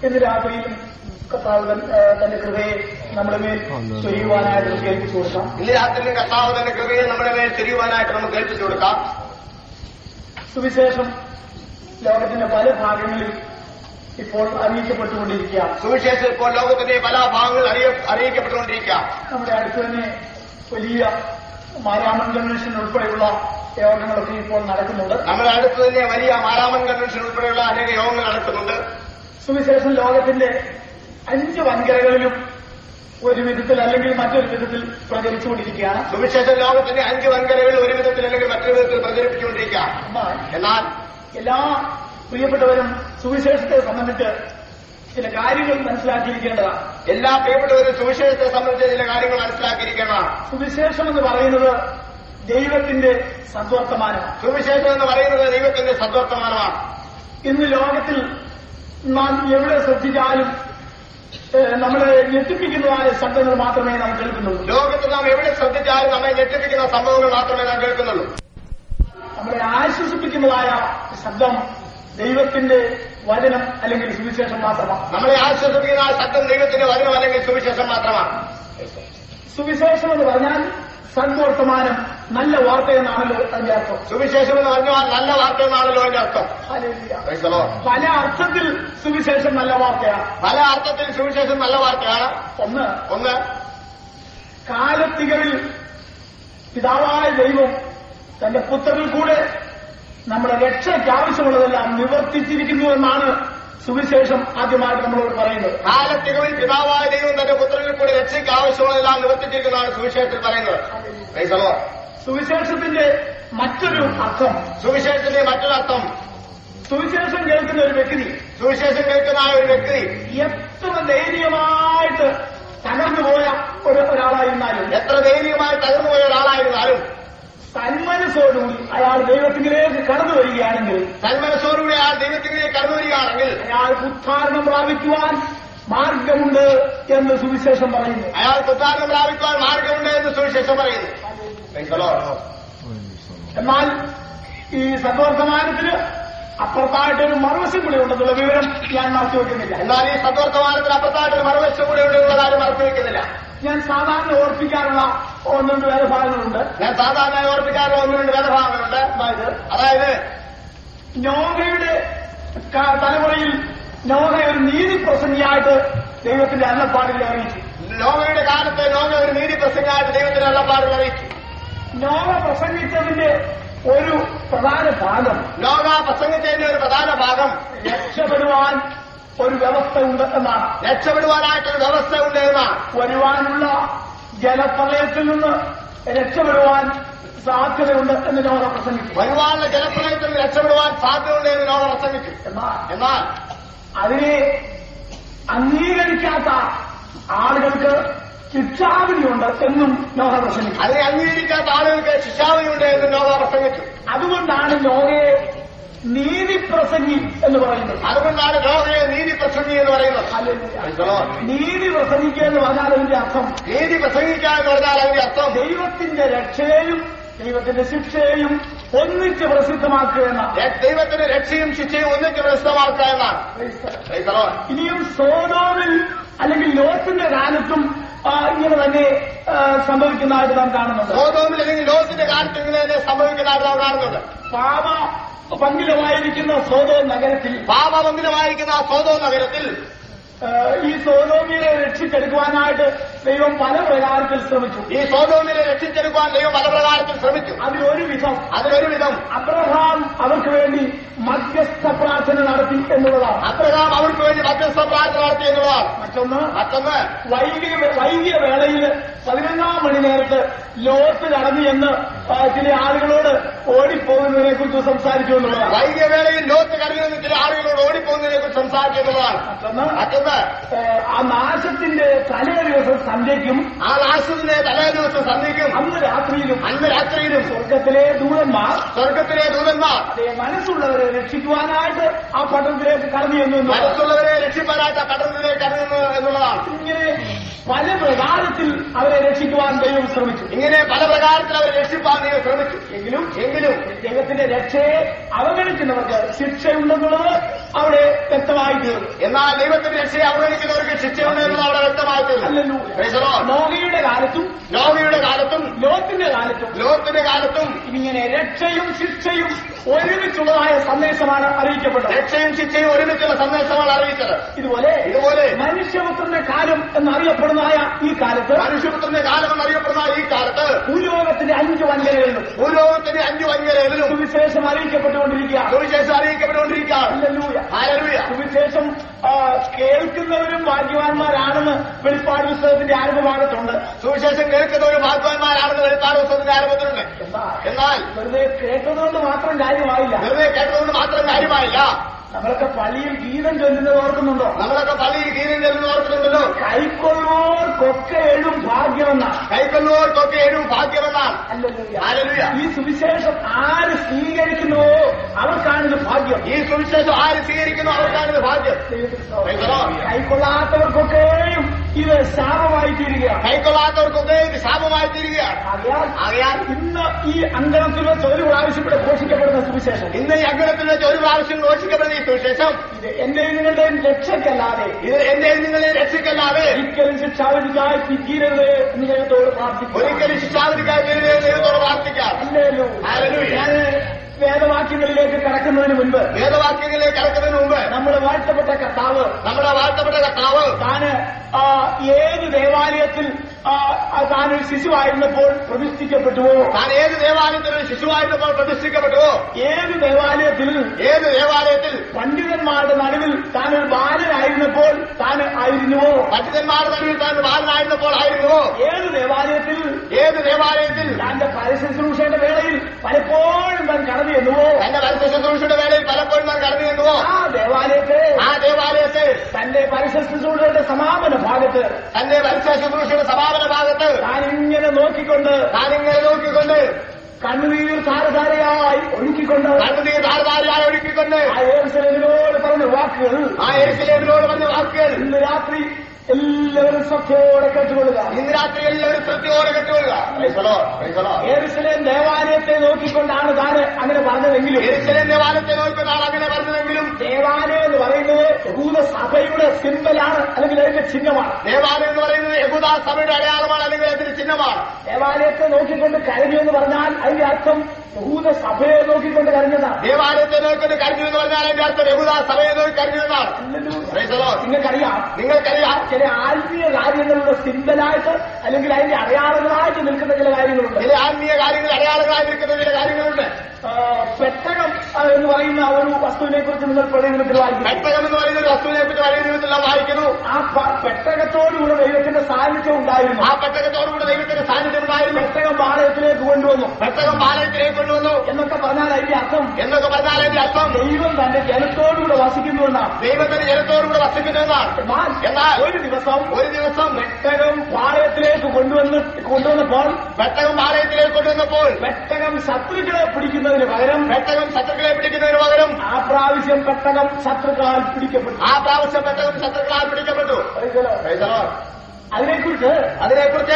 ഇന്ന് രാത്രിയിലും കർത്താവ് തൻ- ഏ, തന്റെ കൃപയെ നമ്മുടെ മേൽ ചൊരിയുവാനായിട്ട് നമുക്ക് ഏൽപ്പിച്ചു കൊടുക്കാം ഇന്ന് രാത്രിയിലും കർത്താവ് തന്നെ കൃപയെ നമ്മുടെ മേൽ തിരിയുവാനായിട്ട് നമുക്ക് ഏൽപ്പിച്ചു കൊടുക്കാം സുവിശേഷം ലോകത്തിന്റെ പല ഭാഗങ്ങളിൽ ഇപ്പോൾ അറിയിക്കപ്പെട്ടുകൊണ്ടിരിക്കുകയാണ് സുവിശേഷം ഇപ്പോൾ ലോകത്തിന്റെ പല ഭാഗങ്ങളിൽ അറിയ അറിയിക്കപ്പെട്ടുകൊണ്ടിരിക്കുക നമ്മുടെ അടുത്ത് തന്നെ വലിയ മാരാമൺ കൺവെൻഷൻ ഉൾപ്പെടെയുള്ള യോഗങ്ങളൊക്കെ ഇപ്പോൾ നടക്കുന്നുണ്ട് നമ്മുടെ അടുത്ത് തന്നെ വലിയ മാരാമൻ കൺവെൻഷൻ ഉൾപ്പെടെയുള്ള അനേക യോഗങ്ങൾ നടക്കുന്നുണ്ട് സുവിശേഷം ലോകത്തിന്റെ അഞ്ച് വൻകരകളിലും ഒരു വിധത്തിൽ അല്ലെങ്കിൽ മറ്റൊരു വിധത്തിൽ പ്രചരിച്ചുകൊണ്ടിരിക്കുകയാണ് സുവിശേഷം ലോകത്തിന്റെ അഞ്ച് വൻകരകൾ ഒരു വിധത്തിൽ അല്ലെങ്കിൽ മറ്റൊരു വിധത്തിൽ പ്രചരിപ്പിച്ചുകൊണ്ടിരിക്കുക എന്നാൽ എന്നാൽ എല്ലാ പ്രിയപ്പെട്ടവരും സുവിശേഷത്തെ സംബന്ധിച്ച് ചില കാര്യങ്ങൾ മനസ്സിലാക്കിയിരിക്കേണ്ടതാണ് എല്ലാ പ്രിയപ്പെട്ടവരും സുവിശേഷത്തെ സംബന്ധിച്ച ചില കാര്യങ്ങൾ മനസ്സിലാക്കിയിരിക്കണം സുവിശേഷം എന്ന് പറയുന്നത് ദൈവത്തിന്റെ സദ്വർത്തമാനമാണ് സുവിശേഷം എന്ന് പറയുന്നത് ദൈവത്തിന്റെ സദ്വർത്തമാനമാണ് ഇന്ന് ലോകത്തിൽ നാം എവിടെ ശ്രദ്ധിച്ചാലും ഏഹ്, നമ്മളെ ഞെട്ടിപ്പിക്കുന്നതായ ശബ്ദങ്ങൾ മാത്രമേ നാം കേൾക്കുന്നുള്ളൂ ലോകത്ത് നാം എവിടെ ശ്രദ്ധിച്ചാലും നമ്മെ ഞെട്ടിപ്പിക്കുന്ന സംഭവങ്ങൾ മാത്രമേ നാം കേൾക്കുന്നുള്ളൂ നമ്മളെ ആശ്വസിപ്പിക്കുന്നതായ ശബ്ദം ദൈവത്തിന്റെ വചനം അല്ലെങ്കിൽ സുവിശേഷം മാത്രമാണ് നമ്മളെ ആശ്വസിപ്പിക്കുന്ന ആ ശബ്ദം ദൈവത്തിന്റെ വചനം അല്ലെങ്കിൽ സുവിശേഷം മാത്രമാണ് സുവിശേഷം എന്ന് പറഞ്ഞാൽ സദ്വർത്തമാനം നല്ല വാർത്ത എന്നാണല്ലോ അതിന്റെ അർത്ഥം സുവിശേഷം എന്ന് പറഞ്ഞാൽ നല്ല വാർത്ത എന്നാണല്ലോ അതിന്റെ അർത്ഥം ഹല്ലേലൂയ. Praise the Lord. പല അർത്ഥത്തിൽ സുവിശേഷം നല്ല വാർത്തയാണ് പല അർത്ഥത്തിൽ സുവിശേഷം നല്ല വാർത്തയാണ് ഒന്ന് ഒന്ന് കാലത്തികളിൽ പിതാവായ ദൈവം തന്റെ പുത്രനിൽ കൂടെ നമ്മുടെ രക്ഷയ്ക്ക് ആവശ്യമുള്ളതെല്ലാം നിവർത്തിച്ചിരിക്കുന്നു എന്നാണ് സുവിശേഷം ആദ്യമായിട്ട് നമ്മളോട് പറയുന്നത് കാലത്തികളിൽ പിതാവായ ദൈവം തന്റെ പുത്രനിൽ കൂടി രക്ഷയ്ക്ക് ആവശ്യമുള്ളതെല്ലാം നിവർത്തിച്ചിരിക്കുന്നതാണ് സുവിശേഷത്തിൽ പറയുന്നത് Praise the Lord. സുവിശേഷത്തിന്റെ മറ്റൊരു അർത്ഥം സുവിശേഷത്തിന്റെ മറ്റൊരർത്ഥം സുവിശേഷം കേൾക്കുന്ന ഒരു വ്യക്തി സുവിശേഷം കേൾക്കുന്ന ആ ഒരു വ്യക്തി എത്ര ധൈര്യമായിട്ട് തകർന്നു പോയ ഒരു ഒരാളായിരുന്നാലും എത്ര ധൈര്യമായി തകർന്നുപോയ ഒരാളായിരുന്നാലും സന്മനസ്സോടുകൂടി അയാൾ ദൈവത്തിലേക്ക് കടന്നു വരികയാണെങ്കിൽ തന്മനസ്സോടുകൂടി ആ ദൈവത്തിലേക്ക് കടന്നു വരികയാണെങ്കിൽ അയാൾ ഉദ്ധാരണം പ്രാപിക്കുവാൻ മാർഗമുണ്ട് എന്ന് സുവിശേഷം പറയുന്നു അയാൾ ഉദ്ധാരണം പ്രാപിക്കുവാൻ മാർഗമുണ്ട് എന്ന് സുവിശേഷം പറയുന്നു Praise the Lord. എന്നാൽ ഈ സദ്വർത്തമാനത്തിന് അപ്പുറത്തായിട്ടൊരു മറുവശം കൂടി ഉണ്ടെന്നുള്ള വിവരം ഞാൻ മറച്ചു വെക്കുന്നില്ല എന്നാൽ ഈ സദ്വർത്തമാനത്തിന് അപ്പുറത്തായിട്ടൊരു മറുവശം കൂടെ ഉള്ള കാര്യം മറച്ചു വയ്ക്കുന്നില്ല ഞാൻ സാധാരണ ഓർപ്പിക്കാറുള്ള ഒന്ന് രണ്ട് വേദഭാഗങ്ങളുണ്ട് ഞാൻ സാധാരണ ഓർപ്പിക്കാറുള്ള ഒന്ന് രണ്ട് വേദഭാഗങ്ങളുണ്ട് അതായത് അതായത് നോഹയുടെ ക- തലമുറയിൽ നോഹ ഒരു നീതി പ്രസംഗിയായിട്ട് ദൈവത്തിന്റെ അന്നപ്പാടിൽ അറിയിച്ചു ലോകയുടെ കാലത്ത് ലോക ഒരു നീതി പ്രസംഗമായിട്ട് ദൈവത്തിന് അള്ളപ്പാടുകൾ അറിയിച്ചു നോഹ പ്രസംഗിച്ചതിന്റെ ഒരു പ്രധാന ഭാഗം ലോക പ്രസംഗത്തിന്റെ ഒരു പ്രധാന ഭാഗം രക്ഷപ്പെടുവാൻ ഒരു വ്യവസ്ഥ ഉണ്ട് എന്നാണ് രക്ഷപ്പെടുവാനായിട്ടൊരു വ്യവസ്ഥ ഉണ്ട് എന്നാണ് വരുവാനുള്ള ജലപ്രളയത്തിൽ നിന്ന് രക്ഷപ്പെടുവാൻ സാധ്യതയുണ്ട് എന്ന് നോഹ പ്രസംഗിച്ചു വരുവാനുള്ള ജലപ്രളയത്തിൽ നിന്ന് രക്ഷപ്പെടുവാൻ സാധ്യതയുണ്ട് എന്ന് ലോക പ്രസംഗിച്ചു എന്നാൽ എന്നാൽ അതിനെ അംഗീകരിക്കാത്ത ആളുകൾക്ക് ശിക്ഷാവിധിയുണ്ട് എന്നും നോഹ പ്രസംഗിച്ചു അതിനെ അംഗീകരിക്കാത്ത ആളുകൾക്ക് ശിക്ഷാവിധിയുണ്ട് എന്ന് ലോക പ്രസംഗിച്ചു അതുകൊണ്ടാണ് നോഹയെ നീതി പ്രസംഗി എന്ന് പറയുന്നത് അതുകൊണ്ടാണ് ലോകയെ നീതി പ്രസംഗി എന്ന് പറയുന്നത് ഹല്ലേലൂയ. Praise the Lord. നീതി പ്രസംഗിക്കുക എന്ന് പറഞ്ഞാൽ അതിന്റെ അർത്ഥം നീതി പ്രസംഗിക്കുക എന്ന് പറഞ്ഞാൽ അതിന്റെ അർത്ഥം ദൈവത്തിന്റെ രക്ഷയെയും ദൈവത്തിന്റെ ശിക്ഷയെയും ഒന്നിച്ച് പ്രസിദ്ധമാക്കുക എന്നാണ് ര- ദൈവത്തിന്റെ രക്ഷയും ശിക്ഷയും ഒന്നിച്ച് പ്രസിദ്ധമാക്കുക എന്നാണ് Praise the Lord. ഇനിയും സോതോമിൽ അല്ലെങ്കിൽ ലോത്തിന്റെ കാലത്തും ആ, ഇങ്ങനെ തന്നെ ആ, സംഭവിക്കുന്നതായിട്ട് നാം കാണുന്നുണ്ട് സോതോമിൽ അല്ലെങ്കിൽ ലോകത്തിന്റെ കാലത്ത് ഇങ്ങനെ തന്നെ സംഭവിക്കുന്നതായിട്ട് നാം കാണുന്നുണ്ട് പാപ പങ്കിലമായിരിക്കുന്ന സോതോ നഗരത്തിൽ പാപമംഗലമായിരിക്കുന്ന ആ സോതോ നഗരത്തിൽ ആ, ഈ സോതോമിയെ രക്ഷിച്ചെടുക്കുവാനായിട്ട് ദൈവം പല പ്രകാരത്തിൽ ശ്രമിച്ചു ഈ സോതോമിനെ രക്ഷിച്ചെടുക്കുവാൻ ദൈവം പല പ്രകാരത്തിൽ ശ്രമിച്ചു അതിലൊരു വിധം അതിലൊരു വിധം അബ്രഹാം അവർക്ക് വേണ്ടി മധ്യസ്ഥ പ്രാർത്ഥന നടത്തി എന്നുള്ളതാണ് അബ്രഹാം അവർക്ക് വേണ്ടി മധ്യസ്ഥ പ്രാർത്ഥന നടത്തി എന്നുള്ളതാണ് മറ്റൊന്ന് മറ്റൊന്ന് വൈകിയ വൈകിയ വേളയിൽ പതിനൊന്നാം മണി നേരത്ത് ലോകത്ത് കടന്നു എന്ന് ആ, ചില ആളുകളോട് ഓടിപ്പോകുന്നതിനെ കുറിച്ച് സംസാരിച്ചു എന്നുള്ളതാണ് വൈകിയ വേളയിൽ ലോകത്ത് കടലിൽ നിന്ന് ചില ആളുകളോട് ഓടിപ്പോകുന്നതിനെ കുറിച്ച് സംസാരിച്ചു എന്നുള്ളതാണ് മറ്റൊന്ന് മറ്റൊന്ന് ഏ, ആ നാശത്തിന്റെ തലേ ദിവസം സന്ധ്യയ്ക്കും ആ നാശത്തിന്റെ തലേ ദിവസം സന്ധിക്കും അന്ന് രാത്രിയിലും അന്ന് രാത്രിയിലും സ്വർഗത്തിലെ ദൂതന്മാർ സ്വർഗത്തിലെ ദൂതന്മാർ അതേ മനസ്സുള്ളവരെ രക്ഷിക്കുവാനായിട്ട് ആ പട്ടണത്തിലേക്ക് കടന്നു ചെന്നു എന്നുള്ളതാണ്. മനസ്സുള്ളവരെ രക്ഷിപ്പാൻ രക്ഷയില്ലാത്ത കടലിലേക്ക് കടന്നു എന്നുള്ളതാണ് ഇങ്ങനെ പല പ്രകാരത്തിൽ അവരെ രക്ഷിക്കുവാൻ ദൈവം ശ്രമിച്ചു ഇങ്ങനെ പല പ്രകാരത്തിൽ അവർ രക്ഷിപ്പാൻ നിങ്ങൾ ശ്രമിച്ചു എങ്കിലും എങ്കിലും ദൈവത്തിന്റെ രക്ഷയെ അവഗണിക്കുന്നവർക്ക് ശിക്ഷയുണ്ടെന്നുള്ളത് അവിടെ വ്യക്തമായി തീർന്നു എന്നാൽ ദൈവത്തിന്റെ രക്ഷയെ അവഗണിക്കുന്നവർക്ക് ശിക്ഷയുണ്ട് എന്നത് അവിടെ വ്യക്തമായി തീർന്നു അല്ലല്ലോ Praise the Lord. നോഹയുടെ കാലത്തും നോവിയുടെ കാലത്തും ലോകത്തിന്റെ കാലത്തും ലോകത്തിന്റെ കാലത്തും ഇങ്ങനെ രക്ഷയും ശിക്ഷയും ഒരുമിച്ചുള്ളതായ സന്ദേശമാണ് അറിയിക്കപ്പെട്ടത് രക്ഷയും ശിക്ഷയും ഒരുമിച്ചുള്ള സന്ദേശമാണ് അറിയിച്ചത് ഇതുപോലെ ഇതുപോലെ മനുഷ്യപുത്രന്റെ കാലം എന്നറിയപ്പെടുന്നതായ ഈ കാലത്ത് മനുഷ്യപുത്രന്റെ കാലം എന്നറിയപ്പെടുന്ന ഈ കാലത്ത് ഭൂലോകത്തിന്റെ അഞ്ച് വൻകരകളിലും ഭൂലോകത്തിന്റെ അഞ്ചു വൻകരയിലും സുവിശേഷം അറിയിക്കപ്പെട്ടുകൊണ്ടിരിക്കുക സുവിശേഷം അറിയിക്കപ്പെട്ടുകൊണ്ടിരിക്കുകയാണ് ഹല്ലേലൂയ. ഹാലലൂയ സുവിശേഷം ആ, കേൾക്കുന്നവരും ഭാഗ്യവാന്മാരാണെന്ന് വെളിപ്പാട് പുസ്തകത്തിന്റെ ആരംഭഭാഗത്തുണ്ട് സുവിശേഷം കേൾക്കുന്നവർ ഭാഗ്യവാന്മാരാണെന്ന് വെളിപ്പാട് പുസ്തകത്തിന്റെ ആരംഭത്തിലുണ്ട് എന്നാൽ എന്നാൽ വെറുതെ കേട്ടതുകൊണ്ട് മാത്രം കാര്യമായില്ല വെറുതെ കേട്ടതുകൊണ്ട് മാത്രം കാര്യമായില്ല നമ്മളൊക്കെ പള്ളിയിൽ ഗീതം ചൊല്ലുന്നത് ഓർക്കുന്നുണ്ടോ നമ്മളൊക്കെ പള്ളിയിൽ ഗീതം ചെല്ലുന്ന ഓർക്കുന്നുണ്ടല്ലോ കൈക്കൊള്ളുവോർക്കൊക്കെ എഴും ഭാഗ്യമെന്നാണ് കൈക്കൊള്ളുന്നവർക്കൊക്കെ എഴും ഭാഗ്യമെന്നാണ് ഹല്ലേലൂയ. ഹാലലൂയ ഈ സുവിശേഷം ആര് സ്വീകരിക്കുന്നുവോ അവർക്കാണിത് ഭാഗ്യം ഈ സുവിശേഷം ആര് സ്വീകരിക്കുന്നു അവർക്കാണിത് ഭാഗ്യം Praise the Lord. കൈക്കൊള്ളാത്തവർക്കൊക്കെയും ഇത് ശാപമായി തീരുകയാണ് കൈക്കൊള്ളാത്തവർക്കൊക്കെ ഇത് ശാപമായി തീരുകയാണ് ആകയാൽ ആകയാൽ ഇന്ന് ഈ അങ്കണത്തിൽ വെച്ച് ഒരു പ്രാവശ്യം ഇവിടെ ഘോഷിക്കപ്പെടുന്ന സുവിശേഷം ഇന്ന് ഈ അങ്കണത്തിൽ വെച്ച് ഒരു പ്രാവശ്യം ഘോഷിക്കപ്പെടുന്ന ഈ സുവിശേഷം ഇത് എന്റെ നിങ്ങളുടെയും രക്ഷയ്ക്കല്ലാതെ ഇത് എന്റെ നിങ്ങളെ രക്ഷിക്കല്ലാതെ ഒരിക്കലും ശിക്ഷാവിധിക്കായി പിറ്റീരത് എന്ന് ദൈവത്തോട് പ്രാർത്ഥിക്കും ഒരിക്കലും ശിക്ഷാവിധിക്കായി തീരുകയും ദൈവത്തോട് പ്രാർത്ഥിക്കാം Hallelujah. ഞാൻ വേദവാക്യങ്ങളിലേക്ക് കടക്കുന്നതിന് മുൻപ് വേദവാക്യങ്ങളിലേക്ക് കടക്കുന്നതിന് മുമ്പ് നമ്മൾ വാഴ്ത്തപ്പെട്ട കർത്താവ് നമ്മുടെ വാഴ്ത്തപ്പെട്ട കർത്താവ് താന് ആ, ഏത് ദേവാലയത്തിൽ ആ, ആ, താനൊരു ശിശുവായിരുന്നപ്പോൾ പ്രതിഷ്ഠിക്കപ്പെട്ടുവോ താൻ ഏത് ദേവാലയത്തിൽ ഒരു ശിശുവായിരുന്നപ്പോൾ പ്രതിഷ്ഠിക്കപ്പെട്ടുവോ ഏത് ദേവാലയത്തിൽ ഏത് ദേവാലയത്തിൽ പണ്ഡിതന്മാരുടെ നടുവിൽ താനൊരു ബാലനായിരുന്നപ്പോൾ താൻ ആയിരുന്നുവോ പണ്ഡിതന്മാരുടെ നടുവിൽ താൻ ബാലനായിരുന്നപ്പോൾ ആയിരുന്നുവോ ഏത് ദേവാലയത്തിൽ ഏത് ദേവാലയത്തിൽ താന്റെ പരശുശ്രൂഷയുടെ വേളയിൽ പലപ്പോഴും താൻ കടന്നു എന്നുവോ തന്റെ പരസ്യ ശുശ്രൂഷയുടെ വേളയിൽ പലപ്പോഴും താൻ കടന്നു നിന്നുവോ ആ ദേവാലയത്തെ ആ ദേവാലയത്തിൽ തന്റെ പരശുശ്രൂഷയുടെ സമാപന ഭാഗത്ത് തന്റെ പരസ്യ ശുശ്രൂഷയുടെ സമാപന ഭാഗത്ത് താൻ ഇങ്ങനെ നോക്കിക്കൊണ്ട് താനിങ്ങനെ നോക്കിക്കൊണ്ട് കണ്ണുനീർ ധാരധാരയായി ഒഴുക്കിക്കൊണ്ട് കണ്ണുനീർ ധാരധാരിയായി ഒരുക്കിക്കൊണ്ട് ആ ഏർസലേമിനോട് പറഞ്ഞ വാക്കുകൾ ആ എരിശിലേമിനോട് പറഞ്ഞ വാക്കുകൾ ഇന്ന് രാത്രി എല്ലാവരും ശ്രദ്ധയോടെ കേട്ടുകൊള്ളുക ഇന്ന് രാത്രി എല്ലാവരും ശ്രദ്ധയോടെ കെട്ടുകൊള്ളുക Praise the Lord. Praise the Lord. ഏറുസലേം ദേവാലയത്തെ നോക്കിക്കൊണ്ടാണ് താൻ അങ്ങനെ പറഞ്ഞതെങ്കിലും എരിശിലേം ദേവാലയത്തെ നോക്കുന്നതാണ് അങ്ങനെ പറഞ്ഞതെങ്കിലും ദേവാലയം എന്ന് പറയുന്നത് യഹൂദ സഭയുടെ സിമ്പലാണ് അല്ലെങ്കിൽ അതിന്റെ ചിഹ്നമാണ് ദേവാലയം എന്ന് പറയുന്നത് യഹൂദാ സഭയുടെ അടയാളമാണ് അല്ലെങ്കിൽ അതിന്റെ ചിഹ്നമാണ് ദേവാലയത്തെ നോക്കിക്കൊണ്ട് കരഞ്ഞു എന്ന് പറഞ്ഞാൽ അതിന്റെ അർത്ഥം യഹൂദ സഭയെ നോക്കിക്കൊണ്ട് കരഞ്ഞതാണ് ദേവാലയത്തെ നോക്കിക്കൊണ്ട് കരുതു എന്ന് പറഞ്ഞാൽ അതിന്റെ അർത്ഥം യഹൂദാ സഭയെ നോക്കി കരുതു എന്നാണ് Praise the Lord. നിങ്ങൾക്കറിയാം നിങ്ങൾക്കറിയാം ചില ആത്മീയ കാര്യങ്ങളുടെ സിമ്പലായിട്ട് അല്ലെങ്കിൽ അതിന്റെ അടയാളങ്ങളായിട്ട് നിൽക്കുന്ന ചില കാര്യങ്ങളുണ്ട് ചില ആത്മീയ കാര്യങ്ങൾ അടയാളങ്ങളായി നിൽക്കുന്ന ചില കാര്യങ്ങളുണ്ട് ആ, പെട്ടകം ആ, എന്ന് പറയുന്ന ഒരു വസ്തുവിനെ കുറിച്ച് നിങ്ങൾ പ്രയോജനത്തിൽ വായിക്കും പെട്ടകം എന്ന് പറയുന്ന ഒരു വസ്തുവിനെ പറ്റി വലിയ ജീവിതത്തിൽ നാം വായിക്കുന്നു ആ പ- പെട്ടകത്തോടുകൂടെ ദൈവത്തിന്റെ സാന്നിധ്യം ഉണ്ടായിരുന്നു ആ പെട്ടകത്തോടുകൂടി ദൈവത്തിന്റെ സാന്നിധ്യം ഉണ്ടായിരുന്നു പെട്ടകം പാളയത്തിലേക്ക് കൊണ്ടുവന്നു പെട്ടകം പാലയത്തിലേക്ക് കൊണ്ടുവന്നു എന്നൊക്കെ പറഞ്ഞാൽ അതിന്റെ അർത്ഥം എന്നൊക്കെ പറഞ്ഞാൽ അതിന്റെ അർത്ഥം ദൈവം തന്റെ ജനത്തോടുകൂടെ വസിക്കുന്നുവെന്നാണ് ദൈവത്തിന്റെ ജനത്തോടുകൂടെ വസിക്കുന്നതെന്നാണ് എന്നാൽ എന്നാൽ ഒരു ദിവസം ഒരു ദിവസം പെട്ടകം പാളയത്തിലേക്ക് കൊണ്ടുവന്ന് കൊണ്ടുവന്നപ്പോൾ പെട്ടകം പാലയത്തിലേക്ക് കൊണ്ടുവന്നപ്പോൾ പെട്ടകം ശത്രുക്കളെ പിടിക്കുന്നതിന് പകരം പെട്ടകം ശത്രുക്കളെ പിടിക്കുന്നതിന് പകരം ആ പ്രാവശ്യം പെട്ടകം ശത്രുക്കളാൽ പിടിക്കപ്പെട്ടു ആ പ്രാവശ്യം പെട്ടകം ശത്രുക്കളാൽ പിടിക്കപ്പെട്ടു Praise the Lord. അതിനെക്കുറിച്ച് അതിനെക്കുറിച്ച്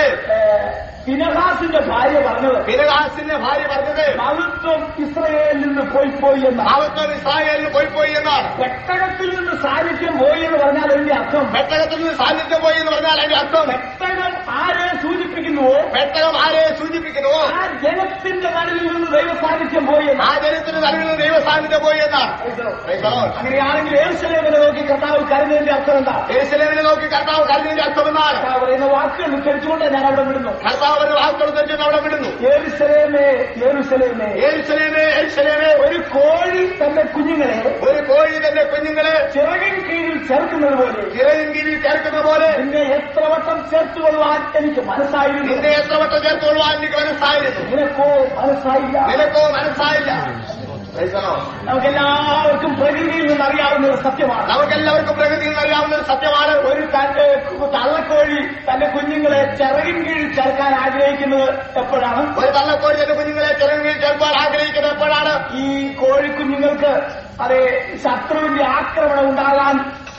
ഫിനഹാസിന്റെ ഭാര്യ പറഞ്ഞത് ഫിനഹാസിന്റെ ഭാര്യ പറഞ്ഞത് മഹത്വം ഇസ്രയേലിൽ നിന്ന് പോയി പോയി എന്നാണ് ഭാവത്വം ഇസ്രായേലിന് പോയി പോയി എന്നാണ് പെട്ടകത്തിൽ നിന്ന് സാന്നിധ്യം പോയി എന്ന് പറഞ്ഞാൽ അതിന്റെ അർത്ഥം പെട്ടകത്തിൽ നിന്ന് സാന്നിധ്യം പോയി എന്ന് പറഞ്ഞാൽ അതിന്റെ അർത്ഥം പെട്ടകം ആരെ സൂചിപ്പിക്കുന്നുവോ പെട്ടകം ആരെ സൂചിപ്പിക്കുന്നുവോ ആ ജനത്തിന്റെ നടുവിൽ നിന്ന് ദൈവ സാന്നിധ്യം പോയി ആ എന്നാണ് ജനത്തിന് നടുവിൽ നിന്ന് ദൈവ സാന്നിധ്യം പോയി എന്നാണ് Praise the Lord. അങ്ങനെയാണെങ്കിൽ ഏർശലേമിനെ നോക്കി കർത്താവ് കരുതലിന്റെ അർത്ഥം എന്താ യെരൂശലേമിനെ നോക്കി കർത്താവ് കരുതിന്റെ അർത്ഥം എന്നാണ് കർത്താവ് പറയുന്ന വാക്കുകൾ ഉച്ചരിച്ചുകൊണ്ട് ഞാൻ അവിടെ വിടുന്നു കർത്താവ് ഒരു വാക്കുകൾ തെറ്റിച്ച് അവിടെ വിടുന്നു ഏറുസലേമേ ഏറുസലേമേ യേരുശലേമേ യേരുശലേമേ ഒരു കോഴി തന്റെ കുഞ്ഞുങ്ങളെ ഒരു കോഴി തന്റെ കുഞ്ഞുങ്ങളെ ചിറകിൻ കീഴിൽ ചേർക്കുന്നത് പോലെ ചിറയും കീഴിൽ ചേർക്കുന്ന പോലെ നിന്നെ എത്ര വട്ടം ചേർത്തുകൊള്ളുവാൻ എനിക്ക് മനസ്സായിരുന്നു നിന്നെ എത്ര വട്ടം ചേർത്തുകൊള്ളുവാൻ എനിക്ക് മനസ്സായിരുന്നു നിനക്കോ മനസ്സായില്ല നിനക്കോ മനസ്സായില്ല Praise the Lord. നമുക്കെല്ലാവർക്കും പ്രകൃതിയിൽ നിന്ന് അറിയാവുന്ന ഒരു സത്യമാണ് നമുക്കെല്ലാവർക്കും പ്രകൃതിയിൽ അറിയാവുന്ന ഒരു സത്യമാണ് ഒരു തന്റെ തള്ളക്കോഴി തന്റെ കുഞ്ഞുങ്ങളെ ചിറകിൻ കീഴിൽ ചേർക്കാൻ ആഗ്രഹിക്കുന്നത് എപ്പോഴാണ് ഒരു തള്ളക്കോഴി തന്റെ കുഞ്ഞുങ്ങളെ ചിറയും കീഴിൽ ചേർക്കാൻ ആഗ്രഹിക്കുന്നത് എപ്പോഴാണ് ഈ കോഴിക്കുഞ്ഞുങ്ങൾക്ക് അതെ ശത്രുവിന്റെ ആക്രമണം ഉണ്ടാകാൻ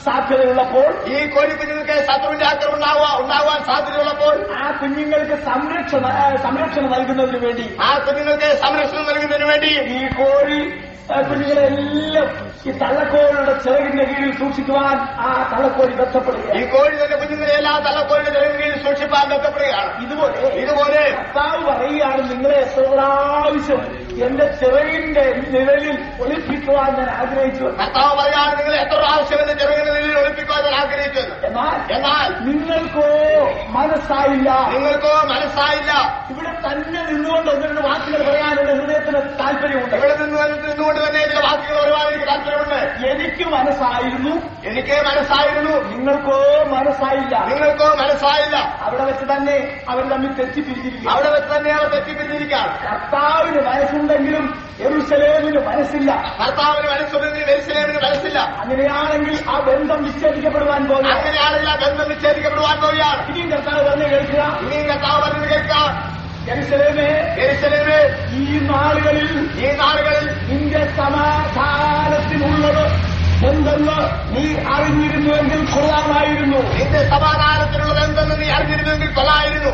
സാധ്യതയുള്ളപ്പോൾ ഈ കോഴി കുഞ്ഞുങ്ങൾക്ക് ശത്രുവിന്റെ ആക്രമണം ഉണ്ടാവുക ഉണ്ടാകുവാൻ സാധ്യതയുള്ളപ്പോൾ ആ കുഞ്ഞുങ്ങൾക്ക് സംരക്ഷണ ആ, സംരക്ഷണം നൽകുന്നതിന് വേണ്ടി ആ കുഞ്ഞുങ്ങൾക്ക് സംരക്ഷണം നൽകുന്നതിന് വേണ്ടി ഈ കോഴി ആ, കുഞ്ഞുങ്ങളെല്ലാം ഈ തള്ളക്കോഴിയുടെ ചിറകിന്റെ കീഴിൽ സൂക്ഷിക്കുവാൻ ആ തള്ളക്കോഴി ഈ ബന്ധപ്പെടുകയാണ് കോഴി തന്നെ കുഞ്ഞുങ്ങളെ എല്ലാ തള്ളക്കോഴിയുടെ ചെലവിൽ സൂക്ഷിപ്പാൻ ബന്ധപ്പെടുകയാണ് ഇതുപോലെ ഇതുപോലെ കർത്താവ് പറയുകയാണ് നിങ്ങളെ എത്ര പ്രാവശ്യം എന്റെ ചിറകിന്റെ നിഴലിൽ ഒളിപ്പിക്കുവാൻ ഞാൻ ആഗ്രഹിച്ചു കർത്താവ് പറയാണ് നിങ്ങൾ എത്ര പ്രാവശ്യം എന്റെ ചെറുകിന്റെ നിലയിൽ ഒളിപ്പിക്കുവാൻ ഞാൻ ആഗ്രഹിച്ചത് എന്നാൽ എന്നാൽ നിങ്ങൾക്കോ മനസ്സായില്ല നിങ്ങൾക്കോ മനസ്സായില്ല ഇവിടെ തന്നെ നിന്നുകൊണ്ട് ഒന്ന് രണ്ട് വാക്കുകൾ പറയാൻ എന്റെ ഹൃദയത്തിന് താല്പര്യമുണ്ട് ഇവിടെ നിന്ന് നിന്നുകൊണ്ട് തന്നെ ചില വാക്കുകൾ ഒരുപാട് എനിക്ക് താല്പര്യമുണ്ട് എനിക്ക് മനസ്സായിരുന്നു എനിക്ക് മനസ്സായിരുന്നു നിങ്ങൾക്കോ മനസ്സായില്ല നിങ്ങൾക്കോ മനസ്സായില്ല അവിടെ വെച്ച് തന്നെ അവർ തമ്മിൽ തെറ്റിപ്പിരിച്ചിരിക്കുക അവിടെ വെച്ച് തന്നെ അവർ തെറ്റിപ്പിരിച്ചിരിക്കുകയാണ് കർത്താവിന് മനസ്സുണ്ടെങ്കിലും എറുസലേമിന് മനസ്സില്ല ഭർത്താവിന് മനസ്സുണ്ടെങ്കിൽ വെരിശിലേമിന് മനസ്സില്ല അങ്ങനെയാണെങ്കിൽ ആ ബന്ധം വിച്ഛേദിക്കപ്പെടുവാൻ പോകുക അങ്ങനെയാണെങ്കിൽ ആ ബന്ധം വിച്ഛേദിക്കപ്പെടുവാൻ പോവുകയാണ് ഇനിയും കർത്താവ് പറഞ്ഞു കേൾക്കുക ഇനിയും കർത്താവ് പറഞ്ഞത് കേൾക്കാം എറുസലേമേ വെരിശിലേമ് ഈ നാളുകളിൽ ഈ നാളുകളിൽ നിന്റെ സമാധാനത്തിനുള്ളത് എന്തെന്ന് നീ അറിഞ്ഞിരുന്നുവെങ്കിൽ കൊള്ളാമായിരുന്നു നിന്റെ സമാധാനത്തിനുള്ളത് എന്തെന്ന് നീ അറിഞ്ഞിരുന്നെങ്കിൽ കൊള്ളായിരുന്നു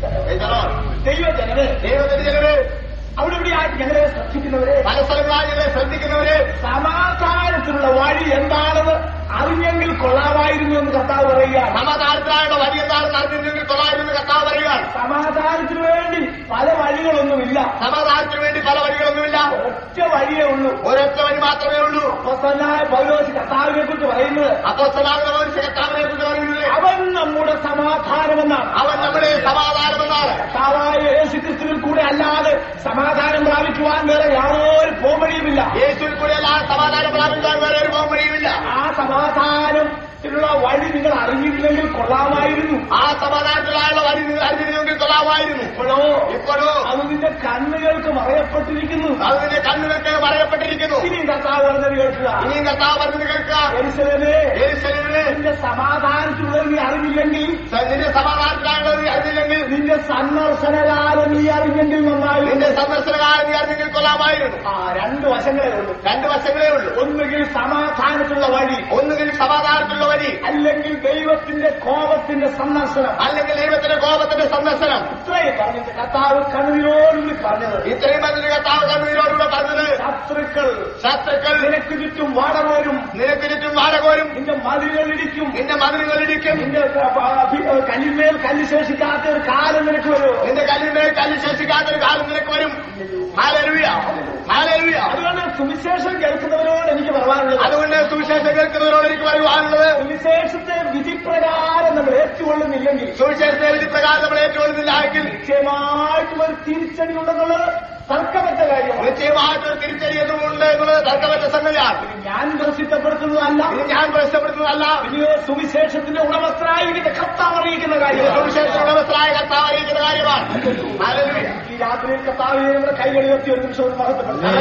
ദൈവജനമേ ദൈവത്തിന്റെ ജനര് അവിടെ ഇവിടെയായിട്ട് ഞങ്ങളെ ശ്രദ്ധിക്കുന്നവരെ പല സ്ഥലങ്ങളായി ഞങ്ങളെ ശ്രദ്ധിക്കുന്നവര് സമാധാനത്തിനുള്ള വഴി എന്താണെന്ന് അറിഞ്ഞെങ്കിൽ കൊള്ളാമായിരുന്നു എന്ന് കർത്താവ് പറയുകയാണ് സമാധാനത്തിനായുള്ള വലിയ എന്താണെന്ന് അറിഞ്ഞിരുന്നെങ്കിൽ കൊള്ളായിരുന്നു കർത്താവ് പറയുകയാണ് സമാധാനത്തിന് വേണ്ടി പല വഴികളൊന്നുമില്ല സമാധാനത്തിന് വേണ്ടി പല വഴികളൊന്നുമില്ല ഒറ്റ വഴിയേ ഉള്ളൂ ഒരൊറ്റ വഴി മാത്രമേ ഉള്ളൂ അപ്പോസ്തലനായ പൗലോസ് കർത്താവിനെ കുറിച്ച് പറയുന്നത് അപ്പോ സലാമിനെ കർത്താവിനെ കുറിച്ച് പറയുന്നത് അവൻ നമ്മുടെ സമാധാനമെന്നാണ് അവൻ നമ്മുടെ സമാധാനമെന്നാണ് കർത്താവായ യേശു ക്രിസ്തുവിൽ കൂടെ അല്ലാതെ സമാധാനം പ്രാപിക്കുവാൻ വേറെ യാതൊരു പോംവഴിയുമില്ല യേശുവിൽ കൂടെ എല്ലാ സമാധാനം പ്രാപിക്കാൻ വേറെ ഒരു പോംവഴിയുമില്ല ആ സമാധാനത്തിനുള്ള വഴി നിങ്ങൾ അറിഞ്ഞിരുന്നെങ്കിൽ കൊള്ളാമായിരുന്നു ആ സമാധാനത്തിലായുള്ള വഴി നിങ്ങൾ അറിഞ്ഞിരുന്നെങ്കിൽ കൊള്ളാമായിരുന്നു ഇപ്പോഴോ ഇപ്പോഴോ അത് നിന്റെ കണ്ണുകൾക്ക് മറയപ്പെട്ടിരിക്കുന്നു അത് നിന്റെ കണ്ണുകൾക്ക് പറയപ്പെട്ടിരിക്കുന്നു ഇനി കർത്താവ് പറഞ്ഞത് കേൾക്കുക ഇനിയും കർത്താവ് പറഞ്ഞത് കേൾക്കുക യെരൂശലേമേ, യേശുവിന് നിന്റെ സമാധാനത്തിലുള്ളത് നീ അറിഞ്ഞില്ലെങ്കിൽ നിന്റെ സമാധാനത്തിലായുള്ളത് നീ അറിഞ്ഞില്ലെങ്കിൽ നിന്റെ സന്ദർശനകാലം നീ അറിഞ്ഞെങ്കിൽ നന്നായി നിന്റെ സന്ദർശനകാലം നീ അറിഞ്ഞെങ്കിൽ കൊള്ളാമായിരുന്നു ആ രണ്ട് വശങ്ങളേ ഉള്ളൂ രണ്ട് വശങ്ങളേ ഉള്ളൂ ഒന്നുകിൽ സമാധാനത്തിലുള്ള വഴി ഒന്നുകിൽ സമാധാനത്തിലുള്ള വഴി അല്ലെങ്കിൽ ദൈവത്തിന്റെ കോപത്തിന്റെ സന്ദർശനം അല്ലെങ്കിൽ ദൈവത്തിന്റെ കോപത്തിന്റെ സന്ദർശനം ഇത്രയും പറഞ്ഞിട്ട് കർത്താവ് കണ്ണുനീരോടുകൂടി പറഞ്ഞത് ഇത്രയും പറഞ്ഞ കർത്താവ് കണ്ണീരോടുകൂടെ പറഞ്ഞത് ശത്രുക്കൾ ശത്രുക്കൾ നിനക്ക് ചുറ്റും വാടകോരും നിനക്ക് ചുറ്റും വാടകോരും നിന്റെ മതിലുകൾ ഇടിക്കും നിന്റെ മതിലുകൾ ഇടിക്കും നിന്റെ കല്ലിന്മേൽ കല്ല് ശേഷിക്കാത്ത ഒരു കാലം നിനക്ക് വരും നിന്റെ കല്ലിന്മേൽ കല്ല് ശേഷിക്കാത്തൊരു കാലം നിനക്ക് വരും ഹാലരുയ ഹാലരുയ അതുകൊണ്ട് സുവിശേഷം കേൾക്കുന്നവരോട് എനിക്ക് പറയാനുള്ളത് അതുകൊണ്ട് സുവിശേഷം കേൾക്കുന്നവരോട് എനിക്ക് പറയുവാനുള്ളത് സുവിശേഷത്തെ വിധിപ്രകാരം നമ്മൾ ഏറ്റുകൊള്ളുന്നില്ലെങ്കിൽ സുവിശേഷത്തെ വിധി പ്രകാരം നമ്മൾ ഏറ്റുകൊള്ളുന്നില്ല എങ്കിൽ നിശ്ചയമായിട്ടും ഒരു തിരിച്ചടി ഉണ്ടെന്നുള്ളത് തർക്കമറ്റ കാര്യമാണ് നിശ്ചയമായിട്ടൊരു തിരിച്ചറിയുന്നുണ്ട് എന്നുള്ളത് തർക്കമറ്റ സംഗതിയാണ് ഇത് ഞാൻ പ്രസിദ്ധപ്പെടുത്തുന്നതല്ല ഇത് ഞാൻ പ്രശ്നപ്പെടുത്തുന്നതല്ല വലിയ സുവിശേഷത്തിന്റെ ഉടമസ്ഥരായിരിക്കുന്ന കർത്താവ് അറിയിക്കുന്ന ഇത് കാര്യമാണ് സുവിശേഷ ഉടമസ്ഥരായ കർത്താവ് അറിയിക്കുന്ന കാര്യമാണ് ഹാലരുയ ഈ രാത്രിയിൽ കർത്താവിനെ നമ്മുടെ കൈകൾ ഉയർത്തി ഒരു നിമിഷം ഒന്ന് മഹത്വപ്പെടുത്താം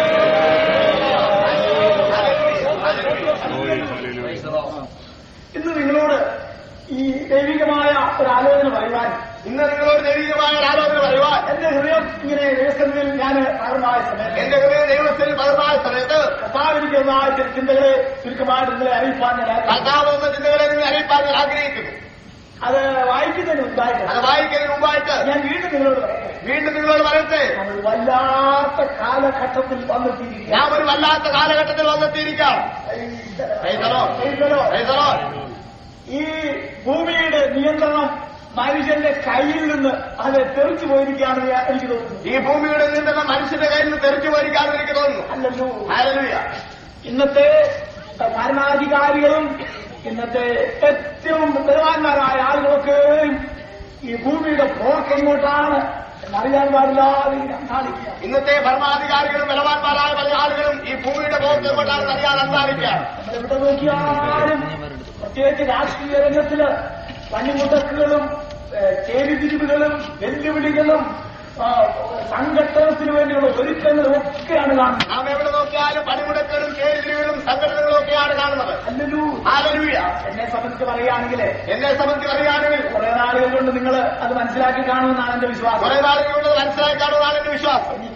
ഇന്ന് നിങ്ങളോട് ഈ ദൈവികമായ ഒരു ആലോചന പറയുവാൻ ഇന്ന് നിങ്ങളോട് ദൈവികമായ ഒരു ആലോചന പറയുവാൻ എന്റെ ഹൃദയം ഇങ്ങനെ രഹസ്യത്തിൽ ഞാൻ പകർമായ സമയത്ത് എന്റെ ഹൃദയ ദൈവത്തിൽ പകർന്നായ സമയത്ത് കർത്താവ് എനിക്ക് ഒന്നായ ചില ചിന്തകളെ ചുരുക്കമായിട്ട് നിങ്ങളെ അറിയിപ്പാൻ ഞാൻ ആഗ്രഹിക്കുന്നു. കർത്താവ് എന്ന ചിന്തകളെ നിങ്ങൾ അറിയിപ്പാൻ ഞാൻ ആഗ്രഹിക്കുന്നു അത് വായിക്കുന്നതിന് മുമ്പായിട്ട് അത് വായിക്കുന്നതിന് മുമ്പായിട്ട് ഞാൻ വീണ്ടും നിങ്ങളോട് പറയട്ടെ വീണ്ടും നിങ്ങളോട് പറയട്ടെ നമ്മൾ വല്ലാത്ത കാലഘട്ടത്തിൽ വന്നെത്തിയിരിക്കുക ഞാൻ ഒരു വല്ലാത്ത കാലഘട്ടത്തിൽ വന്നെത്തിയിരിക്കാം Praise the Lord. Praise the Lord. ഈ ഭൂമിയുടെ നിയന്ത്രണം മനുഷ്യന്റെ കയ്യിൽ നിന്ന് അത് തെറിച്ചു പോയിരിക്കുകയാണെന്ന് ഞാൻ- എനിക്ക് തോന്നുന്നു ഈ ഭൂമിയുടെ നിയന്ത്രണം മനുഷ്യന്റെ കയ്യിൽ നിന്ന് തെറിച്ചു പോയിരിക്കാമെന്ന് എനിക്ക് തോന്നുന്നു അല്ലല്ലോ ഹാലലുയ ഇന്നത്തെ ഭരണാധികാരികളും ഇന്നത്തെ ഏറ്റവും ബലവാന്മാരായ ആളുകളൊക്കെയും ഈ ഭൂമിയുടെ പോക്ക് എങ്ങോട്ടാണ് എന്നറിയാൻ പാടില്ലാതെ ഇങ്ങനെ അന്താളിക്കുക ഇന്നത്തെ ഭരണാധികാരികളും ബലവാന്മാരായ പല ആളുകളും ഈ ഭൂമിയുടെ പോക്ക് എങ്ങോട്ടാണെന്ന് അറിയാൻ അന്താളിക്കുകയാണ് നമ്മൾ എവിടെ നോക്കിയാലും പ്രത്യേകിച്ച് രാഷ്ട്രീയ രംഗത്തില് പണിമുടക്കുകളും ഏഹ്, ചേരിതിരിവുകളും വെല്ലുവിളികളും ആ, സംഘട്ടനത്തിന് വേണ്ടിയുള്ള ഒരുക്കങ്ങളും ഒക്കെയാണ് കാണുന്നത് നാം എവിടെ നോക്കിയാലും പണിമുടക്കുകളും കേന്ദ്രങ്ങളും സംഘടനകളും ഒക്കെയാണ് കാണുന്നത് അല്ലല്ലോ ഹാലലുയ എന്നെ സംബന്ധിച്ച് പറയുകയാണെങ്കിൽ എന്നെ സംബന്ധിച്ച് പറയുകയാണെങ്കിൽ കുറെ നാളുകൾ കൊണ്ട് നിങ്ങൾ അത് മനസ്സിലാക്കി കാണുമെന്നാണ് എന്റെ വിശ്വാസം കുറെ നാളുകളുള്ളത് മനസ്സിലാക്കാനുള്ളതാണ് എന്റെ വിശ്വാസം എനിക്ക്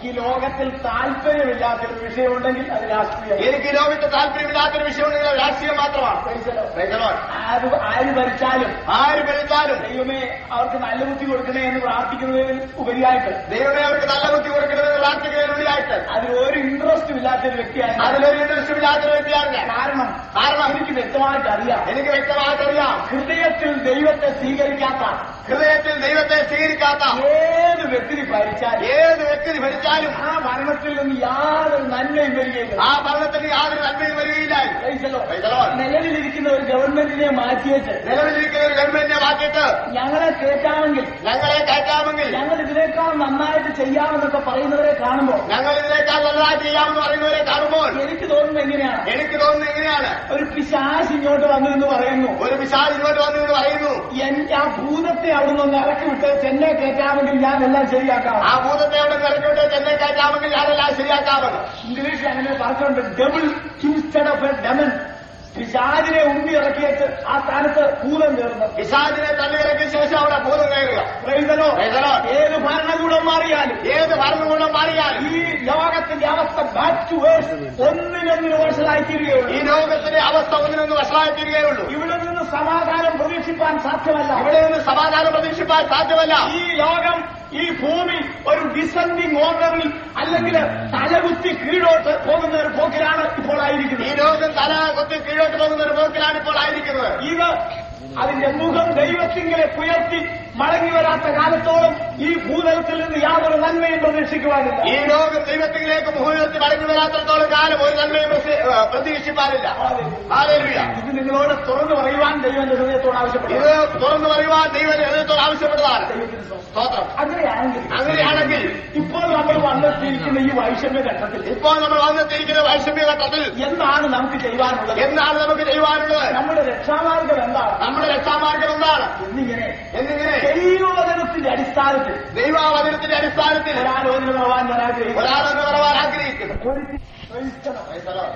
എനിക്ക് ഈ ലോകത്തിൽ താല്പര്യമില്ലാത്തൊരു വിഷയമുണ്ടെങ്കിൽ അത് രാഷ്ട്രീയം എനിക്ക് ഈ ലോകത്ത് താല്പര്യമില്ലാത്തൊരു വിഷയമുണ്ടെങ്കിൽ അത് രാഷ്ട്രീയം മാത്രമാണ് Praise the Lord. ആര് ആര് ഭരിച്ചാലും ആര് ഭരിച്ചാലും ദൈവമേ അവർക്ക് നല്ല ബുദ്ധി കൊടുക്കണേ എന്ന് പ്രാർത്ഥിക്കുന്നതിൽ ഉപരിയായിട്ട് ദൈവമേ അവർക്ക് നല്ല ബുദ്ധി കൊടുക്കണമെന്ന് പ്രാർത്ഥിക്കുന്നതിനുള്ളിലായിട്ട് അതിൽ ഒരു ഇൻട്രസ്റ്റും ഇല്ലാത്തൊരു വ്യക്തിയാണ് ഞാൻ. അതിലൊരു ഇൻട്രസ്റ്റ് ഇല്ലാത്തൊരു വ്യക്തിയാണ് ഞാൻ കാരണം കാരണം എനിക്ക് വ്യക്തമായിട്ട് അറിയാം എനിക്ക് വ്യക്തമായിട്ടറിയാം ഹൃദയത്തിൽ ദൈവത്തെ സ്വീകരിക്കാത്ത ഹൃദയത്തിൽ ദൈവത്തെ സ്വീകരിക്കാത്ത ഏത് വ്യക്തി ഭരിച്ചാലും ഏത് വ്യക്തി ഭരിച്ചാലും ആ മരണത്തിൽ നിന്ന് യാതൊരു നന്മയും വരികയില്ല ആ ഭരണത്തിന് യാതൊരു നന്മയും വരികയില്ല Praise the Lord. Praise the Lord. നിലവിലിരിക്കുന്ന ഒരു ഗവൺമെന്റിനെ മാറ്റിവെച്ച് നിലവിലിരിക്കുന്ന ഒരു ഗവൺമെന്റിനെ മാറ്റിയിട്ട് ഞങ്ങളെ കേൾക്കാമെങ്കിൽ ഞങ്ങളെ കയറ്റാമെങ്കിൽ ഞങ്ങൾ ഇതിനേക്കാൾ നന്നായിട്ട് ചെയ്യാമെന്നൊക്കെ പറയുന്നവരെ കാണുമ്പോൾ ഞങ്ങൾ ഇതിനേക്കാൾ നല്ലതായി ചെയ്യാമെന്ന് പറയുന്നവരെ കാണുമ്പോൾ എനിക്ക് തോന്നുന്നത് എങ്ങനെയാണ് എനിക്ക് തോന്നുന്നത് എങ്ങനെയാണ് ഒരു പിശാശ് ഇങ്ങോട്ട് വന്നു എന്ന് പറയുന്നു ഒരു വിശാൽ ഇങ്ങോട്ട് വന്നു എന്ന് പറയുന്നു എൻ- ആ ഭൂതത്തെ അവിടുന്ന് ഒന്ന് ഇറക്കി വിട്ട് ചെന്നെ കയറ്റാമെങ്കിൽ ഞാൻ എല്ലാം ശരിയാക്കാം ആ ഭൂതത്തെ അവിടെ നിറക്കിവിട്ട് ചെന്നൈ കയറ്റാമെങ്കിൽ ഞാനെല്ലാം ശരിയാക്കാമെന്ന് ഇംഗ്ലീഷിൽ അങ്ങനെ പറഞ്ഞുകൊണ്ട് double instead of a demon പിശാചിനെ ഉണ്ടി ഇറക്കിയിട്ട് ആ സ്ഥാനത്ത് ഭൂതം കയറുന്നത് വിശാലിനെ തള്ളിയിറക്കിയ ശേഷം അവിടെ ഭൂതം കയറുക Praise the Lord. Praise the Lord. ഏത് ഭരണകൂടം മാറിയാലും ഏത് ഭരണകൂടം മാറിയാലും ഈ ലോകത്തിന്റെ അവസ്ഥ ബാക്ക് ടു വേഴ്സ് ഒന്നിനൊന്നിന് വഷളായി ഈ തീരുകയുള്ളൂ ലോകത്തിന്റെ അവസ്ഥ ഒന്നിനൊന്ന് വഷളായി തീരുകയുള്ളൂ ഇവിടെ നിന്ന് സമാധാനം പ്രതീക്ഷിപ്പാൻ സാധ്യമല്ല ഇവിടെ നിന്ന് സമാധാനം പ്രതീക്ഷിപ്പാൻ സാധ്യമല്ല ഈ ലോകം ഈ ഭൂമി ഒരു ഡിസെൻഡിങ് ഓർഡറിൽ അല്ലെങ്കിൽ തലകുത്തി കീഴോട്ട് പോകുന്ന ഒരു പോക്കിലാണ് ഇപ്പോൾ ഈ ആയിരിക്കുന്നത് ലോകം തല കൊത്തി കീഴോട്ട് പോകുന്ന ഒരു പോക്കിലാണ് ഇപ്പോൾ ആയിരിക്കുന്നത് ഇത് അതിന്റെ മുഖം ദൈവത്തിങ്കിലെ ഉയർത്തി മടങ്ങി വരാത്ത കാലത്തോളം ഈ ഭൂതലത്തിൽ നിന്ന് യാതൊരു നന്മയും പ്രതീക്ഷിക്കുവാനില്ല ഈ ലോകം ദൈവത്തിലേക്ക് മുഹൂർത്തി മടങ്ങി വരാത്തിടത്തോളം കാലം ഒരു നന്മയും പ്രസി- ഏ, പ്രതീക്ഷിപ്പാനില്ല ഹാലേലുയ ഇത് നിങ്ങളോട് തുറന്നു പറയുവാൻ ദൈവന്റെ ഹൃദയത്തോട് ആവശ്യപ്പെടുന്നു ഇത് തുറന്നു പറയുവാൻ ദൈവം ഹൃദയത്തോട് ആവശ്യപ്പെട്ടതാണ് ദൈവത്തിന് സ്തോത്രം. സ്തോത്രം അങ്ങനെയാണെങ്കിൽ അങ്ങനെയാണെങ്കിൽ ഇപ്പോൾ നമ്മൾ വന്നെത്തിയിരിക്കുന്ന ഈ വൈഷമ്യ ഘട്ടത്തിൽ ഇപ്പോൾ നമ്മൾ വന്നെത്തിയിരിക്കുന്ന വൈഷമ്യ ഘട്ടത്തിൽ എന്താണ് നമുക്ക് ചെയ്യുവാനുള്ളത് എന്താണ് നമുക്ക് ചെയ്യുവാനുള്ളത് നമ്മുടെ രക്ഷാമാർഗം എന്താണ് നമ്മുടെ രക്ഷാമാർഗം എന്താണ് എന്നിങ്ങനെ എന്നിങ്ങനെ ദൈവവചനത്തിന്റെ അടിസ്ഥാനത്തിൽ ദൈവാവചനത്തിന്റെ അടിസ്ഥാനത്തിൽ ഒരാലോചന ഭഗവാൻ ഞാൻ ആഗ്രഹിക്കുന്നു ഒരാളെന്ന് പറവാൻ ആഗ്രഹിക്കുന്നു ഒരു ക്രൈസ്തവൻ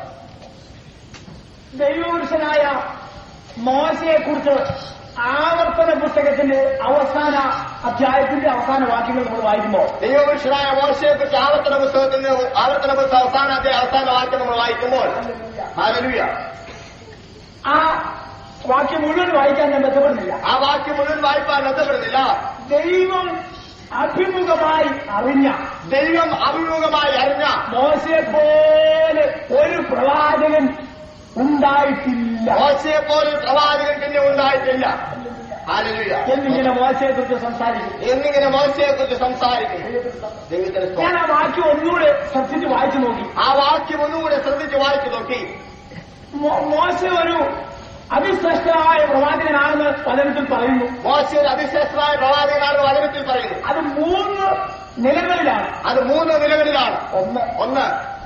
ദൈവപുരുഷനായ മോശയെക്കുറിച്ച് ആവർത്തന പുസ്തകത്തിന്റെ അവസാന അധ്യായത്തിന്റെ അവസാന വാക്യങ്ങൾ നമ്മൾ വായിക്കുമ്പോൾ ദൈവപുരുഷനായ മോശയെ കുറിച്ച് ആവർത്തന പുസ്തകത്തിന്റെ ആവർത്തന പുസ്തക അവസാനത്തെ അവസാന വാക്യം നമ്മൾ വായിക്കുമ്പോൾ ഹാലലുയ ആ വാക്യം മുഴുവൻ വായിക്കാൻ ഞാൻ ബന്ധപ്പെടുന്നില്ല ആ വാക്യം മുഴുവൻ വായിപ്പാൻ ബന്ധപ്പെടുന്നില്ല ദൈവം അഭിമുഖമായി അറിഞ്ഞ ദൈവം അഭിമുഖമായി അറിഞ്ഞ മോശയെ പോലെ ഒരു പ്രവാചകൻ ഉണ്ടായിട്ടില്ല മോശയെ പോലെ പ്രവാചകൻ പിന്നെ ഉണ്ടായിട്ടില്ല ഹാലലുയ എന്നിങ്ങനെ മോശയെ കുറിച്ച് സംസാരിക്കും എന്നിങ്ങനെ മോശയെ കുറിച്ച് സംസാരിക്കുന്നു ദൈവത്തിന് സ്തോത്രം. ഞാൻ ആ വാക്യം ഒന്നുകൂടെ ശ്രദ്ധിച്ച് വായിച്ചു നോക്കി ആ വാക്യം ഒന്നുകൂടെ ശ്രദ്ധിച്ച് വായിച്ചു നോക്കി മോ- മോശ ഒരു അതിശ്രേഷ്ഠനായ പ്രവാചകനാണെന്ന് വചനത്തിൽ പറയുന്നു മോശ ഒരു അതിശ്രേഷ്ഠനായ പ്രവാചകനാണെന്ന് വചനത്തിൽ പറയുന്നു അത് മൂന്ന് നിലകളിലാണ് അത് മൂന്ന് നിലകളിലാണ് ഒന്ന് ഒന്ന്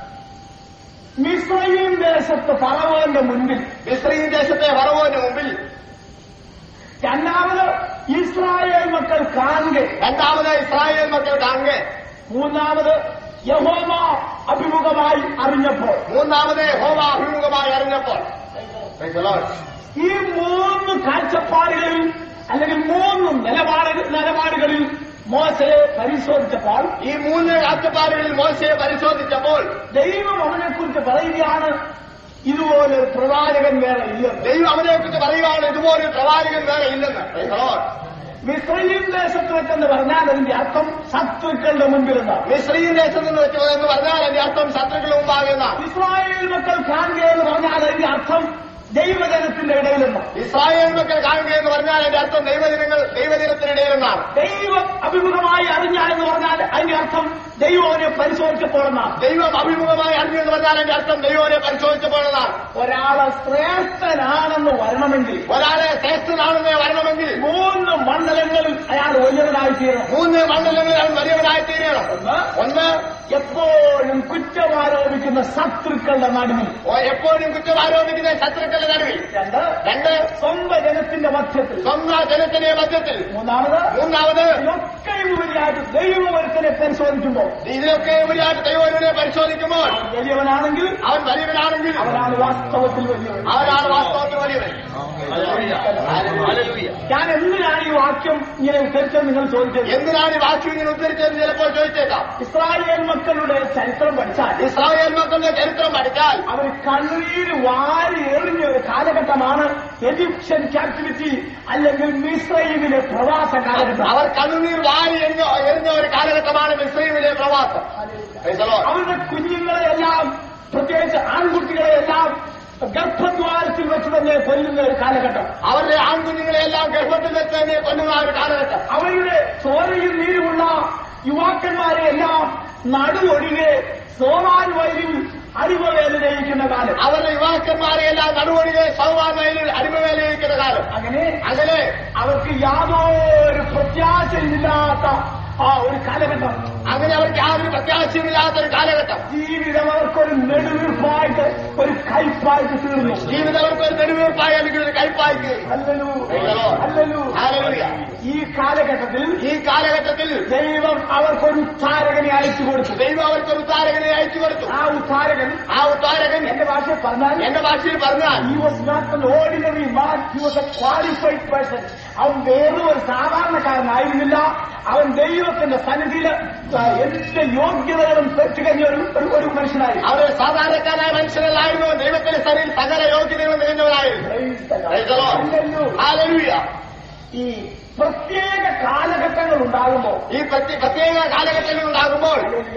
മിസ്രൈം ദേശത്ത് ഫറവോന്റെ മുൻപിൽ മിസ്രീം ദേശത്തെ ഫറവോന്റെ മുമ്പിൽ രണ്ടാമത് ഇസ്രായേൽ മക്കൾ കാണുക രണ്ടാമത് ഇസ്രായേൽ മക്കൾ കാണുക മൂന്നാമത് യഹോമ അഭിമുഖമായി അറിഞ്ഞപ്പോൾ മൂന്നാമത് ഹോമ അഭിമുഖമായി അറിഞ്ഞപ്പോൾ Praise the Lord. ഈ മൂന്ന് കാഴ്ചപ്പാടുകളിൽ അല്ലെങ്കിൽ മൂന്ന് നിലപാട് നിലപാടുകളിൽ മോശയെ പരിശോധിച്ചപ്പോൾ ഈ മൂന്ന് കാഴ്ചപ്പാടുകളിൽ മോശയെ പരിശോധിച്ചപ്പോൾ ദൈവം അവനെക്കുറിച്ച് പറയുകയാണ് ഇതുപോലെ ഒരു പ്രവാചകൻ വേറെ ഇല്ലെന്ന് ദൈവം അവനെ കുറിച്ച് പറയുകയാണ് ഇതുപോലെ ഒരു പ്രവാചകൻ വേറെ ഇല്ലെന്ന് Praise the Lord. മിസ്രൈം ദേശത്ത് വെച്ചെന്ന് പറഞ്ഞാൽ അതിന്റെ അർത്ഥം ശത്രുക്കളുടെ മുമ്പിൽ നിന്നാണ് മിസ്രീം ദേശത്ത് നിന്ന് വെച്ച് എന്ന് പറഞ്ഞാൽ അതിന്റെ അർത്ഥം ശത്രുക്കൾ മുമ്പാകുന്നതാണ് ഇസ്രായേൽ മക്കൾ കാണുക എന്ന് പറഞ്ഞാൽ അതിന്റെ അർത്ഥം ദൈവജനത്തിന്റെ ഇടയിൽ നിന്നാണ് ഇസ്രായേൽ മക്കൾ കാണുക എന്ന് പറഞ്ഞാൽ അതിന്റെ അർത്ഥം ദൈവജനങ്ങൾ ദൈവജനത്തിനിടയിൽ നിന്നാണ് ദൈവം അഭിമുഖമായി അറിഞ്ഞ എന്ന് പറഞ്ഞാൽ അതിന്റെ അർത്ഥം ദൈവം അവനെ പരിശോധിച്ചപ്പോൾ എന്നാണ് ദൈവം അഭിമുഖമായി അറിഞ്ഞു എന്ന് പറഞ്ഞാൽ അതിന്റെ അർത്ഥം ദൈവനെ പരിശോധിച്ചപ്പോഴതാണ് ഒരാളെ ശ്രേഷ്ഠനാണെന്ന് വരണമെങ്കിൽ ഒരാളെ ശ്രേഷ്ഠനാണെന്ന് വരണമെങ്കിൽ മൂന്ന് മണ്ഡലങ്ങളിൽ അയാൾ വലിയവനായി തീരണം മൂന്ന് മണ്ഡലങ്ങളിൽ അവൻ വലിയവനായി തീരണം ഒന്ന് ഒന്ന് എപ്പോഴും കുറ്റമാരോപിക്കുന്ന ശത്രുക്കളുടെ നടുവിൽ ഓ- എപ്പോഴും കുറ്റം ആരോപിക്കുന്ന ശത്രുക്കളുടെ നടുവിൽ രണ്ട് രണ്ട് സ്വന്തം ജനത്തിന്റെ മധ്യത്തിൽ സ്വന്തം ജനത്തിന്റെ മധ്യത്തിൽ മൂന്നാമത് മൂന്നാമത് ഇതൊക്കെ ഉപരിയായിട്ട് ദൈവമൊരുത്തനെ പരിശോധിക്കുമ്പോൾ ഇതിലൊക്കെ ഉപരിയായിട്ട് ദൈവനെ പരിശോധിക്കുമ്പോൾ വലിയവനാണെങ്കിൽ അവൻ വലിയവനാണെങ്കിൽ അവനാണ് വാസ്തവത്തിൽ വലിയവൻ അവനാണ് വാസ്തവത്തിൽ വലിയവൻ ഞാൻ എന്തിനാണ് ഈ വാക്യം ഇങ്ങനെ ഉദ്ധരിച്ചത് നിങ്ങൾ ചോദിച്ചത് എന്തിനാണ് ഈ വാക്യം ഇങ്ങനെ ഉദ്ധരിച്ചതെന്ന് ചിലപ്പോൾ ചോദിച്ചേക്കാം ഇസ്രായേൽ മക്കളുടെ ചരിത്രം പഠിച്ചാൽ ഇസ്രായേൽ മക്കളുടെ ചരിത്രം പഠിച്ചാൽ അവർ കണ്ണീര് വാരി എറിഞ്ഞ ഒരു കാലഘട്ടമാണ് എജിപ്ഷ്യൻ ക്യാപ്റ്റിവിറ്റി അല്ലെങ്കിൽ മിസ്രൈമിലെ പ്രവാസ കാലഘട്ടം അവർ കണ്ണുനീർ വാരി എറിഞ്ഞ എറിഞ്ഞ ഒരു കാലഘട്ടമാണ് മിസ്രൈമിലെ പ്രവാസം Praise the Lord. അവരുടെ കുഞ്ഞുങ്ങളെയെല്ലാം പ്രത്യേകിച്ച് ആൺകുട്ടികളെയെല്ലാം ഗർഭദ്വാരത്തിൽ വെച്ച് തന്നെ കൊല്ലുന്ന ഒരു കാലഘട്ടം അവരുടെ ആൺകുഞ്ഞുങ്ങളെല്ലാം ഗർഭത്തിൽ വെച്ച് തന്നെ കൊല്ലുന്ന ഒരു കാലഘട്ടം അവരുടെ ചോരയും നീരുമുള്ള യുവാക്കന്മാരെ എല്ലാം നടുവൊഴികെ സോമാൻ വയലിൽ അടിമവേല ചെയ്യിക്കുന്ന കാലം അവരുടെ യുവാക്കന്മാരെ എല്ലാം നടുവഴികെ സൗവാമയിൽ അടിമവേലയിരിക്കുന്ന കാലം അങ്ങനെ അങ്ങനെ അവർക്ക് യാതൊരു പ്രത്യാശയില്ലാത്ത ആ ഒരു കാലഘട്ടം അങ്ങനെ അവർക്ക് യാതൊരു പ്രത്യാശയുമില്ലാത്ത ഒരു കാലഘട്ടം ജീവിതം അവർക്കൊരു നെടുവീർപ്പായിട്ട് ഒരു കൈപ്പായിട്ട് തീർന്നു ജീവിതം അവർക്ക് ഒരു നെടുവീർപ്പായി അല്ലെങ്കിൽ ഒരു കൈപ്പായി അല്ലലൂ Hello. അല്ലലൂ Hallelujah. ഈ കാലഘട്ടത്തിൽ ഈ കാലഘട്ടത്തിൽ ദൈവം അവർക്കൊരു ഉത്താരകനെ അയച്ചു കൊടുത്തു ദൈവം അവർക്ക് ഒരു ഉത്താരകനെ അയച്ചു കൊടുത്തു ആ ഉത്താരകൻ ആ ഉത്താരകൻ എന്റെ ഭാഷയിൽ പറഞ്ഞാൽ എന്റെ ഭാഷയിൽ പറഞ്ഞാൽ he was not an ordinary man he was a qualified person അവൻ വേറെ ഒരു സാധാരണക്കാരനായിരുന്നില്ല അവൻ ദൈവത്തിന്റെ സന്നിധിയിൽ ആ, എല്ലാ യോഗ്യതകളും തെറ്റുകഴിഞ്ഞ ഒരു ഒരു- ഒരു മനുഷ്യനായിരുന്നു അവർ സാധാരണക്കാരായ മനുഷ്യരല്ലായിരുന്നു ദൈവത്തിന്റെ സ്ഥലയിൽ സകല യോഗ്യതകളും തികഞ്ഞവരായിരുന്നു Praise the Lord. Praise the Lord. Hallelujah. Hallelujah. ഈ പ്രത്യേക കാലഘട്ടങ്ങൾ ഉണ്ടാകുമ്പോൾ ഈ പ്രത്യ- പ്രത്യേക കാലഘട്ടങ്ങൾ ഉണ്ടാകുമ്പോൾ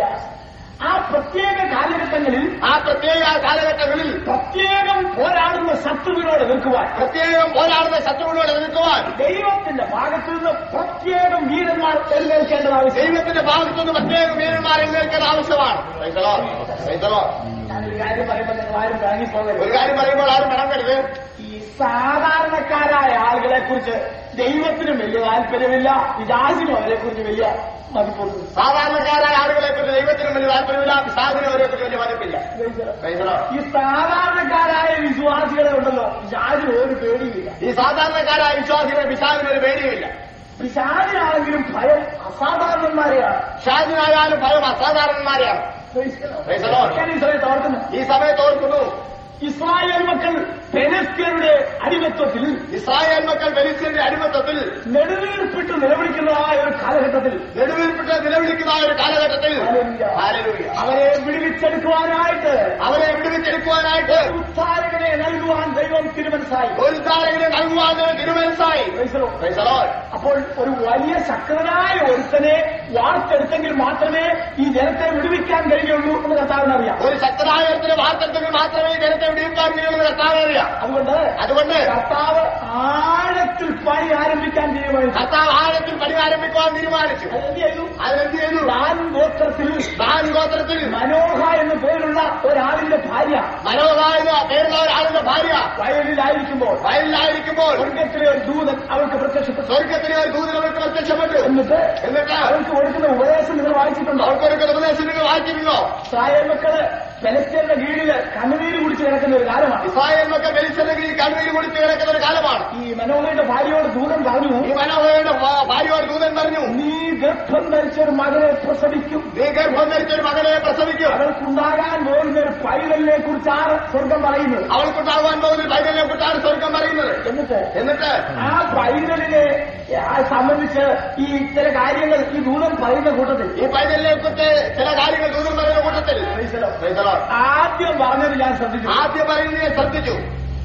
ആ പ്രത്യേക കാലഘട്ടങ്ങളിൽ ആ പ്രത്യേക കാലഘട്ടങ്ങളിൽ പ്രത്യേകം പോരാടുന്ന ശത്രുവിനോട് നിൽക്കുവാൻ പ്രത്യേകം പോരാടുന്ന ശത്രുവിനോട് എതിർക്കുവാൻ ദൈവത്തിന്റെ ഭാഗത്തു നിന്ന് പ്രത്യേകം വീരന്മാർ എഴുന്നേൽക്കേണ്ടത് ആവശ്യം ദൈവത്തിന്റെ ഭാഗത്തുനിന്ന് പ്രത്യേകം വീരന്മാർ എഴുന്നേൽക്കേണ്ട ആവശ്യമാണ് Praise the Lord. Praise the Lord. ഞാനൊരു കാര്യം പറയുമ്പോൾ നിങ്ങൾ ആരും ഇറങ്ങിപ്പോകരുത് ഒരു കാര്യം പറയുമ്പോൾ ആരും മടങ്ങരുത് ഈ സാധാരണക്കാരായ ആളുകളെ കുറിച്ച് ദൈവത്തിനും വലിയ താല്പര്യമില്ല വിജാസിനും അവരെ കുറിച്ച് വലിയ മതിപ്പൊന്നും സാധാരണക്കാരായ ആളുകളെ കുറിച്ച് ദൈവത്തിനും വലിയ താല്പര്യമില്ല പിശാചിനും അവരെ കുറിച്ച് വലിയ മതിപ്പില്ല Praise the Lord. ഈ സാധാരണക്കാരായ വിശ്വാസികളെ ഉണ്ടല്ലോ വിജാസിന് ഒരു പേടിയില്ല ഈ സാധാരണക്കാരായ വിശ്വാസികളെ പിശാചിന് ഒരു പേടിയുമില്ല പിശാചിനാണെങ്കിലും ഭയം അസാധാരണന്മാരെയാണ് ഷാജിനായാലും ഭയം അസാധാരണന്മാരെയാണ് Praise the Lord. ഞാൻ ഈ സമയത്ത് ഓർക്കുന്നു ഈ സമയത്ത് ഓർക്കുന്നു ഇസ്രായേൽ മക്കൾ പെനസ്കരുടെ അടിമത്വത്തിൽ ഇസ്രായേൽ മക്കൾ ബലിസ്റ്റിന്റെ അടിമത്തത്തിൽ നെടുവീർപ്പിട്ട് നിലവിളിക്കുന്നതായ ഒരു കാലഘട്ടത്തിൽ നെടുവീർപ്പിട്ട് നിലവിളിക്കുന്ന ആ ഒരു കാലഘട്ടത്തിൽ Hallelujah. Hallelujah. അവരെ വിടുവിച്ചെടുക്കുവാനായിട്ട് അവരെ വിടുവിച്ചെടുക്കുവാനായിട്ട് ഉദ്ധാരകനെ നൽകുവാൻ ദൈവം തിരുമനസായി ഒരു താരകനെ നൽകുവാൻ തിരുമനസായി Praise the Lord. Praise the Lord. അപ്പോൾ ഒരു വലിയ ശക്തനായ ഒരുത്തനെ വാർത്തെടുത്തെങ്കിൽ മാത്രമേ ഈ ജനത്തെ വിടുവിക്കാൻ കഴിയുള്ളൂ എന്ന് കർത്താവിന് അറിയാം ഒരു ശക്തനായ ഒരുത്തിന് വാർത്തത്തിൽ മാത്രമേ ഈ ജനത്തെ വിടുവിക്കാൻ കഴിയുമെന്ന് കർത്താവ് അറിയാം അതുകൊണ്ട് അതുകൊണ്ട് കർത്താവ് ആഴത്തിൽ പണി ആരംഭിക്കാൻ തീരുമാനിച്ചു കർത്താവ് ആഴത്തിൽ പണി ആരംഭിക്കുവാൻ തീരുമാനിച്ചു അതെന്ത് ചെയ്തു അതെന്ത് ചെയ്തു ദാൻ ഗോത്രത്തിൽ ദാൻ ഗോത്രത്തിൽ മനോഹ എന്ന് പേരുള്ള ഒരാളിന്റെ ഭാര്യ മനോഹ എന്ന പേരുള്ള ഒരാളുടെ ഭാര്യ വയലിലായിരിക്കുമ്പോൾ വയലിലായിരിക്കുമ്പോൾ സ്വർഗത്തിലെ ഒരു ദൂതൻ അവൾക്ക് പ്രത്യക്ഷപ്പെട്ടു സ്വർഗത്തിലെ ഒരു ദൂതൻ അവർക്ക് പ്രത്യക്ഷപ്പെട്ടു എന്നിട്ട് എന്നിട്ട് അവൾക്ക് കൊടുക്കുന്ന ഉപദേശം നിങ്ങൾ വായിച്ചിട്ടുണ്ടോ അവർക്കൊരു ഉപദേശം നിങ്ങൾ വായിച്ചിരുന്നോ ഇസ്രായേൽ മക്കള് ഫലസ്തീന്റെ കീഴില് കണ്ണുനീര് കുടിച്ച് കിടക്കുന്ന ഒരു കാലമാണ് ഇസ്രായേൽ മക്കൾ ബലിച്ചെങ്കിൽ കണ്ണീര് കുടിച്ച് കിടക്കുന്ന ഒരു കാലമാണ് ഈ മനോഹരയുടെ ഭാര്യയോട് ദൂതൻ പറഞ്ഞു ഈ മനോഹരയുടെ ഭാ- ഭാര്യയോട് ദൂതൻ പറഞ്ഞു നീ ഗർഭം ധരിച്ച ഒരു മകനെ പ്രസവിക്കും നീ ഗർഭം ധരിച്ച ഒരു മകനെ പ്രസവിക്കും അവൾക്കുണ്ടാകാൻ പോകുന്ന ഒരു പൈതലിനെ കുറിച്ചാണ് സ്വർഗം പറയുന്നത് അവൾക്കുണ്ടാകുവാൻ പോകുന്ന ഒരു പൈതലിനെ കുറിച്ചാണ് സ്വർഗം പറയുന്നത് എന്നിട്ട് എന്നിട്ട് ആ പൈതലിനെ ആ, സംബന്ധിച്ച് ഈ ചില കാര്യങ്ങൾ ഈ ദൂതൻ പറയുന്ന കൂട്ടത്തിൽ ഈ പൈതലിനെ കുറിച്ച് ചില കാര്യങ്ങൾ ദൂതൻ പറയുന്ന കൂട്ടത്തിൽ Praise the Lord. ആദ്യം പറഞ്ഞത് ഞാൻ ശ്രദ്ധിച്ചു ആദ്യം പറയുന്നത് ഞാൻ ശ്രദ്ധിച്ചു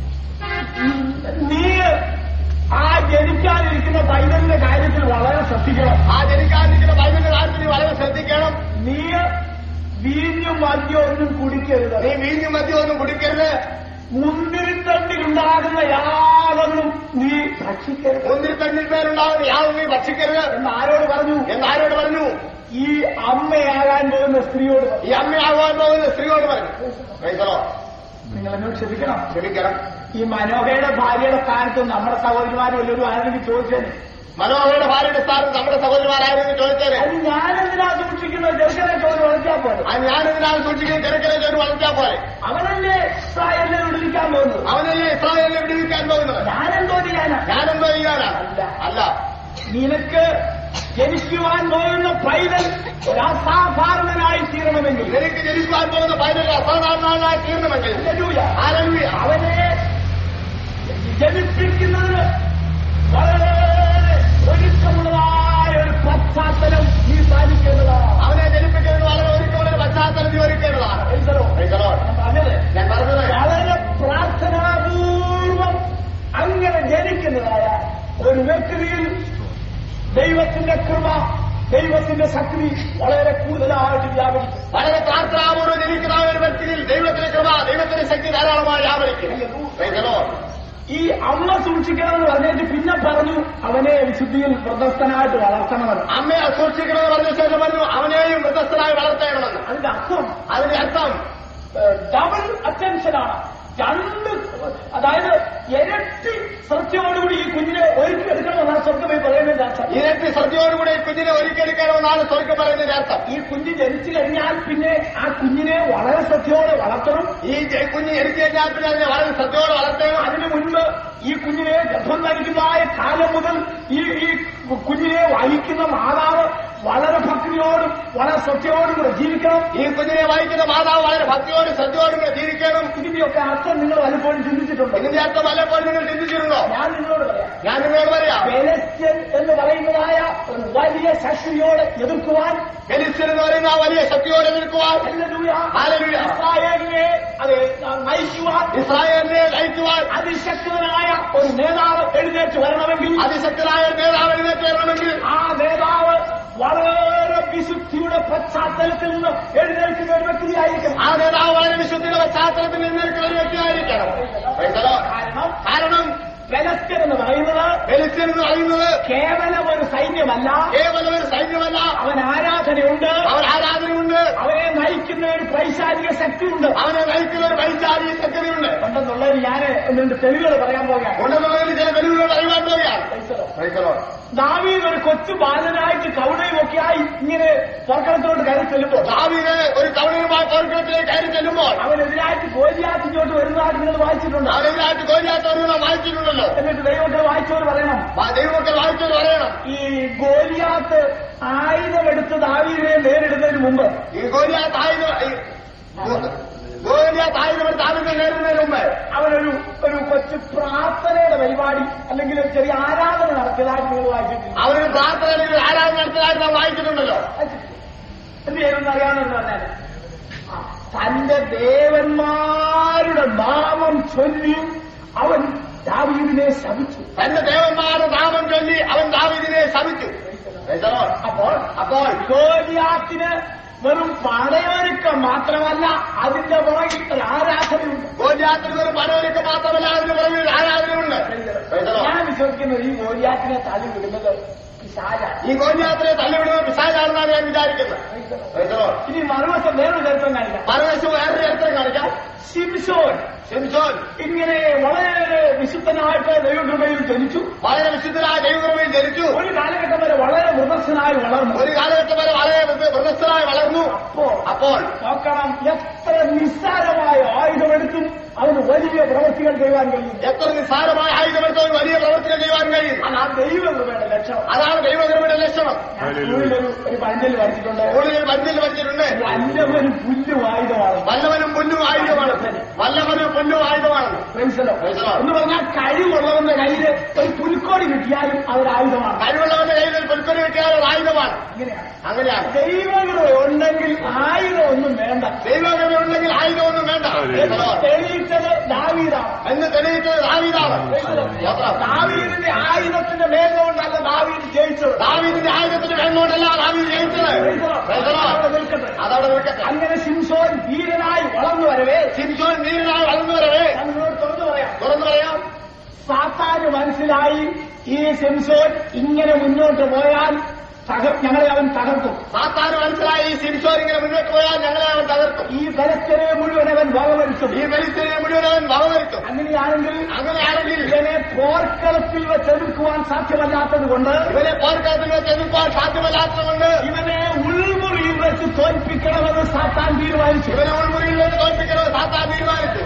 നീ ആ ജനിക്കാനിരിക്കുന്ന പൈതലിന്റെ കാര്യത്തിൽ വളരെ ശ്രദ്ധിക്കണം ആ ജനിക്കാതിരിക്കുന്ന പൈതലിന്റെ കാര്യത്തിൽ നീ വളരെ ശ്രദ്ധിക്കണം നീ വീഞ്ഞും മദ്യം ഒന്നും കുടിക്കരുത് നീ വീഞ്ഞും മദ്യമൊന്നും കുടിക്കരുത് മുന്തിരിത്തണ്ടിലുണ്ടാകുന്ന യാതൊന്നും നീ ഭക്ഷിക്കരുത് മുന്തിരിത്തണ്ണിൽ പേരുണ്ടാവുന്ന യാതൊന്നും നീ ഭക്ഷിക്കരുത് എന്ന് ആരോട് പറഞ്ഞു എന്ന് ആരോട് പറഞ്ഞു ഈ അമ്മയാകാൻ പോകുന്ന സ്ത്രീയോട് പറഞ്ഞു. ഈ അമ്മയാകുവാൻ പോകുന്ന സ്ത്രീയോട് പറഞ്ഞു Praise the Lord. നിങ്ങൾ എന്നോട് ക്ഷമിക്കണം ക്ഷമിക്കണം ഈ മനോഹയുടെ ഭാര്യയുടെ സ്ഥാനത്ത് നമ്മുടെ സഹോദരിമാരും എല്ലാവരും ആരെങ്കിലും ചോദിച്ചേനെ മനോഹരയുടെ ഭാര്യയുടെ സ്ഥാനത്ത് നമ്മുടെ സഹോദരന്മാരായിരുന്നു ചോദിച്ചത് അത് ഞാനെന്തിനാ സൂക്ഷിക്കുന്നത് ചെറുക്കനെ ചോദ്യം വളർത്തിയാൽ പോലെ ആ ഞാനെതിനാണ് സൂക്ഷിക്കുന്നത് ചെറുക്കനെ ചോദിച്ചു വളർത്തിയാൽ പോലെ അവനല്ലേ ഇസ്രായേലിനെ വിടുവിക്കാൻ പോകുന്നത് അവനല്ലേ ഇസ്രായേലിനെ വിടുവിക്കാൻ പോകുന്നത് ഞാനെന്തോ ചെയ്യാനാ ഞാനെന്തോ ചെയ്യാനാണ് അല്ല. അല്ല നിനക്ക് ജനിക്കുവാൻ പോകുന്ന പൈതൽ ഒരു അസാധാരണനായി തീരണമെങ്കിൽ നിനക്ക് ജനിക്കുവാൻ പോകുന്ന പൈതൽ അസാധാരണമായി തീർന്നുമെങ്കിൽ ഹല്ലേലൂയ. ആരംഭി അവനെ ജനിപ്പിക്കുന്നതിന് വളരെ ഒരുക്കമുള്ളതായ ഒരു പശ്ചാത്തലം നീ പാലിക്കേണ്ടതാണ് അവനെ ജനിപ്പിക്കുന്നതിന് വളരെ ഒരുക്കമുള്ള ഒരു പശ്ചാത്തലം നീ ഒരുക്കേണ്ടതാണ് എന്തോ Praise the Lord. പറഞ്ഞത് ഞാൻ പറഞ്ഞത് വളരെ പ്രാർത്ഥനാപൂർവം അങ്ങനെ ജനിക്കുന്നതായ ഒരു വ്യക്തിയിൽ ദൈവത്തിന്റെ കൃപ ദൈവത്തിന്റെ ശക്തി വളരെ കൂടുതലായിട്ട് വ്യാപരിക്കും വളരെ പ്രാർത്ഥനാപൂർവ്വം ജനിക്കുന്ന ആ ഒരു വ്യക്തിയിൽ ദൈവത്തിന്റെ കൃപ ദൈവത്തിന്റെ ശക്തി ധാരാളമായി വ്യാപരിക്കും Praise the Lord. ഈ അമ്മ സൂക്ഷിക്കണമെന്ന് പറഞ്ഞിട്ട് പിന്നെ പറഞ്ഞു അവനെ വിശുദ്ധിയിൽ പ്രദർശനായിട്ട് വളർത്തണമെന്ന് അമ്മയെ സൂക്ഷിക്കണമെന്ന് പറഞ്ഞ ശേഷം പറഞ്ഞു അവനെയും വൃദ്ധസ്ഥനായി വളർത്തേണമെന്ന് അതിന്റെ അർത്ഥം അതിന്റെ അർത്ഥം ഡബിൾ അറ്റൻഷനാണ് രണ്ട് അതായത് ഇരട്ടി ശ്രദ്ധയോടുകൂടി ഈ കുഞ്ഞിനെ ഒരുക്കിയെടുക്കണമെന്നാണ് സ്വർഗമേ പറയുന്നതിന്റെ അർത്ഥം ഇരട്ടി ശ്രദ്ധയോടുകൂടി ഈ കുഞ്ഞിനെ ഒരുക്കിയെടുക്കണമെന്നാണ് സ്വർഗം പറയുന്നതിന്റെ അർത്ഥം ഈ കുഞ്ഞ് ജനിച്ചു കഴിഞ്ഞാൽ പിന്നെ ആ കുഞ്ഞിനെ വളരെ ശ്രദ്ധയോടെ വളർത്തണം ഈ ജ- കുഞ്ഞ് എനിക്ക് കഴിഞ്ഞാൽ പിന്നെ അതിനെ വളരെ ശ്രദ്ധയോടെ വളർത്തേണം അതിനു മുൻപ് ഈ കുഞ്ഞിനെ ഗർഭം ധരിക്കുന്നതായ കാലം മുതൽ ഈ ഈ കുഞ്ഞിനെ വഹിക്കുന്ന മാതാവ് വളരെ ഭക്തിയോടും വളരെ ശ്രദ്ധയോടും കൂടെ ജീവിക്കണം ഈ കുഞ്ഞിനെ വഹിക്കുന്ന മാതാവ് വളരെ ഭക്തിയോടും ശ്രദ്ധയോടും കൂടെ ജീവിക്കണം ഇതിന്റെയൊക്കെ അർത്ഥം നിങ്ങൾ പലപ്പോഴും ചിന്തിച്ചിട്ടുണ്ടോ ഇതിന്റെ അർത്ഥം പലപ്പോഴും നിങ്ങൾ ചിന്തിച്ചിട്ടുണ്ടോ ഞാൻ നിങ്ങളോട് പറയാം ഞാൻ നിങ്ങളോട് പറയാം പെലസ്ത്യൻ എന്ന് പറയുന്നതായ ഒരു വലിയ ശക്തിയോട് എതിർക്കുവാൻ ഫെലിസ്തീൻ എന്ന് പറയുന്ന ആ വലിയ ശക്തിയോടെ നിൽക്കുവാൻ ഹല്ലേലൂയ, ഹല്ലേലൂയ. ഇസ്രായേലിനെ അത് നയിക്കുവാൻ ഇസ്രായേലിനെ നയിക്കുവാൻ അതിശക്തനായ ഒരു നേതാവ് എഴുന്നേറ്റ് വരണമെങ്കിൽ അതിശക്തനായ ഒരു നേതാവ് എഴുന്നേറ്റ് വരണമെങ്കിൽ ആ നേതാവ് വളരെ വിശുദ്ധിയുടെ പശ്ചാത്തലത്തിൽ നിന്ന് എഴുന്നേൽക്കുന്ന ഒരു വ്യക്തിയായിരിക്കണം ആ നേതാവ് വളരെ വിശുദ്ധിയുടെ പശ്ചാത്തലത്തിൽ നിന്നിരിക്കുന്ന ഒരു വ്യക്തിയായിരിക്കണം Praise the Lord. കാരണം കാരണം പെലസ്ത്യൻ എന്ന് പറയുന്നത് ഫെലിസ്തീൻ എന്ന് പറയുന്നത് കേവലം ഒരു സൈന്യമല്ല കേവലം ഒരു സൈന്യമല്ല അവൻ ആരാധനയുണ്ട് അവൻ ആരാധനയുണ്ട് അവനെ നയിക്കുന്ന ഒരു പൈശാചിക ശക്തിയുണ്ട് അവനെ നയിക്കുന്ന ഒരു വൈചാരിക ശക്തിയുണ്ട് ഉണ്ടെന്നുള്ളത് ഞാൻ രണ്ട് തെളിവുകൾ പറയാൻ പോകുകയാണ് ഉണ്ടെന്നുള്ളതിന് ചില വെല്ലുവിളികൾ അറിയാൻ പോവുകയാണ് Praise the Lord. ദാവീദ് ഒരു കൊച്ചു ബാലനായിട്ട് കൗടയും ഒക്കെ ആയി ഇങ്ങനെ സ്വർഗത്തോട്ട് കയറി ചെല്ലുമ്പോൾ ദാവീദ് ഒരു കവണയുമായി സ്വർഗത്തിലേക്ക് കയറി ചെല്ലുമ്പോൾ അവനെതിരായിട്ട് ഗോലിയാത്തിങ്ങോട്ട് വരുന്നതായിട്ട് നിങ്ങൾ വായിച്ചിട്ടുണ്ട് അവനെതിരായിട്ട് കോരിയാത്തവരെ വായിച്ചിട്ടുണ്ടല്ലോ എന്നിട്ട് ദൈവത്തെ വായിച്ചവർ പറയണം ആ ദൈവമക്കൾ വായിച്ചത് പറയണം ഈ ഗോലിയാത്ത് ആയുധമെടുത്ത് ദാവീദിനെ നേരിടുന്നതിന് മുമ്പ് ഈ ഗോലിയാത്ത് ആയുധം ഈ ഗോ- ഗോലിയാത്ത് ആയുധം ദാവീദിനെ നേരിടുന്നതിന് മുമ്പ് അവനൊരു ഒരു കൊച്ചു പ്രാർത്ഥനയുടെ പരിപാടി അല്ലെങ്കിൽ ഒരു ചെറിയ ആരാധന നടത്തിയതായിട്ട് നിങ്ങൾ വായിച്ചിട്ടില്ല അവരൊരു പ്രാർത്ഥന അല്ലെങ്കിൽ ഒരു ആരാധന നടത്തിയതായിട്ട് നാം വായിച്ചിട്ടുണ്ടല്ലോ എന്ത് ചെയ്യുമെന്ന് അറിയാമെന്ന് പറഞ്ഞാൽ ആ, തന്റെ ദേവന്മാരുടെ നാമം ചൊല്ലിയും അവൻ ദാവീദിനെ ശപിച്ചു തന്റെ ദേവന്മാരുടെ നാമം ചൊല്ലി അവൻ ദാവീദിനെ ശമിച്ചു Praise the Lord. അപ്പോൾ അപ്പോൾ ഗോലിയാത്തിന് വെറും പടയൊരുക്കം മാത്രമല്ല അതിന്റെ പുറകിൽ ഒരു ആരാധനയുണ്ട് ഗോലിയാത്തിന് ഒരു പണമൊരുക്കം മാത്രമല്ല അതിന് പുറകിൽ ഒരു ആരാധനയുണ്ട് Praise the Lord. ഞാൻ വിശ്വസിക്കുന്നത് ഈ ഗോലിയാത്തിനെ തള്ളി വിടുന്നത് പിശാചാണ്. ഈ ഗോലിയാത്തിനെ തള്ളിവിടുന്നത് പിശാചാണെന്നാണ് ഞാൻ വിചാരിക്കുന്നത് Praise the Lord. ഇനി മറുവശം വേറൊരു ചരിത്രം കാണിക്കാം പരമേശ്വർ വേറൊരു ചരിത്രം കാണിക്കാം ശിംശോൻ സിംസോൻ ഇങ്ങനെ വളരെ വിശുദ്ധനായിട്ട് ദൈവകൃപയിൽ ജനിച്ചു വളരെ വിശുദ്ധനായ ദൈവകൃപയിൽ ജനിച്ചു ഒരു കാലഘട്ടം വരെ വളരെ വൃതസ്ഥനായി വളർന്നു ഒരു കാലഘട്ടം വരെ വളരെ വൃദ്ധസ്ഥനായി വളർന്നു അപ്പോൾ അപ്പോൾ നോക്കണം എത്ര നിസ്സാരമായ ആയുധമെടുത്തും അവന് വലിയ പ്രവൃത്തികൾ ചെയ്യുവാൻ കഴിയും എത്ര നിസ്സാരമായ ആയുധമെടുത്ത് ഒരു വലിയ പ്രവൃത്തികൾ ചെയ്യുവാൻ കഴിയും അത് ആ ദൈവകൃപയുടെ ലക്ഷണം അതാണ് ദൈവകൃപയുടെ ലക്ഷണം ഞാൻ സ്കൂളിലൊരു ഒരു പഞ്ചൽ വരച്ചിട്ടുണ്ട് കൂടുതൽ പഞ്ചിൽ പഠിച്ചിട്ടുണ്ട് വല്ലവനും പുല്ലും ആയുധമാണ് വല്ലവനും പുല്ലും ആയുധമാണ് വല്ലവനും പുല്ലും ആയുധമാണ് മനസ്സിലോ Praise the Lord. എന്ന് പറഞ്ഞാൽ കഴിവുള്ളവന്റെ കയ്യിൽ ഒരു പുൽക്കോടി കിട്ടിയാലും അതൊരു ആയുധമാണ് കഴിവുള്ളവന്റെ കയ്യിൽ ഒരു പുൽക്കൊടി കിട്ടിയാൽ ഒരു ആയുധമാണ് ഇങ്ങനെയാണ് അങ്ങനെയാണ് ദൈവകൃപ ഉണ്ടെങ്കിൽ ആയുധം ഒന്നും വേണ്ട ദൈവകൃപ ഉണ്ടെങ്കിൽ ആയുധമൊന്നും വേണ്ട Praise the Lord. തെളിയിച്ചത് ദാവീദാണ് എന്ന് തെളിയിച്ചത് ദാവീദാണ് ദാവീദിന്റെ ആയുധത്തിന്റെ മേലുകൊണ്ടല്ല ദാവീദ് ജയിച്ചത് ദാവീദിന്റെ ആയുധത്തിന് വേണ്ടോണ്ടല്ല ദാവീദ് ജയിച്ചത് Praise the Lord. അവിടെ നിൽക്കട്ടെ. അതവിടെ നിൽക്കട്ടെ അങ്ങനെ ശിംശോൻ വീരനായി വളർന്നു വരവേ സിംസോൻ നീരിനായി വളർന്നു വരവേ ഞാൻ നിങ്ങളോട് തുറന്നു പറയാം തുറന്നു പറയാം സാത്താന് മനസ്സിലായി ഈ ശിംശോൻ ഇങ്ങനെ മുന്നോട്ട് പോയാൽ തകർ ഞങ്ങളെ അവൻ തകർക്കും സാത്താന് മനസ്സിലായി ഈ സിംസോൻ ഇങ്ങനെ മുന്നോട്ട് പോയാൽ ഞങ്ങളെ അവൻ തകർക്കും ഈ ബലത്തിനെ മുഴുവൻ അവൻ വകവരുത്തും ഈ വെളിത്തിനെ മുഴുവൻ അവൻ വകവരുത്തും അങ്ങനെയാണെങ്കിൽ അങ്ങനെയാണെങ്കിൽ ഇവനെ പോർക്കളത്തിൽ വെച്ചെടുക്കുവാൻ സാധ്യമല്ലാത്തത് കൊണ്ട് ഇവനെ പോർക്കളത്തിൽ വെച്ച് എതിർക്കാൻ സാധ്യമല്ലാത്തതുകൊണ്ട് ഇവനെ ഉൾമുറിയിൽ വെച്ച് തോൽപ്പിക്കണമെന്ന് സാത്താൻ തീരുമാനിച്ചു ഇവനെ ഉൾമുറിയിൽ വെച്ച് തോൽപ്പിക്കണമെന്ന് സാത്താൻ തീരുമാനിച്ചു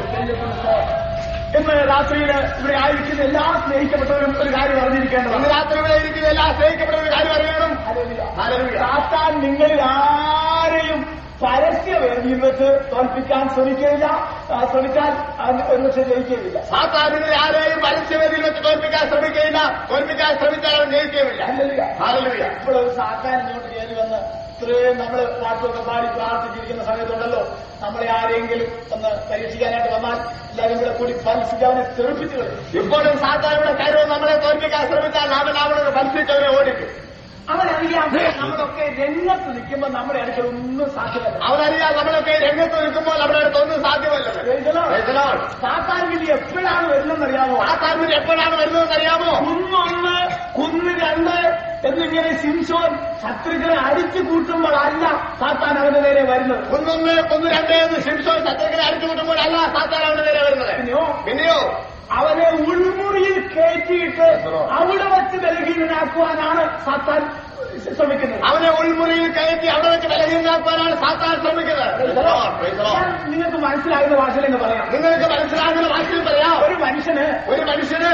ഇന്ന് രാത്രിയിൽ ഇവിടെ ആയിരിക്കുന്ന എല്ലാ സ്നേഹിക്കപ്പെട്ടവരും ഒരു കാര്യം ഇന്ന് അറിഞ്ഞിരിക്കേണ്ടതാണ് രാത്രി ഇവിടെ ഇരിക്കുന്ന എല്ലാ സ്നേഹിക്കപ്പെട്ട ഒരു കാര്യം അറിയണം ഹല്ലേലൂയ. സാത്താൻ നിങ്ങളിൽ ആരെയും പരസ്യ വേദിയിൽ വെച്ച് തോൽപ്പിക്കാൻ ശ്രമിക്കുകയില്ല ആ, ശ്രമിച്ചാൽ അത് ഒരുപക്ഷെ ജയിക്കുകയില്ല സാത്താനിനെ ആരെയും പരസ്യവേദിയിൽ വെച്ച് തോൽപ്പിക്കാൻ ശ്രമിക്കുകയില്ല തോൽപ്പിക്കാൻ ശ്രമിച്ചാൽ അവൻ ജയിക്കുകയുമില്ല ഹല്ലേലൂയ. ഹാലലുയ ഇപ്പോൾ ഒരു സാത്താൻ ഇങ്ങോട്ട് കയറി വന്ന് ഇത്രയും നമ്മൾ പാട്ടൊക്കെ പാടി പ്രാർത്ഥിച്ചിരിക്കുന്ന സമയത്തുണ്ടല്ലോ നമ്മളെ ആരെങ്കിലും ഒന്ന് പരീക്ഷിക്കാനായിട്ട് വന്നാൽ എല്ലാവരും കൂടെ കൂടി ഫലിച്ചിട്ട് അവനെ തെറിപ്പിച്ചു കളയും ഇപ്പോഴും സാത്താനിയുടെ കാര്യവും നമ്മളെ തോൽപ്പിക്കാൻ ശ്രമിച്ചാൽ അവൻ അവനോട് മത്സരിച്ചവനെ ഓടിക്കും അവനറിയാം നമ്മളൊക്കെ രംഗത്ത് നിൽക്കുമ്പോൾ നമ്മുടെ അടുക്കൽ ഒന്നും സാധ്യമല്ല അവനറിയാം നമ്മളൊക്കെ രംഗത്ത് നിൽക്കുമ്പോൾ നമ്മുടെ അടുത്ത് ഒന്നും സാധ്യമല്ലെന്ന് Praise the Lord. Praise the Lord. സാത്താൻ വിളി എപ്പോഴാണ് വരുന്നതെന്നറിയാമോ സാത്താൻ എപ്പോഴാണ് വരുന്നതെന്ന് അറിയാമോ കുന്നൊന്ന് കുന്ന് രണ്ട് എന്നിങ്ങനെ സിംസോൻ ശത്രുക്കളെ അടിച്ചു കൂട്ടുമ്പോഴല്ല സാത്താൻ അവന്റെ നേരെ വരുന്നത് ഒന്നൊന്ന് ഒന്ന് രണ്ട് എന്ന് ശിംസോൻ ശത്രുക്കളെ അടിച്ചു കൂട്ടുമ്പോഴല്ല സാത്താൻ അവന്റെ നേരെ വരുന്നത് പിന്നെയോ പിന്നെയോ അവനെ ഉൾമുറിയിൽ കയറ്റിയിട്ട് അവിടെ വെച്ച് ബലഹീനനാക്കുവാനാണ് സാത്താൻ ശ്രമിക്കുന്നത് അവനെ ഉൾമുറിയിൽ കയറ്റി അവിടെ വെച്ച് ബലഹീനാക്കാനാണ് സാത്താൻ ശ്രമിക്കുന്നത് Praise the Lord. Praise the Lord. ഞാൻ നിങ്ങൾക്ക് മനസ്സിലാകുന്ന ഭാഷയിൽ എന്ന് പറയാം നിങ്ങൾക്ക് മനസ്സിലാകുന്ന ഭാഷയിൽ പറയാം ഒരു മനുഷ്യന് ഒരു മനുഷ്യന്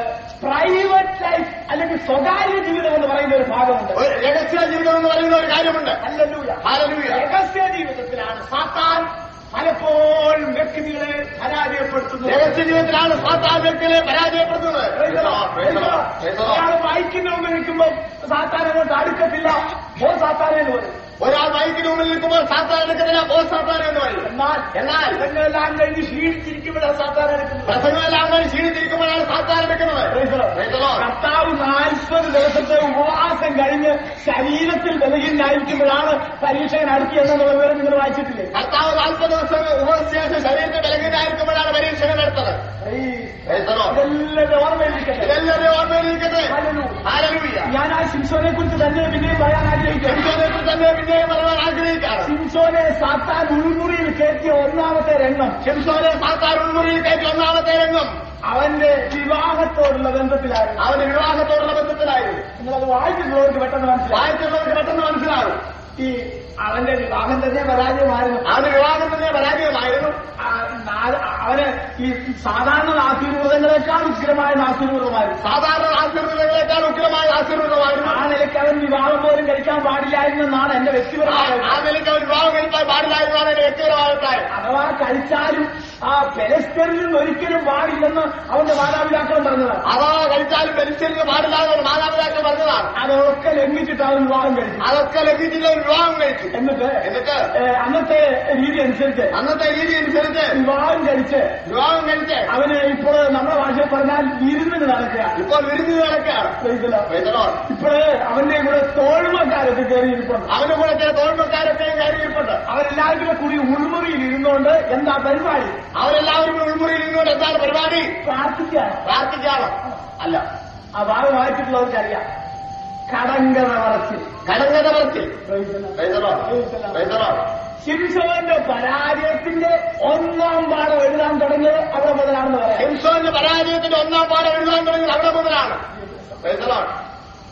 പ്രൈവറ്റ് ലൈഫ് അല്ലെങ്കിൽ സ്വകാര്യ ജീവിതം എന്ന് പറയുന്ന ഒരു ഭാഗമുണ്ട് ഒരു രഹസ്യ ജീവിതം എന്ന് പറയുന്ന ഒരു കാര്യമുണ്ട് അല്ലല്ലൂയ ഹാലലൂയ രഹസ്യ ജീവിതത്തിലാണ് സാത്താൻ പലപ്പോഴും വ്യക്തികളെ പരാജയപ്പെടുത്തുന്നത് രഹസ്യ ജീവിതത്തിലാണ് സാത്താൻ വ്യക്തികളെ പരാജയപ്പെടുത്തുന്നത് Praise the Lord. Praise the Lord. Praise the Lord. ഒരാൾ ബൈക്കിന്റെ മുമ്പിൽ നിൽക്കുമ്പോൾ സാത്താൻ അങ്ങോട്ട് അടുക്കത്തില്ല ഓ സാത്താനെ എന്ന് പറയും ഒരാൾ ബൈക്കിന് മുമ്പിൽ നിൽക്കുമ്പോൾ സാത്താൻ എടുക്കത്തില്ല ഓ സാത്താൻ എന്ന് പറയും എന്നാൽ എന്നാൽ ഇതെല്ലാം കഴിഞ്ഞ് ക്ഷീണിച്ചിരിക്കുമ്പോഴാണ് സാത്താൻ എടുക്കുന്നത് പ്രസംഗമെല്ലാം കഴിഞ്ഞ് ക്ഷീണിച്ചിരിക്കുമ്പോഴാണ് സാത്താൻ എടുക്കുന്നത് Praise the Lord. Praise the Lord. കർത്താവ് നാൽപ്പത് ദിവസത്തെ ഉപവാസം കഴിഞ്ഞ് ശരീരത്തിൽ ബലഹീനായിരിക്കുമ്പോഴാണ് പരീക്ഷകൻ അടുക്കിയെന്നുള്ള വിവരം നിങ്ങൾ വായിച്ചിട്ടില്ലേ കർത്താവ് നാൽപ്പത് ദിവസം ഉപശേഷം ശരീരത്തിൽ ബലഹീനായിരിക്കുമ്പോഴാണ് പരീക്ഷകൾ എടുത്തത് Praise the Lord. ഇതെല്ലാം ഓർമ്മയിരിക്കട്ടെ ഇതെല്ലാവരും ഓർമ്മയിലിരിക്കട്ടെ Hallelujah. ഹാലലൂയ ഞാൻ ആ സിംസോനെ കുറിച്ച് തന്നെ പിന്നെയും പറയാൻ ആഗ്രഹിക്കുന്നു ശിംസോനെ തന്നെ പിന്നെയും പറയാൻ ആഗ്രഹിക്കാറ് സിംസോനെ സാത്താൻ ഉൾമുറിയിൽ കയറ്റിയ ഒന്നാമത്തെ രംഗം ശിംസോനെ സാത്താൻ ഉൾമുറിയിൽ കയറ്റി ഒന്നാമത്തെ രംഗം അവന്റെ വിവാഹത്തോടുള്ള ബന്ധത്തിലായിരുന്നു അവന് വിവാഹത്തോടുള്ള ബന്ധത്തിലായിരുന്നു നിങ്ങളത് വായിച്ചിട്ടുള്ളവർക്ക് പെട്ടെന്ന് മനസ്സിലായി വായിച്ചുള്ളവർക്ക് പെട്ടെന്ന് മനസ്സിലാകും ഈ അവന്റെ വിവാഹം തന്നെ പരാജയമായിരുന്നു അവന് വിവാഹം തന്നെ പരാജയമായിരുന്നു ആ, നാല്- അവന് ഈ സാധാരണ നാസ്തികൃതങ്ങളെക്കാൾ ഉഗ്രമായ നാസ്തികൃതമായിരുന്നു സാധാരണ ആശീർവാദങ്ങളെക്കാൾ ഉഗ്രമായ ആശീർവാദമായിരുന്നു ആ നിലയ്ക്ക് അവൻ വിവാഹം പോലും കഴിക്കാൻ പാടില്ലായിരുന്നെന്നാണ് എന്റെ ആ- വ്യക്തിപരമായ ആ നിലയ്ക്ക് അവൻ വിവാഹം കഴിക്കാൻ പാടില്ലായിരുന്നാണ് എന്റെ വ്യക്തിപരമായ അഭിപ്രായം അഥവാ കഴിച്ചാലും ആ പെലസ്തരിൽ നിന്ന് ഒരിക്കലും പാടില്ലെന്ന് അവന്റെ മാതാപിതാക്കളും പറഞ്ഞതാണ് അതാ കഴിച്ചാലും പരിശീലിക്കാൻ പാടില്ലാതെ മാതാപിതാക്കൾ പറഞ്ഞതാണ് അതൊക്കെ ലംഘിച്ചിട്ട് അവൻ വിവാഹം കഴിച്ചു അതൊക്കെ ലഭിച്ചില്ല ഒരു വിവാഹം കഴിച്ചു എന്നിട്ട് എന്നിട്ട് ഏ, അന്നത്തെ രീതി അനുസരിച്ച് അന്നത്തെ രീതി അനുസരിച്ച് വിവാഹം കഴിച്ച് വിവാഹം കഴിച്ച് അവന് ഇപ്പോൾ നമ്മുടെ ഭാഷയിൽ പറഞ്ഞാൽ വിരുന്നിന് നടക്കുക ഇപ്പോൾ വിരുന്ന് നടക്കുകയാണ് Praise the Lord. ഇപ്പോഴ് അവന്റെ കൂടെ തോഴ്മക്കാരൊക്കെ കയറിയിരിപ്പുണ്ട് അവന്റെ കൂടെ ചില തോൽമക്കാരൊക്കെ കയറിയിരിപ്പുണ്ട് അവരെല്ലാവരും കൂടെ കൂടി ഉൾമുറിയിൽ ഇരുന്നുകൊണ്ട് എന്താ പരിപാടി അവരെല്ലാവരും കൂടി ഉൾമുറിയിൽ നിന്നുകൊണ്ട് എന്താണ് പരിപാടി പ്രാർത്ഥിക്കാൻ പ്രാർത്ഥിക്കാണോ അല്ല ആ ഭാഗം വായിച്ചിട്ടുള്ളവർക്കറിയാം കടങ്കഥ പറച്ചിൽ കടങ്കഥ പറച്ചിൽ Praise the Lord. Praise the Lord. Praise the Lord. ശിംശോന്റെ പരാജയത്തിന്റെ ഒന്നാം പാഠം എഴുതാൻ തുടങ്ങിയത് അവിടെ മുതലാണെന്ന് പറയാം ഹിംസോന്റെ പരാജയത്തിന്റെ ഒന്നാം പാഠം എഴുതാൻ തുടങ്ങിയത് അവിടെ മുതലാണ് Praise the Lord.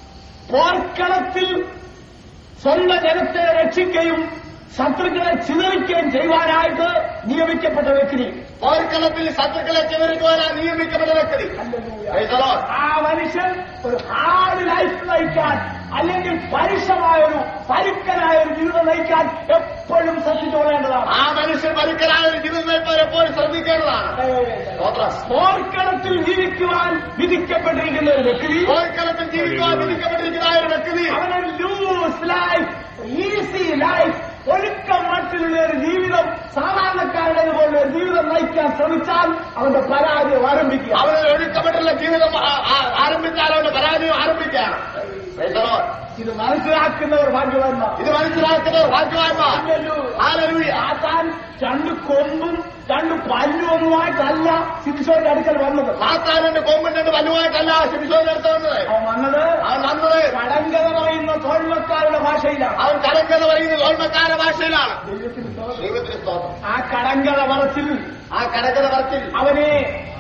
പോർക്കളത്തിൽ സ്വന്തം ജനത്തെ രക്ഷിക്കുകയും ശത്രുക്കളെ ചിതറിക്കുകയും ചെയ്യുവാനായിട്ട് നിയമിക്കപ്പെട്ട വ്യക്തി പോർക്കളത്തിൽ ശത്രുക്കളെ ചിതറിക്കുവാനാണ് നിയമിക്കപ്പെട്ട വ്യക്തി Praise the Lord. ആ മനുഷ്യൻ ഒരു ഹാർഡ് ലൈഫ് നയിക്കാൻ അല്ലെങ്കിൽ പരുഷമായ ഒരു പരുക്കനായ ഒരു ജീവിതം നയിക്കാൻ എപ്പോഴും ശ്രദ്ധിച്ചുകൊള്ളേണ്ടതാണ് ആ മനുഷ്യൻ പരുക്കനായ ഒരു ജീവിതം നയിപ്പാൻ എപ്പോഴും ശ്രദ്ധിക്കേണ്ടതാണ് സ്തോത്രം. പോർക്കളത്തിൽ ജീവിക്കുവാൻ വിധിക്കപ്പെട്ടിരിക്കുന്ന ഒരു വ്യക്തി പോർക്കളത്തിൽ ജീവിക്കുവാൻ വിധിക്കപ്പെട്ടിരിക്കുന്ന ആ ഒരു വ്യക്തി അവന് ലൂസ് ലൈഫ് ഈസി ലൈഫ് ഒഴുക്കം മട്ടിലുള്ള ഒരു ജീവിതം സാധാരണക്കാരുടെ പോലുള്ള ഒരു ജീവിതം നയിക്കാൻ ശ്രമിച്ചാൽ അവന്റെ പരാജയം ആരംഭിക്കുക അവന് ഒഴുക്കപ്പെട്ടുള്ള ജീവിതം ആ- ആ- ആരംഭിച്ചാൽ അവന്റെ പരാജയം ആരംഭിക്കുകയാണ് Praise the Lord. ഇത് മനസ്സിലാക്കുന്നവർ ഭാഗ്യവാന്മാർ ഇത് മനസ്സിലാക്കുന്നവർ ഭാഗ്യവാന്മാർ ഹാലലൂയ സാത്താൻ രണ്ട് കൊമ്പും രണ്ട് പല്ലുമൊന്നുമായിട്ടല്ല ശിംശോന്റെ അടുക്കൽ വന്നത് സാത്താനന്റെ കൊമ്പിന്റെ വലുവായിട്ടല്ല ശിംസോന്റെ അടുത്ത് വന്നത് അവൻ വന്നത് അവൻ വന്നത് കടങ്കഥ പറയുന്ന തോൽമക്കാരുടെ ഭാഷയിലാണ് അവൻ കലങ്കഥ പറയുന്നത് ഓർമ്മക്കാര ഭാഷയിലാണ് ദൈവത്തിന് സ്തോത്രം. ദൈവത്തിന് സ്തോത്രം ആ കടങ്കഥ പറച്ചിൽ ആ കടങ്കഥ പറച്ചിൽ അവനെ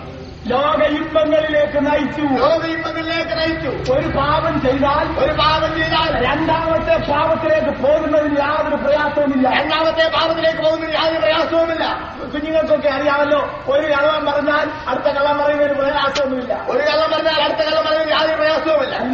ലോക ഇമ്പങ്ങളിലേക്ക് നയിച്ചു ലോകയിമ്പങ്ങളിലേക്ക് നയിച്ചു ഒരു പാപം ചെയ്താൽ ഒരു പാപം ചെയ്താൽ രണ്ടാമത്തെ പാപത്തിലേക്ക് പോകുന്നതിന് യാതൊരു പ്രയാസവുമില്ല രണ്ടാമത്തെ പാപത്തിലേക്ക് പോകുന്നതിന് യാതൊരു പ്രയാസവുമില്ല കുഞ്ഞുങ്ങൾക്കൊക്കെ അറിയാമല്ലോ ഒരു കള്ളം പറഞ്ഞാൽ അടുത്ത കള്ളം പറയുന്നതിന് പ്രയാസമൊന്നുമില്ല ഒരു കള്ളം പറഞ്ഞാൽ അടുത്ത കള്ളം പറയുന്നതിന് യാതൊരു പ്രയാസവുമില്ല അല്ല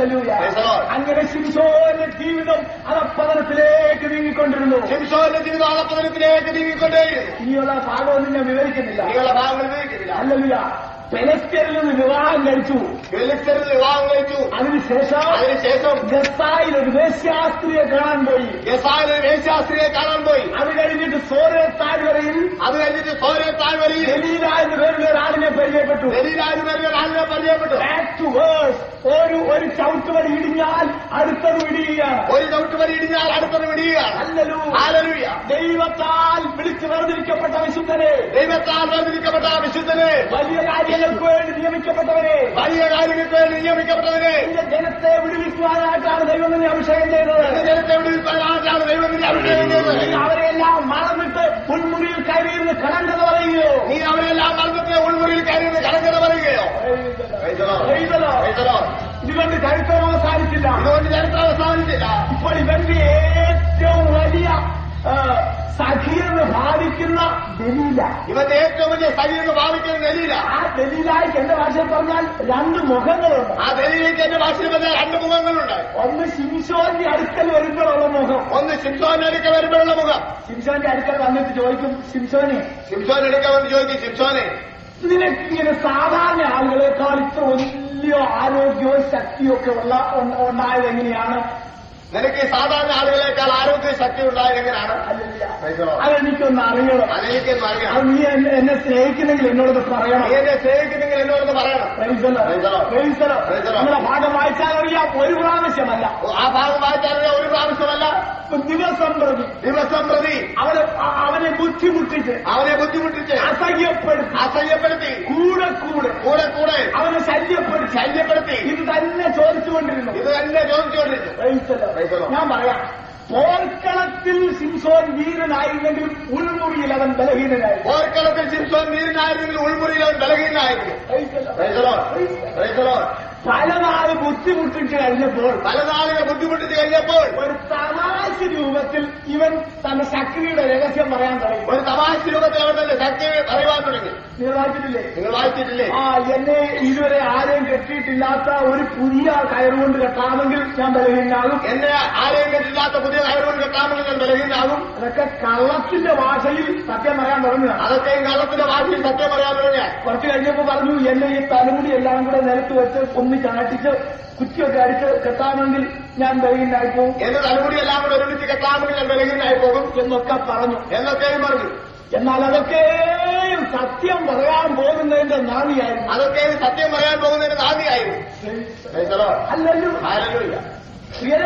ഹല്ലേലൂയ. Praise the Lord. അങ്ങനെ ശിംശോന്റെ ജീവിതം അതപ്പതനത്തിലേക്ക് നീങ്ങിക്കൊണ്ടിരുന്നു ശിംശോന്റെ ജീവിതം ആളപ്പതനത്തിലേക്ക് നീങ്ങിക്കൊണ്ടേയിരുന്നു ഇനിയുള്ള ഭാഗമൊന്നും ഞാൻ വിവരിക്കുന്നില്ല നിങ്ങളുടെ ഭാഗങ്ങൾ ഉപയോഗിക്കുന്നില്ല ഹല്ലേലൂയ. പെലസ്ത്യരിൽ നിന്ന് വിവാഹം കഴിച്ചു വെളിച്ചറിൽ വിവാഹം കഴിച്ചു അതിനുശേഷം അതിനുശേഷം ഗസായിൽ ഒരു വേശ്യാസ്ത്രീയെ കാണാൻ പോയി യസായ വേശ്യാസ്ത്രീയെ കാണാൻ പോയി അത് കഴിഞ്ഞിട്ട് സോര താഴ്വരയിൽ അത് കഴിഞ്ഞിട്ട് സോരെ താഴ്വരയിൽ ജലീല എന്ന് പേരുള്ള ഒരാളിനെ പരിചയപ്പെട്ടു വെളിയിലായിരുന്ന ആളിനെ പരിചയപ്പെട്ടു Back to verse. ഒരു ഒരു ചവിട്ടുവടി ഇടിഞ്ഞാൽ അടുത്തത് ഇടിയുകയാണ് ഒരു ചവിട്ടുവരി ഇടിഞ്ഞാൽ അടുത്തത് വിടിയുകയാണ് ഹല്ലേലൂയ. ഹാലലൂയ ദൈവത്താൽ വിളിച്ചു വേർതിരിക്കപ്പെട്ട വിശുദ്ധനെ ദൈവത്താൽ വേർതിരിക്കപ്പെട്ട ആ വിശുദ്ധനെ വലിയ കാര്യങ്ങൾക്ക് വേണ്ടി നിയമിക്കപ്പെട്ടവരെ വലിയ കാര്യങ്ങൾക്ക് വേണ്ടി നിയമിക്കപ്പെട്ടതിനെ എന്റെ ജനത്തെ വിടുവിക്കുവാനായിട്ടാണ് ദൈവം നിന്നെ അഭിഷേകം ചെയ്തത് എന്റെ ജനത്തെ വിടുവിപ്പാനാണ് ദൈവത്തിന്റെ അഭിഷേകം ചെയ്തത് നീ അവരെല്ലാം മറന്നിട്ട് മുൻമുറിയിൽ കയറിയിരുന്ന് കടങ്കഥ പറയുകയോ നീ അവരെല്ലാം മർമ്മത്തെ ഉൾമുറിയിൽ കയറി കടങ്കഥ പറയുകയോ Praise the Lord. Praise the Lord. Praise the Lord. ഇതുകൊണ്ട് ചരിത്രം അവസാനിച്ചില്ല ഇതുകൊണ്ട് ചരിത്രം അവസാനിച്ചില്ല ഇപ്പോൾ ഇവന്റെ ഏറ്റവും വലിയ ആ, സഖിയെന്ന് ഭാവിക്കുന്ന ദലീല ഇവന്റെ ഏറ്റവും വലിയ സൈനിക ഭാവിക്കുന്ന ദലീല ആ ദലീലായ്ക്ക് എന്റെ ഭാഷയിൽ പറഞ്ഞാൽ രണ്ട് മുഖങ്ങളുണ്ട് ആ ദലീലയ്ക്ക് എന്റെ ഭാഷയിൽ പറഞ്ഞ രണ്ട് മുഖങ്ങളുണ്ട് ഒന്ന് ശിംശോന്റെ അടുക്കൽ വരുമ്പോഴുള്ള മുഖം ഒന്ന് സിംസോന്റെ അടുക്ക വരുമ്പോഴുള്ള മുഖം ശിംശോന്റെ അടുക്കൽ വന്നിട്ട് ചോദിക്കും ശിംശോനെ സിംസോൻ എടുക്ക വന്ന് ചോദിക്കും സിംസോനെ നിനക്ക് ഇങ്ങനെ സാധാരണ ആളുകളെക്കാൾ ഇത്ര വലിയ ആരോഗ്യവും ശക്തിയും ഒക്കെ ഉള്ള ഉണ്ട- ഉണ്ടായത് എങ്ങനെയാണ് നിനക്ക് ഈ സാധാരണ ആളുകളെക്കാൾ ആരോഗ്യ ശക്തി ഉണ്ടായത് എങ്ങനെയാണ് Praise the Lord. അതെനിക്കൊന്ന് അറിയണം അതെനിക്കൊന്നും അത് അറിയാം നീ എന്നെ എന്നെ സ്നേഹിക്കുന്നെങ്കിൽ എന്നോട് പറയണം നീ എന്നെ സ്നേഹിക്കുന്നെങ്കിൽ എന്നോടൊന്ന് പറയണം Praise the Lord. Praise the Lord. Praise the Lord. Praise the Lord. നിങ്ങളെ ഭാഗം വായിച്ചാൽ അറിയാം ഒരു പ്രാവശ്യമല്ല ആ ഭാഗം വായിച്ചാൽ ഒരു പ്രാവശ്യമല്ല ദിവസം പ്രതി ദിവസം പ്രതി അവനെ അ- അവനെ ബുദ്ധിമുട്ടിച്ച് അവനെ ബുദ്ധിമുട്ടിച്ച് അസഹ്യപ്പെടുത്തി അസഹ്യപ്പെടുത്തി കൂടെ കൂടെ കൂടെ കൂടെ അവനെ ശല്യപ്പെടുത്തി ശല്യപ്പെടുത്തി ഇത് തന്നെ ചോദിച്ചുകൊണ്ടിരുന്നു ഇത് തന്നെ ചോദിച്ചുകൊണ്ടിരുന്നു Praise the Lord. Praise the Lord. ഞാൻ പറയാം പോർക്കളത്തിൽ സിംസോൻ വീരനായിരുന്നെങ്കിലും ഉൾമുറിയിൽ അവൻ ബലഹീനനായി പോർക്കളത്തിൽ സിംസോൻ നീരിനായിരുന്നെങ്കിൽ ഉൾമുറിയിൽ അവൻ ബലഹീനായിരുന്നു Praise the Lord. Praise the Lord. പല നാൾ ബുദ്ധിമുട്ടിച്ച് കഴിഞ്ഞപ്പോൾ പല നാളുകൾ ബുദ്ധിമുട്ടിച്ച് കഴിഞ്ഞപ്പോൾ ഒരു തമാശ രൂപത്തിൽ ഇവൻ തന്റെ ശക്തിയുടെ രഹസ്യം പറയാൻ തുടങ്ങി ഒരു തമാശ രൂപത്തിൽ അവൻ തന്നെ ശക്തി പറയുവാൻ തുടങ്ങി നിങ്ങൾ വായിച്ചിട്ടില്ലേ നിങ്ങൾ വായിച്ചിട്ടില്ലേ ആ എന്നെ ഇതുവരെ ആരെയും കെട്ടിയിട്ടില്ലാത്ത ഒരു പുതിയ കയറുകൊണ്ട് കെട്ടാമെങ്കിൽ ഞാൻ ബലഹീനാകും എന്നെ ആരെയും കെട്ടില്ലാത്ത പുതിയ കയറുകൊണ്ട് കെട്ടാമെങ്കിൽ ഞാൻ ബലഹീനാകും അതൊക്കെ കള്ളത്തിന്റെ ഭാഷയിൽ സത്യം പറയാൻ തുടങ്ങുകയാണ് അതൊക്കെ ഈ കള്ളത്തിന്റെ ഭാഷയിൽ സത്യം പറയാൻ തുടങ്ങിയ കുറച്ച് കഴിഞ്ഞപ്പോ പറഞ്ഞു എന്നെ ഈ തലമുടി എല്ലാം കൂടെ നിലത്ത് വെച്ച് ഒന്ന് ചാട്ടിച്ച് കുറ്റിയൊക്കെ അടിച്ച് കെട്ടാമെങ്കിൽ ഞാൻ ബലഹീനായി പോകും എന്റെ തലമുടി എല്ലാം കൂടെ ഒരുമിച്ച് കെട്ടാമെങ്കിൽ ഞാൻ ബലഹീനായി പോകും എന്നൊക്കെ പറഞ്ഞു എന്നൊക്കെയും പറഞ്ഞു എന്നാൽ അതൊക്കെയും സത്യം പറയാൻ പോകുന്നതിന്റെ നാണിയായിരുന്നു അതൊക്കെ സത്യം പറയാൻ പോകുന്നതിന് നാദിയായിരുന്നു Praise the Lord. അല്ലല്ലോ Hallelujah. പ്രിയരെ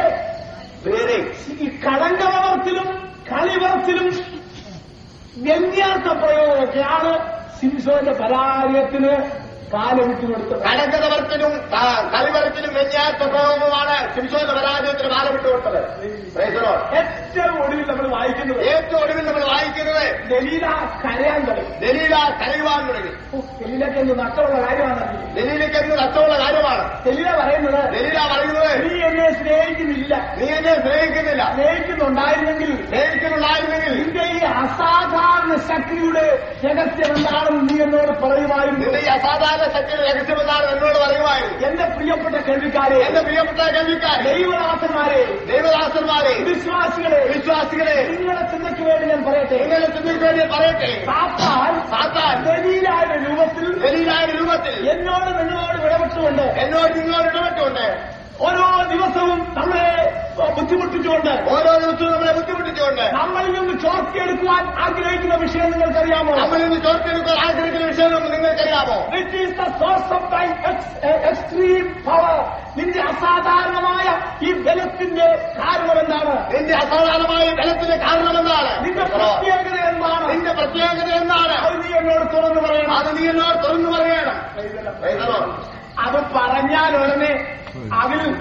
വേറെ ഈ കടങ്കവളത്തിലും കളിവളത്തിലും വ്യന്യാസ പ്രയോഗമൊക്കെയാണ് സിംസോന്റെ പരാജയത്തിന് കാലവിട്ടു കൊടുത്തത് കടങ്കഥവർത്തിനും കളിവരത്തിനും വ്യത്യാസ പ്രയോഗമാണ് സിംസോന്റെ പരാജയത്തിന് കാലം വിട്ടുകൊടുത്തത് Praise the Lord. ഏറ്റവും ഒടുവിൽ നമ്മൾ വായിക്കുന്നത് ഏറ്റവും ഒടുവിൽ നമ്മൾ വായിക്കുന്നത് ദലീല കരയാൻ തുടങ്ങി ദലീല കരയുവാൻ തുടങ്ങി ഓ, ദലീലക്ക് എന്ത് നഷ്ടമുള്ള കാര്യമാണ് ദലീലയ്ക്ക് എന്ത് നഷ്ടമുള്ള കാര്യമാണ് ദലീല പറയുന്നത് ദലീല പറയുന്നത് നീ എന്നെ സ്നേഹിക്കുന്നില്ല നീ എന്നെ സ്നേഹിക്കുന്നില്ല സ്നേഹിക്കുന്നുണ്ടായിരുന്നെങ്കിൽ സ്നേഹിക്കുന്നുണ്ടായിരുന്നെങ്കിൽ നിന്റെ ഈ അസാധാരണ ശക്തിയുടെ രഹസ്യം എന്താണെന്ന് നീ എന്നോട് പറയുമായിരുന്നു നിന്റെ ഈ അസാധാരണ ശക്തിയുടെ രഹസ്യമെന്നാണ് എന്നോട് പറയുമായിരുന്നു എന്റെ പ്രിയപ്പെട്ട കേൾവിക്കാരെ എന്റെ പ്രിയപ്പെട്ട കേൾവിക്കാർ ദൈവദാസന്മാരെ ദൈവദാസന്മാരെ വിശ്വാസികളെ വിശ്വാസികളെ നിങ്ങളെ ചിന്തയ്ക്ക് വേണ്ടി ഞാൻ പറയട്ടെ നിങ്ങളെ ചിന്തിക്ക് വേണ്ടി പറയട്ടെ സാത്താൻ സാത്താൻ ദലീലായുടെ രൂപത്തിൽ ദലീലായ രൂപത്തിൽ എന്നോട് നിങ്ങളോട് വിടപെട്ടുകൊണ്ട് എന്നോട് നിങ്ങളോട് ഇടപെട്ടുകൊണ്ട് ഓരോ ദിവസവും നമ്മളെ ബുദ്ധിമുട്ടിച്ചുകൊണ്ട് ഓരോ ദിവസവും നമ്മളെ ബുദ്ധിമുട്ടിച്ചുകൊണ്ട് നമ്മളിൽ നിന്ന് ചോർത്തിയെടുക്കുവാൻ ആഗ്രഹിക്കുന്ന വിഷയം നിങ്ങൾക്കറിയാമോ നമ്മൾ ഇന്ന് ചോർത്തിയെടുക്കാൻ ആഗ്രഹിക്കുന്ന വിഷയം നിങ്ങൾക്കറിയാമോ which is the source of thy extreme power നിന്റെ അസാധാരണമായ ഈ ബലത്തിന്റെ കാരണം എന്താണ് നിന്റെ അസാധാരണമായ ബലത്തിന്റെ കാരണം എന്താണ് നിന്റെ പ്രത്യേകത എന്താണ് നിന്റെ പ്രത്യേകത എന്താണ് അത് നീ എന്നോട് തുറന്നു പറയണം അത് നീ എന്നോട് തുറന്നു പറയണം Praise the Lord. അത് പറഞ്ഞാൽ ഉടനെ അതിൽ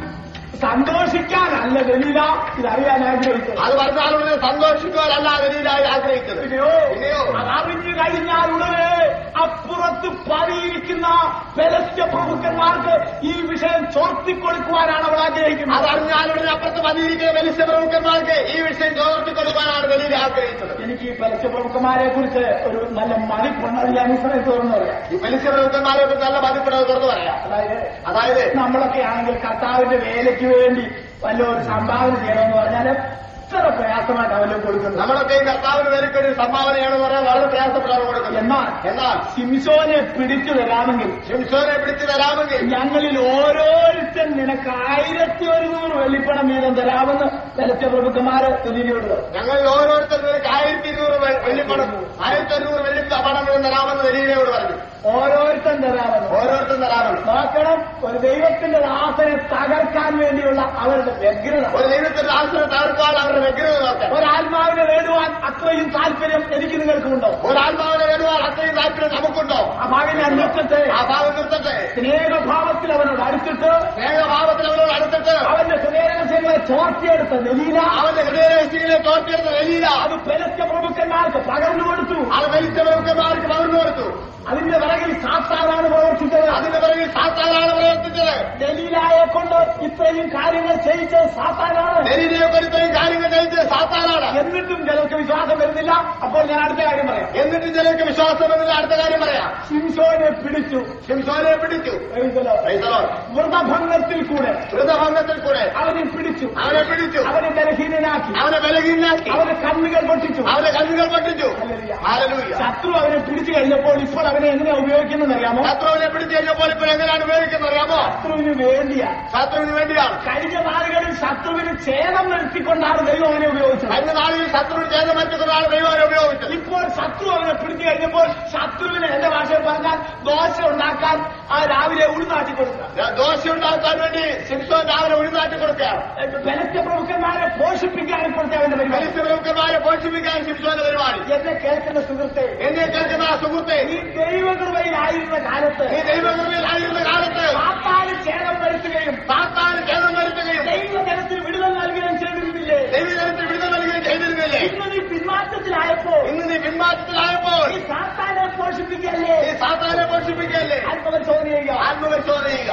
സന്തോഷിക്കാനല്ല ദലീല ഇതറിയാൻ ആഗ്രഹിച്ചത് അത് പറഞ്ഞാൽ ഉടനെ സന്തോഷിക്കുവാനല്ല ഗലീലായി ആഗ്രഹിച്ചത് പിന്നെയോ പിന്നെയോ അതറിഞ്ഞു കഴിഞ്ഞാൽ ഉടനെ അപ്പുറത്ത് പതിയിരിക്കുന്ന ബലസ്യ പ്രഭുക്കന്മാർക്ക് ഈ വിഷയം ചോർത്തിക്കൊടുക്കുവാനാണ് അവൾ ആഗ്രഹിക്കുന്നത് അതറിഞ്ഞാൽ ഉടനെ അപ്പുറത്ത് പതിയിരിക്കുന്ന വലിയ പ്രമുഖന്മാർക്ക് ഈ വിഷയം ചോർത്തി കൊടുക്കാനാണ് ഗലീല ആഗ്രഹിച്ചത് എനിക്ക് ഈ ബലസ്യ പ്രഭുക്കന്മാരെ കുറിച്ച് ഒരു നല്ല മതിപ്പുണ്ട് അത് ഞാൻ ഈ സമയത്ത് തുറന്നു പറയാം ഈ വലിയ പ്രമുഖന്മാരെ കുറിച്ച് നല്ല മതിപ്പെടുന്നത് തുറന്നു പറയാം അതായത് അതായത് നമ്മളൊക്കെ ആണെങ്കിൽ കർത്താവിന്റെ വേലയ്ക്ക് വേണ്ടി വല്ല ഒരു സംഭാവന ചെയ്യണമെന്ന് പറഞ്ഞാൽ എത്ര പ്രയാസമായിട്ട് അവന് കൊടുക്കുന്നത് നമ്മളൊക്കെ ഈ കർത്താവിന് വേലിക്ക് ഒരു സംഭാവനയാണെന്ന് പറയാൻ വളരെ പ്രയാസപ്പെടാറ് കൊടുക്കുന്നത് എന്നാൽ എന്നാൽ സിംസോനെ പിടിച്ചു തരാമെങ്കിൽ ശിംസോനെ പിടിച്ചു തരാമെങ്കിൽ ഞങ്ങളിൽ ഓരോരുത്തൻ നിനക്ക് ആയിരത്തി ഒരുന്നൂറ് വെള്ളിപ്പണം വീതം തരാമെന്ന് ബലച്ച പ്രഭുക്കന്മാര് ദലീലയോട് പറഞ്ഞു. ഞങ്ങൾ ഓരോരുത്തരും നിനക്ക് ആയിരത്തി ഇരുന്നൂറ് വെ- വെള്ളിപ്പണം ആയിരത്തി അഞ്ഞൂറ് വെള്ളി പണം വീതം തരാമെന്ന് ദലീലയോട് പറഞ്ഞു ഓരോരുത്തൻ തരാമെന്ന് ഓരോരുത്തരും തരാമെന്ന് നോക്കണം ഒരു ദൈവത്തിന്റെ ദാസനെ തകർക്കാൻ വേണ്ടിയുള്ള അവരുടെ വ്യഗ്രത ഒരു ദൈവത്തിന്റെ ആശ്രയം തകർക്കാൻ അവരുടെ വ്യഗ്രത നോക്കാം ഒരാത്മാവിനെ നേടുവാൻ അത്രയും താല്പര്യം എനിക്ക് നിങ്ങൾക്കുണ്ടോ ഒരാത്മാവിനെ നേടുവാൻ അത്രയും താല്പര്യം നമുക്കുണ്ടോ ആ ഭാഗം ഞാൻ നിർത്തട്ടെ ആ ഭാവം നിർത്തട്ടെ സ്നേഹഭാവത്തിൽ അവനോട് അടുത്തിട്ട് സ്നേഹഭാവത്തിൽ അവരോട് അടുത്തിട്ട് അവന്റെ ഹൃദയരഹസ്യങ്ങളെ ചോർത്തിയെടുത്ത നിലീല അവന്റെ ഹൃദയരഹസ്യങ്ങളെ തോറ്റെടുത്ത വലിയ അത് ബലച്ച പ്രഭുക്കന്മാർക്ക് പകർന്നു കൊടുത്തു അത് വലിച്ച പ്രമുഖന്മാർക്ക് പകർന്നു കൊടുത്തു അതിന്റെ പിറകിൽ സാത്താനാണ് പ്രവർത്തിച്ചത് അതിന്റെ പിറകിൽ സാത്താനാണ് പ്രവർത്തിച്ചത് ദലീലായെ കൊണ്ട് ഇത്രയും കാര്യങ്ങൾ ചെയ്യിച്ചത് സാത്താനാണ് ദലീലയെ ഇത്രയും കാര്യങ്ങൾ ചെയ്തത് സാത്താനാണ് എന്നിട്ടും ചിലർക്ക് വിശ്വാസം വരുന്നില്ല അപ്പോൾ ഞാൻ അടുത്ത കാര്യം പറയാം എന്നിട്ട് ചിലർക്ക് വിശ്വാസം എന്നതിൽ അടുത്ത കാര്യം പറയാം ശിംശോനെ പിടിച്ചു ശിംസോനെ പിടിച്ചു എഴുതലോ. Praise the Lord. വ്രതഭംഗത്തിൽ കൂടെ ഹൃദഭംഗത്തിൽ കൂടെ അവനെ പിടിച്ചു അവനെ പിടിച്ചു അവനെ ബലഹീനനാക്കി അവനെ ബലഹീനാക്കി അവന്റെ കണ്ണുകൾ പൊട്ടിച്ചു അവന്റെ കണ്ണുകൾ പറ്റിച്ചു ഹല്ലേലൂയ. ഹാലലൂയ ശത്രു അവനെ പിടിച്ചു കഴിഞ്ഞപ്പോൾ ഇപ്പോൾ അവനെ എങ്ങനെയാ ഉപയോഗിക്കുന്നത് അറിയാമോ ശത്രുവിനെ പിടിച്ചു കഴിഞ്ഞപ്പോൾ ഇപ്പോൾ എങ്ങനെയാണ് ഉപയോഗിക്കുന്നത് അറിയാമോ ശത്രുവിന് വേണ്ടിയാ ശത്രുവിന് വേണ്ടിയാണ് കഴിഞ്ഞ നാളുകളിൽ ശത്രുവിന് ഛേദം വരുത്തിക്കൊണ്ടാണ് ദൈവം അവനെ ഉപയോഗിച്ചത് കഴിഞ്ഞ നാളുകളിൽ ശത്രുവിന് ചെയ്ത മറ്റൊരാൾ ദൈവം അവനെ ഉപയോഗിച്ചത് ഇപ്പോൾ ശത്രു അവനെ പിടിച്ചു കഴിഞ്ഞപ്പോൾ ശത്രുവിന് എന്റെ ഭാഷയിൽ പറഞ്ഞാൽ ദോശ ഉണ്ടാക്കാൻ ആ രാവിലെ ഉഴുന്നാട്ടി കൊടുക്കുക ദോശ ഉണ്ടാക്കാൻ വേണ്ടി ശിംസോൻ രാവിലെ ഉഴുന്നാട്ടി കൊടുക്കുകയാണ് ബലത്തെ പ്രമുഖന്മാരെ പോഷിപ്പിക്കാൻ ഇപ്പോഴത്തെ അവന്റെ പരിപാടി മനുഷ്യ പ്രമുഖന്മാരെ പോഷിപ്പിക്കാൻ ശിംസോന്റെ പരിപാടി എന്നെ കേൾക്കുന്ന സുഹൃത്തെ എന്നെ കേൾക്കുന്ന ആ സുഹൃത്തെ ഈ ദൈവകൃപയിലായിരുന്ന കാലത്ത് ഈ ദൈവകൃപയിലായിരുന്ന കാലത്ത് സാത്താന് ഛേദം വരുത്തുകയും സാത്താൻ ഛേദം വരുത്തുകയും ദൈവജനത്തിന് വിടുതൽ നൽകുകയും ചെയ്തിരുന്നില്ലേ ദൈവജനത്തിന് വിടുതൽ നൽകുകയും ചെയ്തിരുന്നില്ലേ ഇന്ന് നീ പിന്മാറ്റത്തിലായപ്പോൾ ഇന്ന് നീ പിന്മാറ്റത്തിലായപ്പോൾ ഈ സാത്താനെ പോഷിപ്പിക്കല്ലേ ഈ സാത്താനെ പോഷിപ്പിക്കല്ലേ ആത്മപരിശോധന ചെയ്യുക ആത്മപരിശോധന ചെയ്യുക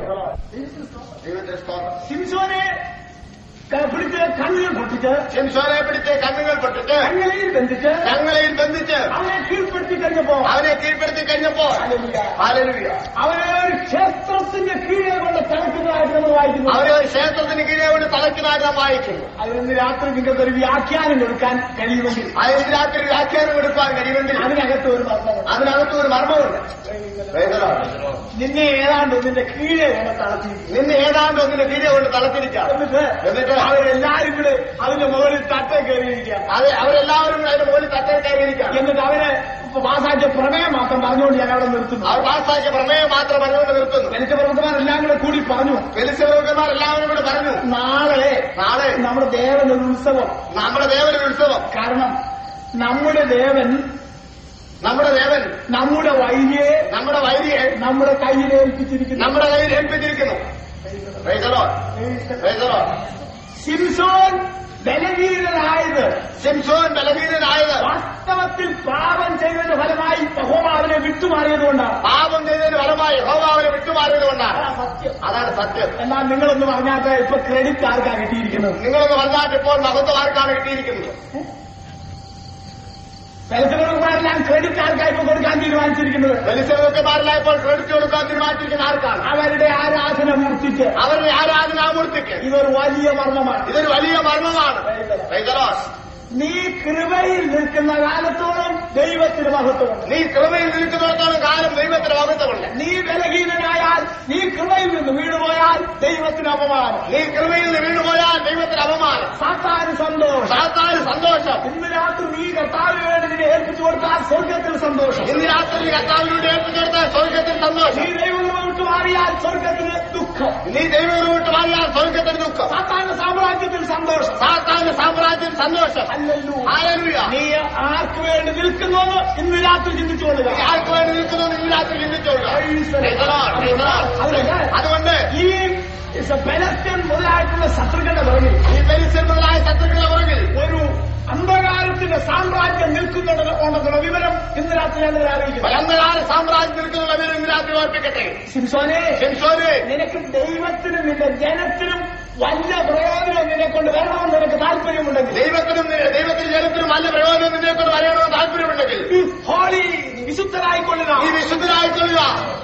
ദൈവത്തിന്റെ സ്തോത്രം ശിംശോനെ ക- പിടിച്ച് കണ്ണുകൾ പൊട്ടിച്ച് ശിംസോനെ പിടിച്ച് കണ്ണുകൾ പൊട്ടിച്ച് കണ്ണുകളിൽ ബന്ധിച്ച് ഞങ്ങളെയും ബന്ധിച്ച് അവനെ കീഴ്പ്പെടുത്തി കഴിഞ്ഞപ്പോ അവനെ കീഴ്പ്പെടുത്തി കഴിഞ്ഞപ്പോൾ ഹല്ലേലൂയ. ഹാലലുയ അവനെ ഒരു ക്ഷേത്രത്തിന്റെ കീഴെ കൊണ്ട് തളക്കുന്നതായിട്ട് നമ്മൾ വായിക്കുന്നു അവരെ ഒരു ക്ഷേത്രത്തിന് കീഴെ കൊണ്ട് തളയ്ക്കുന്നതായിട്ട് നാം വായിക്കുന്നു അതിന് രാത്രി നിങ്ങൾക്ക് ഒരു വ്യാഖ്യാനം കൊടുക്കാൻ കഴിയുമെങ്കിൽ അതിന് രാത്രി ഒരു വ്യാഖ്യാനം കൊടുക്കാൻ കഴിയുമെങ്കിൽ അതിനകത്ത് ഒരു മർമ്മമുണ്ട് അതിനകത്ത് ഒരു മർമ്മമുണ്ട് Praise the Lord. നിന്നെ ഏതാണ്ട് നിന്റെ കീഴെ കൊണ്ട് തളച്ചിരിക്കും നിന്നെ ഏതാണ്ട് ഒന്നിന്റെ കീഴെ കൊണ്ട് തളച്ചിരിക്കാം എന്നിട്ട് എന്നിട്ട് അവരെല്ലാരും കൂടെ അതിന്റെ മുകളിൽ തട്ട കയറിയിരിക്കുക അത് അവരെല്ലാവരും കൂടെ അതിന്റെ മുകളിൽ തട്ടേ കയറിയിരിക്കാം എന്നിട്ട് അവര് പാസാക്കിയ പ്രമേയം മാത്രം പറഞ്ഞുകൊണ്ട് ഞാൻ അവിടെ നിർത്തുന്നു അവർ പാസ്സാക്കിയ പ്രമേയം മാത്രം പറഞ്ഞുകൊണ്ട് നിർത്തുന്നു എനിക്ക് പ്രവർത്തകരെല്ലാം കൂടെ കൂടി പറഞ്ഞു വെലിസവർഗന്മാർ എല്ലാവരും കൂടെ പറഞ്ഞു നാളെ നാളെ നമ്മുടെ ദേവൻ ഒരു ഉത്സവം നമ്മുടെ ദേവന്റെ ഉത്സവം കാരണം നമ്മുടെ ദേവൻ നമ്മുടെ ദേവൻ നമ്മുടെ വൈദ്യയെ നമ്മുടെ വൈരിയെ നമ്മുടെ കയ്യിൽ ഏൽപ്പിച്ചിരിക്കുന്നു നമ്മുടെ കയ്യിൽ ഏൽപ്പിച്ചിരിക്കുന്നു Praise the Lord. Praise the Lord. സിംസോൻ ബലഹീനനായത് ശിംസോൻ ബലഹീനനായത് വാസ്തവത്തിൽ പാപം ചെയ്തതിന്റെ ഫലമായി യഹോവ അവനെ വിട്ടുമാറിയതുകൊണ്ടാണ് പാപം ചെയ്തതിന് ഫലമായി യഹോവ അവനെ വിട്ടുമാറിയത് കൊണ്ടാണ് അതാ സത്യം അതാണ് സത്യം എന്നാൽ നിങ്ങളൊന്ന് പറഞ്ഞാട്ട് ഇപ്പൊ ക്രെഡിറ്റ് ആർക്കാ കിട്ടിയിരിക്കുന്നത് നിങ്ങളൊന്ന് വന്നാട്ട് ഇപ്പോൾ മഹത്വം ആർക്കാണ് കിട്ടിയിരിക്കുന്നത് പരിസരമാരെല്ലാം ക്രെഡിറ്റ് ആർക്കാ ഇപ്പൊ കൊടുക്കാൻ തീരുമാനിച്ചിരിക്കുന്നത് വെലിസവർഗന്മാരിലായപ്പോൾ ക്രെഡിറ്റ് കൊടുക്കാൻ തീരുമാനിച്ചിരിക്കുന്ന ആർക്കാണ് അവരുടെ ആരാധന മൂർത്തിക്ക് അവരുടെ ആരാധനാമൂർത്തിക്ക് ഇതൊരു വലിയ മർമ്മമാണ് ഇതൊരു വലിയ മർമ്മമാണ് Praise the Lord. നീ കൃപയിൽ നിൽക്കുന്ന കാലത്തോളം ദൈവത്തിന് മഹത്വമുണ്ട് നീ കൃപയിൽ നിൽക്കുന്നിടത്തോളം കാലം ദൈവത്തിന് മഹത്വമുണ്ട് നീ ബലഹീനനായാൽ നീ കൃപയിൽ നിന്ന് വീണുപോയാൽ ദൈവത്തിന് അപമാനം നീ കൃപയിൽ നിന്ന് വീണുപോയാൽ ദൈവത്തിന് അപമാനം സാത്താന് സന്തോഷം സാത്താന് സന്തോഷം ഇന്ന് രാത്രി നീ കർത്താവിന് വേണ്ടി നിന്നെ ഏൽപ്പിച്ചു കൊടുത്താൽ സ്വർഗത്തിൽ സന്തോഷം ഇന്ന് രാത്രി കർത്താവിനോട് ഏൽപ്പിച്ചെടുത്ത സ്വർഗത്തിൽ നീ സന്തോഷം ദൈവം വിട്ടു മാറിയാൽ സ്വർഗത്തിന് ദുഃഖം നീ ദൈവം വിട്ട് മാറിയാൽ സ്വർഗത്തിന് ദുഃഖം സാത്താന്റെ സാമ്രാജ്യത്തിൽ സന്തോഷം സാത്താന്റെ സാമ്രാജ്യം സന്തോഷം അല്ലല്ലോ ഹാലലുയ നീ ആർക്ക് വേണ്ടി നിൽക്കുന്നുവെന്ന് ഇന്ന് രാത്രി ചിന്തിച്ചു കൊള്ളുക നീ ആർക്ക് വേണ്ടി നിൽക്കുന്നു ഇന്ന് രാത്രി ചിന്തിച്ചോളുക Praise the Lord. Praise the Lord. അതുകൊണ്ട് അതുകൊണ്ട് ഈ ബലസ്തൻ മുതലായിട്ടുള്ള ശത്രുക്കളുടെ പുറകിൽ ഈ പെരിസ്യൻ മുതലായ ശത്രുക്കളുടെ പുറകിൽ ഒരു അന്ധകാരത്തിന്റെ സാമ്രാജ്യം നിൽക്കുന്നുണ്ടെന്ന് ഉണ്ടെന്നുള്ള വിവരം ഇന്ന് രാത്രി ഞാൻ നിങ്ങളെ അറിയിക്കുന്നു പരമ്പരാഗ സാമ്രാജ്യം നിൽക്കുന്ന വിവരം ഇന്ന് രാത്രി ഓർപ്പിക്കട്ടെ ശിംസോനെ ശിംശോനെ നിനക്ക് ദൈവത്തിനും നിന്റെ ജനത്തിനും വല്ല പ്രയോജനം നിന്നെ കൊണ്ട് വരണമെന്ന് നിനക്ക് താല്പര്യമുണ്ടെങ്കിൽ ദൈവത്തിനും ദൈവത്തിന് ജനത്തിനും നല്ല പ്രയോജനം നിന്നെ കൊണ്ട് വരണമെന്ന് താല്പര്യമുണ്ടെങ്കിൽ ഈ ഹോളി വിശുദ്ധരായിക്കൊള്ളുക ഈ വിശുദ്ധരായിക്കൊള്ളുക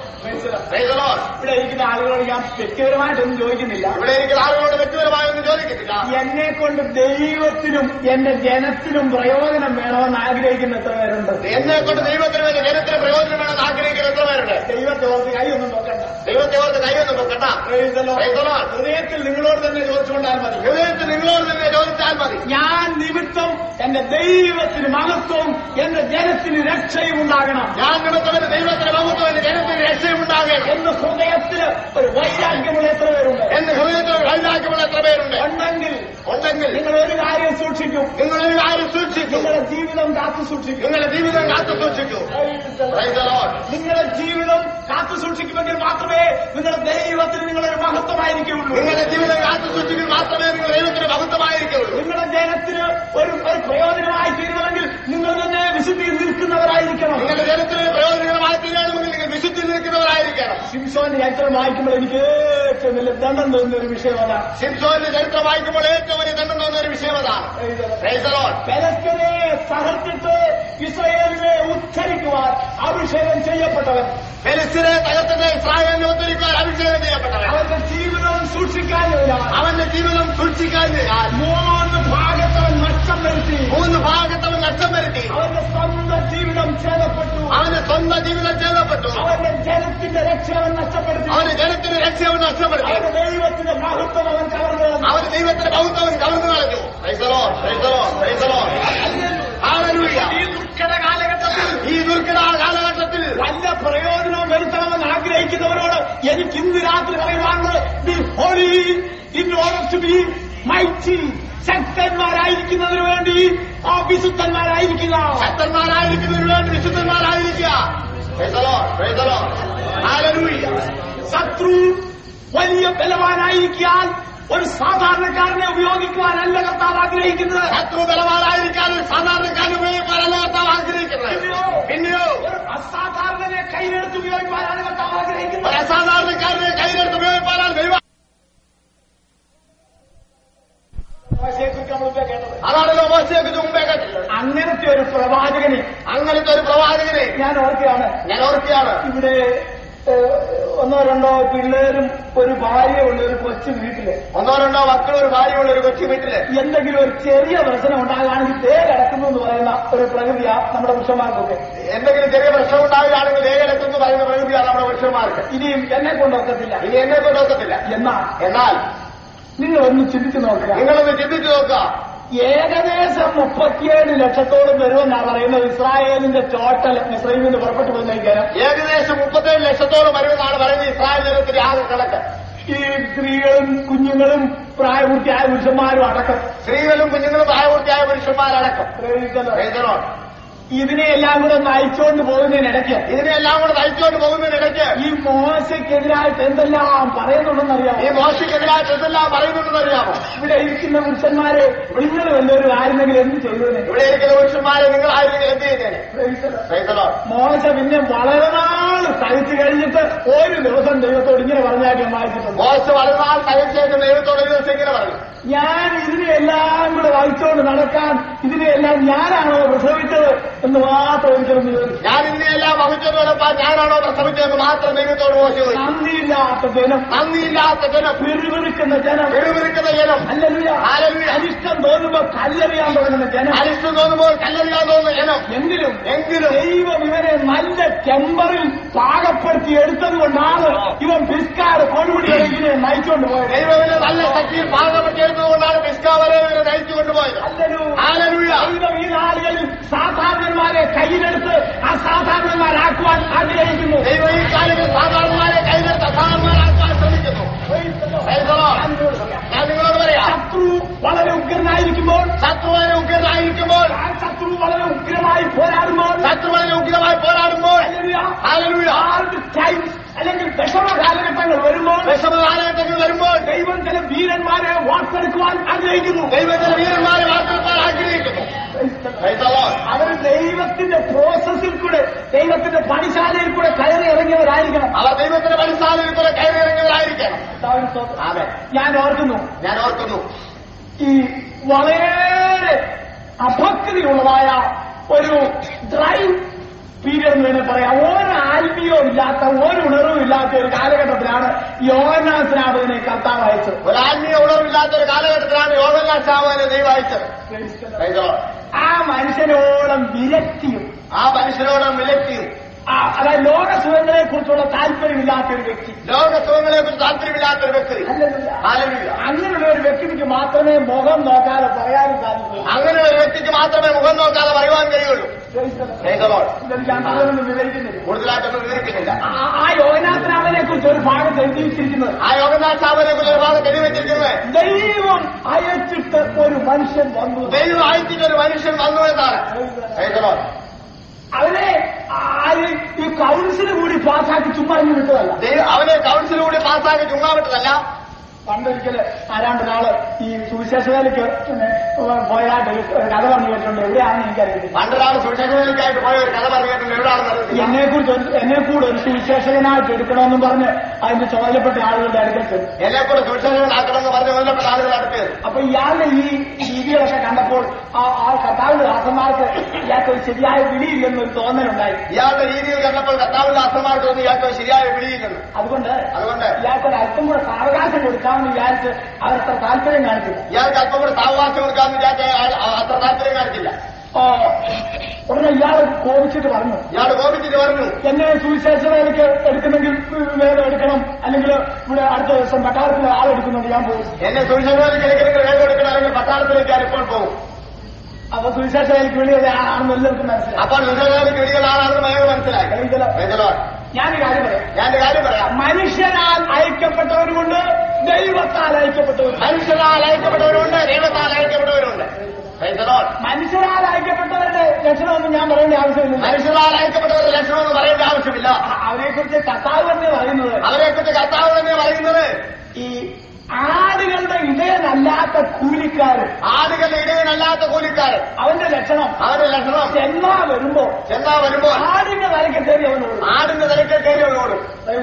Praise the Lord. ഇവിടെ ഇരിക്കുന്ന ആളുകളോട് ഞാൻ വ്യക്തിപരമായിട്ടൊന്നും ചോദിക്കുന്നില്ല ഇവിടെ എനിക്ക് ആളുകളോട് വ്യക്തിപരമായി ഒന്നും ചോദിക്കുന്നില്ല എന്നെ കൊണ്ട് ദൈവത്തിനും എന്റെ ജനത്തിനും പ്രയോജനം വേണമെന്ന് ആഗ്രഹിക്കുന്ന എത്ര പേരുണ്ട് എന്നെ കൊണ്ട് ദൈവത്തിന് വേണ്ടി ജനത്തിന് പ്രയോജനം വേണമെന്ന് ആഗ്രഹിക്കുന്ന എത്ര പേരുണ്ട് ദൈവത്തെ ഓർത്ത് കൈയൊന്നും നോക്കണ്ട ദൈവത്തെ ഓർത്ത് കൈയൊന്നും വെക്കണ്ട Praise the Lord. Praise the Lord. ഹൃദയത്തിൽ നിങ്ങളോട് തന്നെ ചോദിച്ചുകൊണ്ടാൽ മതി ഹൃദയത്തിൽ നിങ്ങളോട് തന്നെ ചോദിച്ചാൽ മതി ഞാൻ നിമിത്തം എന്റെ ദൈവത്തിന് മഹത്വവും എന്റെ ജനത്തിന് രക്ഷയും ഉണ്ടാകണം ഞാൻ നിമിത്തവന് ദൈവത്തിന് മഹത്വം എന്റെ ജനത്തിന് രക്ഷയും ഉണ്ടാകണം എന്ന് ഹൃദയത്തിന് ഒരു വൈരാഗ്യമുള്ള എത്ര പേരുണ്ട് എന്റെ ഹൃദയത്തിൽ വൈരാഗ്യമുള്ള എത്ര പേരുണ്ട് ഉണ്ടെങ്കിൽ ഉണ്ടെങ്കിൽ നിങ്ങൾ ഒരു കാര്യം സൂക്ഷിക്കും നിങ്ങളൊരു കാര്യം സൂക്ഷിക്കും നിങ്ങളുടെ ജീവിതം കാത്തു സൂക്ഷിക്കും നിങ്ങളുടെ ജീവിതം കാത്തു സൂക്ഷിക്കൂ Praise the Lord. നിങ്ങളുടെ ജീവിതം കാത്തു സൂക്ഷിക്കുമെങ്കിൽ മാത്രമേ നിങ്ങളുടെ ദൈവത്തിന് നിങ്ങളൊരു മഹത്വമായിരിക്കുള്ളൂ നിങ്ങളുടെ ജീവിതം കാത്തു സൂക്ഷിക്കും മാത്രമേ നിങ്ങൾ ദൈവത്തിന് മഹത്വമായിരിക്കുള്ളൂ നിങ്ങളുടെ ജനത്തിന് ഒരു ഒരു പ്രയോജനമായി തീരണമെങ്കിൽ നിങ്ങൾ തന്നെ വിശുദ്ധിയിൽ നിൽക്കുന്നവരായിരിക്കണം നിങ്ങളുടെ ജനത്തിന് പ്രയോജനകരമായി തീരണമെങ്കിൽ നിങ്ങൾ വിശുദ്ധി നിൽക്കുന്നവരായിരിക്കണം ശിംസോന്റെ ചരിത്രം വായിക്കുമ്പോൾ എനിക്ക് ഏറ്റവും വലിയ ദണ്ഡം തോന്നുന്ന ഒരു വിഷയം അതാണ് സിംസോന്റെ ചരിത്രം വായിക്കുമ്പോൾ ഏറ്റവും വലിയ ദണ്ഡം തോന്നുന്ന ഒരു വിഷയം അതാണ് Praise the Lord. പെലസ്തനെ തകർത്തിട്ട് ഇസ്രയേലിനെ ഉദ്ധരിക്കുവാൻ അഭിഷേകം ചെയ്യപ്പെട്ടവൻ ഫെലിസ്തീനെ തകർത്തിട്ട് ഇസ്രായേലിനെ ഉദ്ധരിക്കുവാൻ അഭിഷേകം ചെയ്യപ്പെട്ടവൻ അവന്റെ ജീവിതം സൂക്ഷിക്കാനില്ല അവന്റെ ജീവിതം സൂക്ഷിക്കാൻ ഞാൻ മൂന്ന് ഭാഗത്തവൻ നഷ്ടം വരുത്തി മൂന്ന് ഭാഗത്തവൻ നഷ്ടം വരുത്തി അവന്റെ സ്വന്തം ജീവിതം ഛേദപ്പെട്ടു അവന്റെ സ്വന്തം ജീവിതം ചെയ്തപ്പെട്ടു അവന്റെ ജനത്തിന്റെ രക്ഷ അവൻ നഷ്ടപ്പെടുത്തി അവന് ജനത്തിന് രക്ഷവും നഷ്ടപ്പെടുത്തി അവന്റെ ദൈവത്തിന്റെ മഹത്വം അവൻ കവർന്നു കളഞ്ഞു. അവന് ദൈവത്തിന്റെ ബൗദ്ധവൻ കവർന്നു കളഞ്ഞു Praise the Lord. Praise the Lord. Praise the Lord. Hallelujah. ഈ ദുഃഖട കാലഘട്ടത്തിൽ ഈ ദുർഘട കാലഘട്ടത്തിൽ വല്ല പ്രയോജനവും വരുത്തണമെന്ന് ആഗ്രഹിക്കുന്നവരോട് എനിക്ക് ഇന്ന് രാത്രി പറയുവാനുള്ളത് be holy in order to be mighty ശക്തന്മാരായിരിക്കുന്നതിന് വേണ്ടി ആ വിശുദ്ധന്മാരായിരിക്കുക ശക്തന്മാരായിരിക്കുന്നതിന് വേണ്ടി വിശുദ്ധന്മാരായിരിക്കുക Praise the Lord. Praise the Lord. Hallelujah. ശത്രു വലിയ ബലവാനായിരിക്കാൻ ഒരു സാധാരണക്കാരനെ ഉപയോഗിക്കുവാനല്ല കർത്താവ് ആഗ്രഹിക്കുന്നത് ശത്രു ബലവാനായിരിക്കാൻ ഒരു സാധാരണക്കാരൻ ഉപയോഗിക്കാനല്ല കർത്താവ് ആഗ്രഹിക്കുന്നത് പിന്നെയോ ഒരു അസാധാരണനെ കയ്യിലെടുത്ത് ഉപയോഗിക്കാനാണ് കർത്താവ് ആഗ്രഹിക്കുന്നത് ഒരു അസാധാരണക്കാരനെ കയ്യിലെടുത്ത് ഉപയോഗിക്കാനാണ് ദൈവം മോശയെക്കുറിച്ച് നമ്മളിപ്പോ കേട്ടത് അതാണല്ലോ മോശയെക്കുറിച്ച് മുമ്പേ കേട്ടത് അങ്ങനത്തെ ഒരു പ്രവാചകനെ അങ്ങനത്തെ ഒരു പ്രവാചകനെ ഞാൻ ഓർക്കുകയാണ് ഞാൻ ഓർക്കുകയാണ് ഇവിടെ ഏഹ്, ഒന്നോ രണ്ടോ പിള്ളേരും ഒരു ഭാര്യയുള്ള ഒരു കൊച്ചു വീട്ടില് ഒന്നോ രണ്ടോ മക്കളും ഒരു ഭാര്യയുള്ള ഒരു കൊച്ചു വീട്ടില് എന്തെങ്കിലും ഒരു ചെറിയ പ്രശ്നം ഉണ്ടാകുകയാണെങ്കിൽ തേ കിടക്കുന്നു എന്ന് പറയുന്ന ഒരു പ്രകൃതിയാ നമ്മുടെ പുരുഷന്മാർക്കൊക്കെ എന്തെങ്കിലും ചെറിയ പ്രശ്നം ഉണ്ടാവുകയാണെങ്കിൽ ലേഖനത്തെന്ന് പറയുന്ന പ്രകൃതിയാണ് നമ്മുടെ പുരുഷന്മാർക്ക് ഇനിയും എന്നെ കൊണ്ടൊക്കത്തില്ല ഇനി എന്നെ കൊണ്ടൊക്കത്തില്ല എന്നാൽ എന്നാൽ നിങ്ങൾ ഒന്ന് ചിന്തിച്ചു നോക്കുക നിങ്ങളൊന്ന് ചിന്തിച്ചു നോക്കുക ഏകദേശം മുപ്പത്തിയേഴ് ലക്ഷത്തോളം വരുമെന്നാണ് പറയുന്നത് ഇസ്രായേലിന്റെ ടോട്ടൽ ഇസ്രായേലിൽ നിന്ന് പുറപ്പെട്ടു പോകുന്നേക്കാരം ഏകദേശം മുപ്പത്തേഴ് ലക്ഷത്തോളം വരുമെന്നാണ് പറയുന്നത് ഇസ്രായേൽ ജനത്തിന്റെ ആകെ കണക്ക് ഈ സ്ത്രീകളും കുഞ്ഞുങ്ങളും പ്രായപൂർത്തിയായ പുരുഷന്മാരും അടക്കം സ്ത്രീകളും കുഞ്ഞുങ്ങളും പ്രായപൂർത്തിയായ പുരുഷന്മാരടക്കം പ്രയോഗിക്കുന്നത് Praise the Lord. ഇതിനെയെല്ലാം കൂടെ നയിച്ചുകൊണ്ട് പോകുന്നതിനിടയ്ക്ക് ഇതിനെല്ലാം കൂടെ നയിച്ചുകൊണ്ട് പോകുന്നതിനിടയ്ക്ക് ഈ മോശയ്ക്കെതിരായിട്ട് എന്തെല്ലാം പറയുന്നുണ്ടെന്നറിയാമോ ഈ മോശയ്ക്കെതിരായിട്ട് എന്തെല്ലാം പറയുന്നുണ്ടെന്ന് അറിയാമോ ഇവിടെ ഇരിക്കുന്ന പുരുഷന്മാരെ നിങ്ങൾ വല്ലൊരു ആയിരുന്നെങ്കിൽ എന്ത് ചെയ്തേനെ ഇവിടെ ഇരിക്കുന്ന പുരുഷന്മാരെ നിങ്ങൾ ആയിരുന്നെങ്കിൽ എന്ത് ചെയ്യുന്നേനെ Praise the Lord. മോശ പിന്നെ വളരെ നാൾ സഹിച്ചു കഴിഞ്ഞിട്ട് ഒരു ദിവസം ദൈവത്തോട് ഇങ്ങനെ പറഞ്ഞാൽ ഞാൻ വായിച്ചിട്ടുണ്ട് മോശ വളർന്നാൽ തയ്ച്ചേക്കുന്ന ദൈവത്തോട് ഒരു ദിവസം ഇങ്ങനെ പറഞ്ഞു ഞാൻ ഇതിനെയെല്ലാം കൂടെ വായിച്ചുകൊണ്ട് നടക്കാൻ ഇതിനെയെല്ലാം ഞാനാണോ പ്രസവിച്ചത് എന്ന് മാത്രം എനിക്കൊന്ന് ചോദിച്ചു ഞാൻ ഇതിനെല്ലാം വഹിച്ചത് നടപ്പാൻ ഞാനാണോ പ്രസവിച്ചതെന്ന് മാത്രം ദൈവത്തോട് മോശം ചോദിച്ചു. നന്ദിയില്ലാത്ത ജനം നന്ദിയില്ലാത്ത ജനം പിറുപിറുക്കുന്ന ജനം പിറുപിറുക്കുന്ന ജനം അല്ലല്ല ഹല്ലേലൂയ. അനിഷ്ടം തോന്നുമ്പോ കല്ലെറിയാൻ തുടങ്ങുന്ന ജനം അരിഷ്ടം തോന്നുമ്പോൾ കല്ലെറിയാൻ തോന്നുന്ന ജനം എങ്കിലും എങ്കിലും ദൈവം ഇവനെ നല്ല ടെമ്പറിൽ പാകപ്പെടുത്തി എടുത്തത് കൊണ്ടാണ് ഇവൻ പിസ്കാട് കൊടുപിടി ഇവനെ നയിച്ചുകൊണ്ട് പോയത് ദൈവത്തിന്റെ നല്ല ശക്തിയിൽ പാകപ്പെട്ടെടുത്തുകൊണ്ടാണ് പിസ്കാവരെ ഇവരെ നയിച്ചു കൊണ്ടുപോയത് അല്ലൊരു ഹാലലൂയ ദൈവം ഈ നാളുകളിൽ സാധാരണന്മാരെ കയ്യിലെടുത്ത് അസാധാരണന്മാരാക്കുവാൻ ആഗ്രഹിക്കുന്നു ദൈവം ഈ കാലങ്ങളിൽ സാധാരണമാരെ കൈതെടുത്ത് അസാധാരണമാരാക്കാൻ ശ്രമിക്കുന്നു Praise the Lord. ഞാൻ നിങ്ങളോട് പറയാം ശത്രു വളരെ ഉഗ്രനായിരിക്കുമ്പോൾ ശത്രുവിനെ ഉഗ്രനായിരിക്കുമ്പോൾ ആ ശത്രു വളരെ ഉഗ്രമായി പോരാടുമ്പോൾ ശത്രുവിനെ ഉഗ്രമായി പോരാടുമ്പോൾ ഹല്ലേലൂയ. ഹാലലൂയ Hard times അല്ലെങ്കിൽ വിഷമ കാലഘട്ടങ്ങൾ വരുമ്പോൾ വിഷമ കാലഘട്ടങ്ങൾ വരുമ്പോൾ വീരന്മാരെ വാർത്തെടുക്കുവാൻ ആഗ്രഹിക്കുന്നു ദൈവത്തിന്റെ വീരന്മാരെ വാർത്തെടുക്കാൻ ആഗ്രഹിക്കുന്നു Praise the Lord. അവർ ദൈവത്തിന്റെ പ്രോസസ്സിൽ കൂടെ ദൈവത്തിന്റെ പണിശാലയിൽ കൂടെ കയറി ഇറങ്ങിയവരായിരിക്കണം അവർ ദൈവത്തിന്റെ പണിസ്ഥാനത്തിൽ കൂടെ കയറി ഇറങ്ങിയവരായിരിക്കണം കർത്താവിന് സ്തോത്രം. ആമേൻ. ഞാൻ ഓർക്കുന്നു ഞാൻ ഓർക്കുന്നു ഈ വളരെ അഭക്തിയുള്ളതായ ഒരു ഡ്രൈവ് പീരിയഡ് എന്ന് തന്നെ പറയാം ഒരു ആത്മീയവും ഇല്ലാത്ത ഒരു ഉണർവും ഇല്ലാത്ത ഒരു കാലഘട്ടത്തിലാണ് യോനാസ്നാഥിനെ കർത്താവ് അയച്ചത് ഒരു ആത്മീയ ഉണർവില്ലാത്ത ഒരു കാലഘട്ടത്തിലാണ് യോഗനാഥ സാമുവിനെ ദൈവം അയച്ചത് Praise the Lord. ആ മനുഷ്യനോളം വിരക്തിയും ആ മനുഷ്യനോട് വിലക്കിയും ആ, അതായത് ലോക സുഖങ്ങളെ കുറിച്ചുള്ള താല്പര്യമില്ലാത്ത ഒരു വ്യക്തി ലോക സുഖങ്ങളെ കുറിച്ച് താല്പര്യമില്ലാത്ത ഒരു വ്യക്തി അല്ലല്ല. ഹാലലുയ അങ്ങനെയുള്ള ഒരു വ്യക്തിക്ക് മാത്രമേ മുഖം നോക്കാതെ പറയാനും സാധിക്കൂ അങ്ങനെ ഒരു വ്യക്തിക്ക് മാത്രമേ മുഖം നോക്കാതെ പറയുവാൻ കഴിയുള്ളൂ Praise the Lord. ഇതൊന്നും ഞാൻ കൂടുതലൊന്നും വിവരിക്കുന്നില്ല കൂടുതലായിട്ടൊന്നും വിവരിക്കുന്നില്ല ആ- ആ യോനാഥനാഥനെ കുറിച്ച് ഒരു ഭാഗത്ത് എഴുതി വെച്ചിരിക്കുന്നത് ആ യോഗനാഥ സാമുവിനെ കുറിച്ച് ഒരു ഭാഗം തെളിവെച്ചിരിക്കുന്നത് ദൈവം അയച്ചിട്ട് ഒരു മനുഷ്യൻ വന്നു ദൈവം അയച്ചിട്ട് ഒരു മനുഷ്യൻ വന്നു എന്നാണ് Praise the Lord. അവനെ ആര് ഈ കൗൺസിൽ കൂടി പാസ്സാക്കി ചുമ്മാ ഇങ്ങ് വിട്ടതല്ല ദൈവം അവനെ കൗൺസിലൂടെ പാസ്സാക്കി ചുമ്മാവിട്ടതല്ല പണ്ടൊരിക്കല് ആരാണ്ട് ഒരാള് ഈ സുവിശേഷയിലേക്ക് പോയായിട്ട് ഒരു കഥ പറഞ്ഞു കേട്ടിട്ടുണ്ട് എവിടെയാണെന്ന് എനിക്കറിയില്ല പണ്ടൊരാൾ സുരക്ഷായിട്ട് പോയ ഒരു കഥ പറഞ്ഞു കേട്ടിട്ടുണ്ട് എവിടെയാണെന്ന് അറിയത്തില്ല എന്നെ കുറിച്ച് എന്നെ കൂടെ ഒരു സുവിശേഷകനായിട്ട് എടുക്കണമെന്നും പറഞ്ഞ് അതിന്റെ ചുമതലപ്പെട്ട ആളുകളുടെ അടുക്കൽ ചെന്നു എന്നെ കൂടെ സുരക്ഷാക്കണമെന്ന് പറഞ്ഞ് കൊല്ലപ്പെട്ട ആളുകൾ അടുത്ത് അപ്പൊ ഇയാളുടെ ഈ രീതികളൊക്കെ കണ്ടപ്പോൾ ആ ആ കർത്താവിന്റെ ദാസന്മാർക്ക് ഇയാൾക്ക് ഒരു ശരിയായ വിളിയില്ലെന്നൊരു തോന്നലുണ്ടായി ഇയാളുടെ രീതിയിൽ കണ്ടപ്പോൾ കർത്താവിന്റെ അർത്ഥമാർക്ക് തോന്നി ഇയാൾക്ക് ഒരു ശരിയായ വിളിയില്ലെന്ന് അതുകൊണ്ട് അതുകൊണ്ട് ഇയാൾക്ക് ഒരു അല്പം കൂടെ സാവകാശം കൊടുക്കാമെന്ന് വിചാരിച്ച് അവരത്ര താല്പര്യം കാണിച്ചില്ല ഇയാൾക്ക് അല്പം കൂടെ സാവകാശം കൊടുക്കാമെന്ന് വിചാരിച്ച അയാൾ അത്ര താല്പര്യം കാണിച്ചില്ല ആ, ഉടനെ ഇയാൾ കോപിച്ചിട്ട് പറഞ്ഞു ഇയാൾ കോപിച്ചിട്ട് പറഞ്ഞു എന്നെ സുവിശേഷ വേലയ്ക്ക് എടുക്കുന്നെങ്കിൽ വേദം എടുക്കണം അല്ലെങ്കിൽ ഇവിടെ അടുത്ത ദിവസം പട്ടാളത്തിൽ ആളെടുക്കുന്നുണ്ട് ഞാൻ പോകും എന്നെ സുരക്ഷാക്ക് വേഗം എടുക്കണം അല്ലെങ്കിൽ പട്ടാളത്തിലേക്ക് ഞാൻ ഇപ്പോൾ പോകും അപ്പൊ സുവിശേഷ വേലയ്ക്ക് വേണ്ടി ആണെന്ന് എല്ലാവർക്കും മനസ്സിലായി അപ്പോൾ സുരക്ഷാക്ക് വെളിയിൽ ആളാണെന്ന് അയാൾ മനസ്സിലായി ഇതില് Praise the Lord. ഞാനൊരു കാര്യം പറയാം ഞാൻ ഒരു കാര്യം പറയാം മനുഷ്യനാൽ അയക്കപ്പെട്ടവരുമുണ്ട് ദൈവത്താൽ അയക്കപ്പെട്ടവരുണ്ട് മനുഷ്യരാൽ അയക്കപ്പെട്ടവരുണ്ട് ദൈവത്താൽ അയക്കപ്പെട്ടവരുണ്ട് Praise the Lord. മനുഷ്യനാൽ അയക്കപ്പെട്ടവരുടെ ലക്ഷണമൊന്നും ഞാൻ പറയേണ്ട ആവശ്യമില്ല മനുഷ്യരാൽ അയക്കപ്പെട്ടവരുടെ ലക്ഷണമെന്ന് പറയേണ്ട ആവശ്യമില്ല അവരെ കുറിച്ച് കർത്താവ് തന്നെ പറയുന്നത് അവരെ കുറിച്ച് കർത്താവ് തന്നെ പറയുന്നത് ഈ ആടുകളുടെ ഇടയനല്ലാത്ത കൂലിക്കാര് ആടുകളുടെ ഇടയനല്ലാത്ത കൂലിക്കാരൻ അവന്റെ ലക്ഷണം അവന്റെ ലക്ഷണം ചെന്നാ വരുമ്പോ ചെന്നാ വരുമ്പോൾ ആടിന്റെ തലയ്ക്ക് കയറി അവനോട് ആടിന്റെ നിലയ്ക്ക് കയറിയവരോടും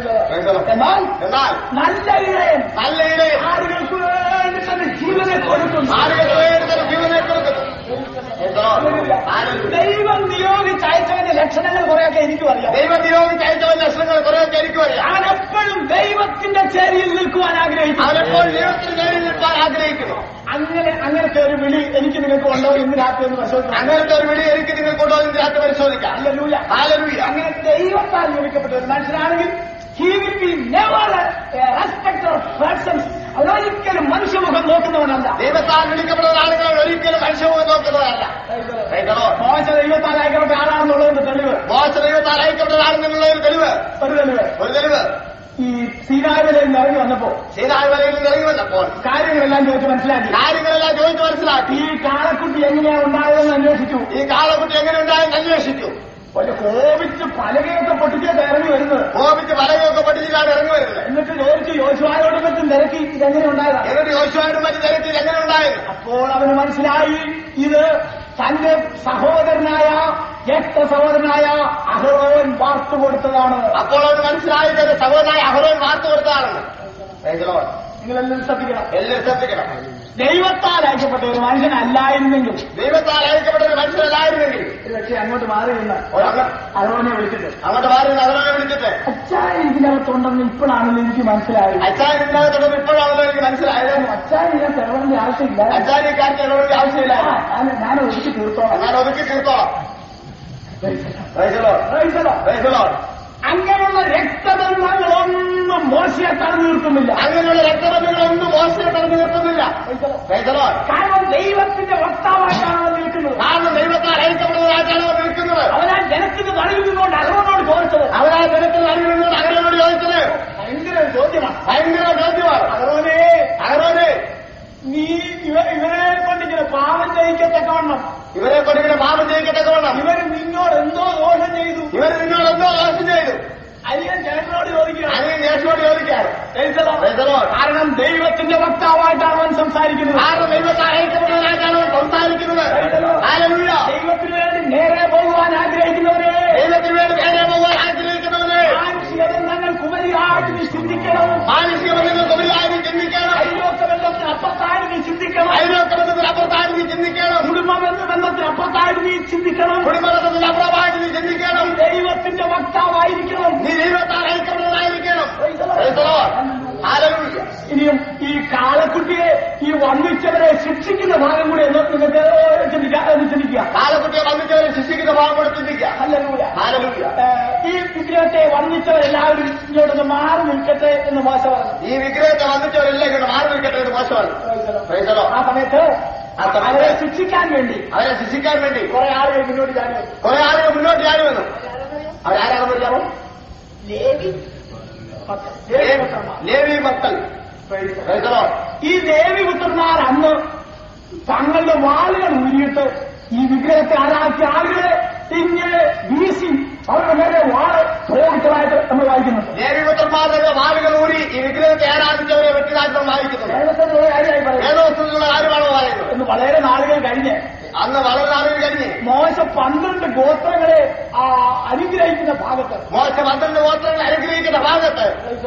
എന്നാൽ എന്നാൽ നല്ല ഇടയൻ നല്ല ഇടയൻ ആടുകൾക്ക് വേണ്ടി തന്നെ ജീവനെ കൊടുക്കുന്നു ആടുകൾക്ക് വേണ്ടി തന്നെ ജീവനെ കൊടുക്കുന്നു Praise the Lord. Hallelujah. ദൈവം നിയോഗിച്ച് അയച്ചവന്റെ ലക്ഷണങ്ങൾ കുറെയൊക്കെ എനിക്കും അറിയാം ദൈവം നിയോഗിച്ച് അയച്ചവന്റെ ലക്ഷണങ്ങൾ കുറെയൊക്കെ എനിക്കും അറിയാം അവൻ എപ്പോഴും ദൈവത്തിന്റെ ചേരിയിൽ നിൽക്കുവാൻ ആഗ്രഹിക്കും അവനെപ്പോൾ ദൈവത്തിന് നേരിൽ നിൽക്കാൻ ആഗ്രഹിക്കുന്നു അങ്ങനെ അങ്ങനത്തെ ഒരു വിളി എനിക്ക് നിങ്ങൾക്ക് ഉണ്ടോ ഇന്ന് രാത്രി ഒന്ന് പരിശോധിക്കണം അങ്ങനത്തെ ഒരു വിളി എനിക്ക് നിങ്ങൾ കൊണ്ടുവന്ന് രാത്രി പരിശോധിക്കാം ഹല്ലേലൂയ. Hallelujah. അങ്ങനെ ദൈവത്താൽ നിയമിക്കപ്പെട്ട ഒരു മനുഷ്യനാണെങ്കിൽ he will be never respect of persons അവനൊരിക്കലും മനുഷ്യമുഖം നോക്കുന്നവനല്ല ദൈവത്താൽ വിളിക്കപ്പെടുന്ന ആളുകൾ ഒരിക്കലും മനുഷ്യമുഖം നോക്കുന്നതല്ല Praise the Lord. മോശ ദൈവത്താൽ അയക്കപ്പെട്ട ആളാണെന്നുള്ളതിന്റെ തെളിവ് മോശ ദൈവത്താൽ അയക്കപ്പെട്ട ആണെന്നുള്ള ഒരു തെളിവ് ഒരു തെളിവ് ഒരു തെളിവ് ഈ സീനാവിലയിൽ നിന്ന് ഇറങ്ങി വന്നപ്പോ സീനായ് വലയിൽ നിന്ന് ഇറങ്ങി വന്നപ്പോൾ കാര്യങ്ങളെല്ലാം ചോദിച്ച് മനസ്സിലാക്കി കാര്യങ്ങളെല്ലാം ചോദിച്ചു മനസ്സിലാക്കി ഈ കാളക്കുട്ടി എങ്ങനെയാ ഉണ്ടായതെന്ന് അന്വേഷിച്ചു ഈ കാളക്കുട്ടി എങ്ങനെ ഉണ്ടായെന്ന് അന്വേഷിച്ചു ഒരു കോപിച്ച് പലകയൊക്കെ പൊട്ടിച്ചേട്ട് ഇറങ്ങി വരുന്നത് കോപിച്ച് പലകയൊക്കെ പഠിച്ചിട്ടാണ് ഇറങ്ങി വരുന്നത് എന്നിട്ട് ചോദിച്ചു യോശുവായോടും മറ്റും തിരക്കി ഇതെങ്ങനെ ഉണ്ടായതാണ് എന്നിട്ട് യോശുവായിട്ട് മറ്റു തരത്തിൽ എങ്ങനെ ഉണ്ടായെന്ന് അപ്പോൾ അവന് മനസ്സിലായി ഇത് തന്റെ സഹോദരനായ ജ്യേഷ്ഠ സഹോദരനായ അഹറോൻ വാർത്തു കൊടുത്തതാണ് അപ്പോൾ അവന് മനസ്സിലായത് ഒരു സഹോദരനായ അഹ്റോൻ വാർത്ത കൊടുത്തതാണെന്ന് Praise the Lord. നിങ്ങളെല്ലാം ശ്രദ്ധിക്കണം എല്ലാവരും ശ്രദ്ധിക്കണം ദൈവത്താൽ അയക്കപ്പെട്ട ഒരു മനുഷ്യനല്ലായിരുന്നെങ്കിൽ ദൈവത്താൽ അയക്കപ്പെട്ട ഒരു മനുഷ്യരല്ലായിരുന്നെങ്കിൽ ഒരു പക്ഷേ അങ്ങോട്ട് മാറി നിന്ന് ഒരങ്ങ് അഹറോനെ വിളിച്ചിട്ട് അങ്ങോട്ട് മാറി നിന്ന് അഹ്റോനെ വിളിച്ചിട്ട് അച്ഛാൻ ഇതിനകത്തുണ്ടെന്ന് ഇപ്പോഴാണല്ലോ എനിക്ക് മനസ്സിലായത് അച്ഛാൻ ഇതിനകത്തോട് ഇപ്പോഴാണല്ലോ എനിക്ക് മനസ്സിലായത് അച്ഛാൻ ഇതിനകത്ത് ഇടപെടേണ്ട ആവശ്യമില്ല അച്ഛാൻ ഈ കാര്യത്തിൽ ഇടപെടേണ്ട ആവശ്യമില്ല ആ, ഞാൻ- ഞാൻ ഒതുക്കി തീർത്തോളാം എന്നാൽ ഒതുക്കി തീർത്തോളാം Praise the Lord. Praise the Lord. Praise the Lord. അങ്ങനെയുള്ള രക്തബന്ധങ്ങളൊന്നും മോശയെ തടഞ്ഞു നിർത്തുന്നില്ല അങ്ങനെയുള്ള രക്തബന്ധങ്ങളൊന്നും മോശത്തെ തടഞ്ഞു നിർത്തുന്നില്ല Praise the Lord. കാരണം ദൈവത്തിന്റെ വക്താവായിട്ടാണ് അവൻ നിൽക്കുന്നത് കാരണം ദൈവത്താൽ അയക്കപ്പെടുന്നതായിട്ടാണ് അവർ നിൽക്കുന്നത് അവനാ ജനത്തിന്റെ നടുവിൽ നിന്നുകൊണ്ട് അഹ്റോനോട് ചോദിച്ചത് അവരാ ജനത്തിൽ അറിയുന്നത് അഹ്റോനോട് ചോദിച്ചത് ഭയങ്കര ഒരു ചോദ്യമാണ് ഭയങ്കര ചോദ്യമാണ് അഹ്റോനെ അഹ്റോനെ നീ ഇവ- ഇവരെ കൊണ്ടിങ്ങനെ പാവം ചെയ്യിക്കത്തക്കവണ്ണം ഇവരെ കൊണ്ട് ഇങ്ങനെ പാപം ചെയ്യിക്കത്തക്കവണ്ണം ഇവര് നിന്നോട് എന്തോ ദോഷം ചെയ്തു ഇവർ നിന്നോട് എന്തോ ദോഷം ചെയ്തു അരിയൻ ജനങ്ങളോട് ചോദിക്കുക അങ്ങനെ യേശുവോട് ചോദിക്കാറ് Praise the Lord. Praise the Lord. കാരണം ദൈവത്തിന്റെ വക്താവായിട്ടാണ് അവൻ സംസാരിക്കുന്നത് കാരണം ദൈവത്താൽ അയക്കപ്പെട്ടവനായിട്ടാണ് അവൻ സംസാരിക്കുന്നത് ഹല്ലേലൂയ. ദൈവത്തിന് വേണ്ടി നേരെ പോകുവാൻ ആഗ്രഹിക്കുന്നവരെ ദൈവത്തിന് വേണ്ടി നേരെ പോകാൻ ആഗ്രഹിക്കുന്നവന് മാനുഷിക ബന്ധങ്ങൾക്ക് ഉപരിയായിട്ട് നീ ചിന്തിക്കണം മാനുഷിക ബന്ധങ്ങൾക്ക് ഉപരിയായി ചിന്തിക്കണം അയൽവക്ക ബന്ധത്തിന് അപ്പുറത്തായിട്ട് നീ ചിന്തിക്കണം അയൽവക്ക ബന്ധത്തിന് അപ്പുറത്തായിട്ട് നീ ചിന്തിക്കണം കുടുംബ ബന്ധ ബന്ധത്തിന് അപ്പുറത്തായിട്ട് നീ ചിന്തിക്കണം കുടുംബബന്ധത്തിന് അപ്പുറമായിട്ട് നീ ചിന്തിക്കണം ദൈവത്തിന്റെ വക്താവായിരിക്കണം നീ ദൈവത്താൽ അയക്കപ്പെട്ടവനായിരിക്കണം Praise the Lord. Hallelujah. ഇനിയും ഈ കാളക്കുട്ടിയെ ഈ വന്നിച്ചവരെ ശിക്ഷിക്കുന്ന ഭാഗം കൂടി ഒന്ന് നിങ്ങൾക്ക് ചിന്തിക്കാം ഒന്ന് ചിന്തിക്കുക കാലക്കുട്ടിയെ വന്നിച്ചവരെ ശിക്ഷിക്കുന്ന ഭാഗം കൂടെ ചിന്തിക്കാം ഹല്ലേലൂയ. Hallelujah. ഏഹ്, ഈ വിഗ്രഹത്തെ വന്നിച്ചവരെല്ലാവരും ഇങ്ങോട്ടൊന്ന് മാറി നിൽക്കട്ടെ എന്ന് മോശ പറഞ്ഞു ഈ വിഗ്രഹത്തെ വന്നിച്ചവരെല്ലാം ഇങ്ങോട്ട് മാറി നിൽക്കട്ടെ എന്ന് മോശമാണ് Praise the Lord. ആ സമയത്ത് ആ സമയത്ത് അവരെ ശിക്ഷിക്കാൻ വേണ്ടി അവരെ ശിക്ഷിക്കാൻ വേണ്ടി കുറെ ആളുകൾ മുന്നോട്ട് ചാടി വന്നു. കുറെ ആളുകൾ മുന്നോട്ട് ചാടി വന്നു അവരാരാണെന്ന് അറിയാമോ ലേവി മക്കൾ. ലേവി പുത്രന്മാർ. ലേവി മക്കൾ Praise the Lord. ഈ ദേവി പുത്രന്മാർ അന്ന് തങ്ങളുടെ വാളുകൾ ഊരിയിട്ട് ഈ വിഗ്രഹത്തെ ആരാക്കിയ ആളുകളെ ഇങ്ങനെ വീശി അവരുടെ നേരെ വാള് പ്രയോഗിച്ചതായിട്ട് നമ്മൾ വായിക്കുന്നുണ്ട് ലേവി പുത്രന്മാരുടെ വാലുകൾ ഊരി ഈ വിഗ്രഹത്തെ ആരാധിച്ചവരെ വെട്ടിലാക്കി നമ്മൾ വായിക്കുന്നുണ്ട് വേദത്തിന്റെ ഒരു കാര്യമായി പറയുന്നത് വേദവസ്തുക്കളുടെ കാര്യമാണ് പറയുന്നത് എന്ന് വളരെ നാളുകൾ കഴിഞ്ഞ് അന്ന് വളരെ നാളുകൾ കഴിഞ്ഞ് മോശ പന്ത്രണ്ട് ഗോത്രങ്ങളെ ആ, അനുഗ്രഹിക്കുന്ന ഭാഗത്ത് മോശ പന്ത്രണ്ട് ഗോത്രങ്ങൾ അനുഗ്രഹിക്കുന്ന ഭാഗത്ത്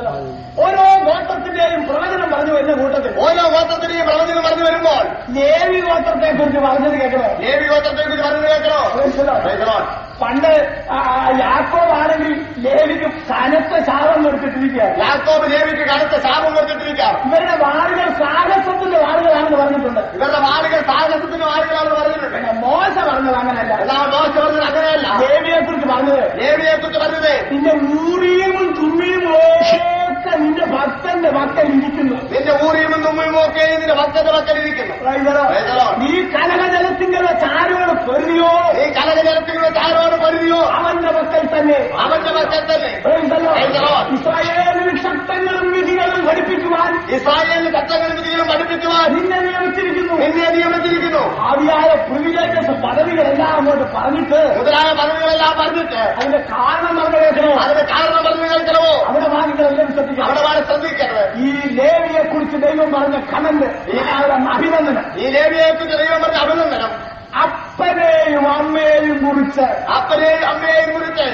ഓരോ ഗോത്രത്തിന്റെയും പ്രവചനം പറഞ്ഞു വരുന്ന കൂട്ടത്തിൽ ഓരോ ഗോത്രത്തിനെയും പ്രവചനം പറഞ്ഞു വരുമ്പോൾ ലേവി ഗോത്രത്തെ കുറിച്ച് പറഞ്ഞത് കേൾക്കണോ ലേവി ഗോത്രത്തെ കുറിച്ച് പറഞ്ഞു കേൾക്കണോ Praise the Lord. പണ്ട് ആ, യാക്കോബാണെങ്കിൽ ലേവിക്ക് കനത്ത ശാപം കൊടുത്തിട്ടിരിക്കുകയാണ് യാക്കോബ് ലേവിക്ക് കടുത്ത ശാപം കൊടുത്തിട്ടിരിക്കാം ഇവരുടെ വാളുകൾ സാഹസത്തിന്റെ വാളുകളാണെന്ന് പറഞ്ഞിട്ടുണ്ട് ഇവരുടെ വാളുകൾ സാഹസത്തിന്റെ വാളുകളാണെന്ന് പറഞ്ഞിട്ടുണ്ട് പിന്നെ മോശ പറഞ്ഞത് അങ്ങനല്ല എന്നാൽ മോശ പറഞ്ഞത് അങ്ങനെയല്ല ലേവിയെ കുറിച്ച് പറഞ്ഞത് ലേവിയെ കുറിച്ച് പറഞ്ഞത് നിന്റെ ഊറിയും തുമ്മിയും ഒക്കെ നിന്റെ ഭക്തന്റെ ഭക്തൻ ഇരിക്കുന്നു നിന്റെ ഊറിയും തുമ്മും ഒക്കെ നിന്റെ ഭക്തന്റെ ഭക്തൻ ഇരിക്കുന്നു നീ കനകജലത്തിങ്കലെ ചാരോട് പൊരുതിയോ ഈ കലകജലത്തിലുള്ള ചാരോട് പൊരുതിയോ അവന്റെ മക്കൾ തന്നെ അവന്റെ ഭക്തൻ തന്നെ Praise the Lord. Praise the Lord. ഇസ്രായേലിന് ശക്തങ്ങളും വിധികളും പഠിപ്പിക്കുവാൻ ഇസ്രായേലിന് ചട്ടങ്ങളും വിധികളും പഠിപ്പിക്കുവാൻ നിന്നെ നിയമിച്ചിരിക്കുന്നു നിന്നെ നിയമിച്ചിരിക്കുന്നു ആദ്യായ പ്രിവിലേജസ് പദവികളെല്ലാം അങ്ങോട്ട് പറഞ്ഞിട്ട് മുതലായ പദവികളെല്ലാം പറഞ്ഞിട്ട് അതിന്റെ കാരണം പറഞ്ഞു കേൾക്കണോ അതിന് കാരണം പറഞ്ഞു കേൾക്കണമോ അവിടെ വാങ്ങികളെല്ലാം ശ്രദ്ധിക്കണം അവിടെ വളരെ ശ്രദ്ധിക്കരുത് ഈ ലേവിയെ കുറിച്ച് ദൈവം പറഞ്ഞ കമന്റ് അഭിനന്ദനം ഈ ലേവിയെ കുറിച്ച് ദൈവം പറഞ്ഞ അഭിനന്ദനം അപ്പനെയും അമ്മയെയും കുറിച്ച് അപ്പനെയും അമ്മയെയും കുറിച്ച്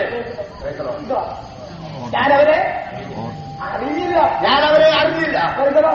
ഞാനവരെ അറിയില്ല ഞാൻ അവരെ അറിഞ്ഞില്ല കരുതലോ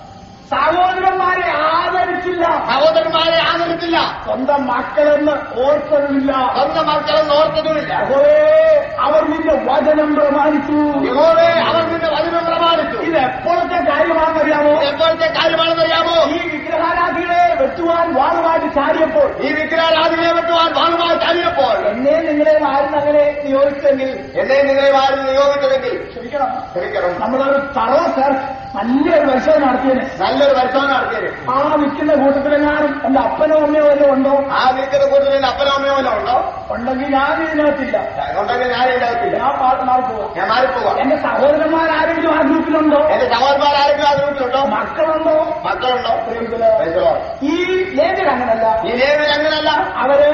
സഹോദരന്മാരെ ആദരിച്ചില്ല സഹോദരന്മാരെ ആദരിച്ചില്ല സ്വന്തം മക്കളെന്ന് ഓർത്തതുമില്ല സ്വന്തം മക്കളെന്ന് ഓർത്തതുമില്ല യഹോവേ, അവർ നിന്റെ വചനം പ്രമാണിച്ചു യഹോവേ അവർ നിന്റെ വചനം പ്രമാണിച്ചു ഇത് എപ്പോഴത്തെ കാര്യമാണെന്നറിയാമോ ഇത് എപ്പോഴത്തെ കാര്യമാണെന്നറിയാമോ ഈ വിഗ്രഹാരാധികളെ വെട്ടുവാൻ വാളുമായിട്ട് ചാടിയപ്പോൾ ഈ വിഗ്രഹാരാധികളെ വെട്ടുവാൻ വാളുമായി ചാടിയപ്പോൾ എന്നെ നിങ്ങളെ ആരും അങ്ങനെ നിയോഗിച്ചെങ്കിൽ എന്നെ നിങ്ങളെ ആരും നിയോഗിച്ചതെങ്കിൽ ക്ഷമിക്കണം ക്ഷമിക്കണം നമ്മളൊരു തറോ സർ നല്ലൊരു പരിശോധന നടത്തിയതിന് നല്ലൊരു പരിശോധന നടത്തിയത് ആ നിൽക്കുന്ന കൂട്ടത്തിലെങ്ങാനും എന്റെ അപ്പനോ അമ്മയോ വല്ലതും ഉണ്ടോ ആ നിൽക്കുന്ന കൂട്ടത്തിൽ അപ്പനോ അമ്മയോ വല്ലതും ഉണ്ടോ ഉണ്ടെങ്കിൽ ഞാൻ ഇതിനകത്തില്ല അതുകൊണ്ടെങ്കിൽ ഞാൻ ഉണ്ടാകത്തില്ല ഞാൻ പാ- മാറി പോവാം ഞാൻ മാറിപ്പോവാം എന്റെ സഹോദരന്മാരാരെങ്കിലും ആ ഗ്രൂപ്പിലുണ്ടോ എന്റെ സഹോദരന്മാർ ആരെങ്കിലും ആ ഗ്രൂപ്പിലുണ്ടോ മക്കളുണ്ടോ മക്കളുണ്ടോ പ്രിയമുള്ളവരെ, Praise the Lord. ഈ ലേഖൻ അങ്ങനല്ല ഈ ലേവിൽ അങ്ങനല്ല അവര്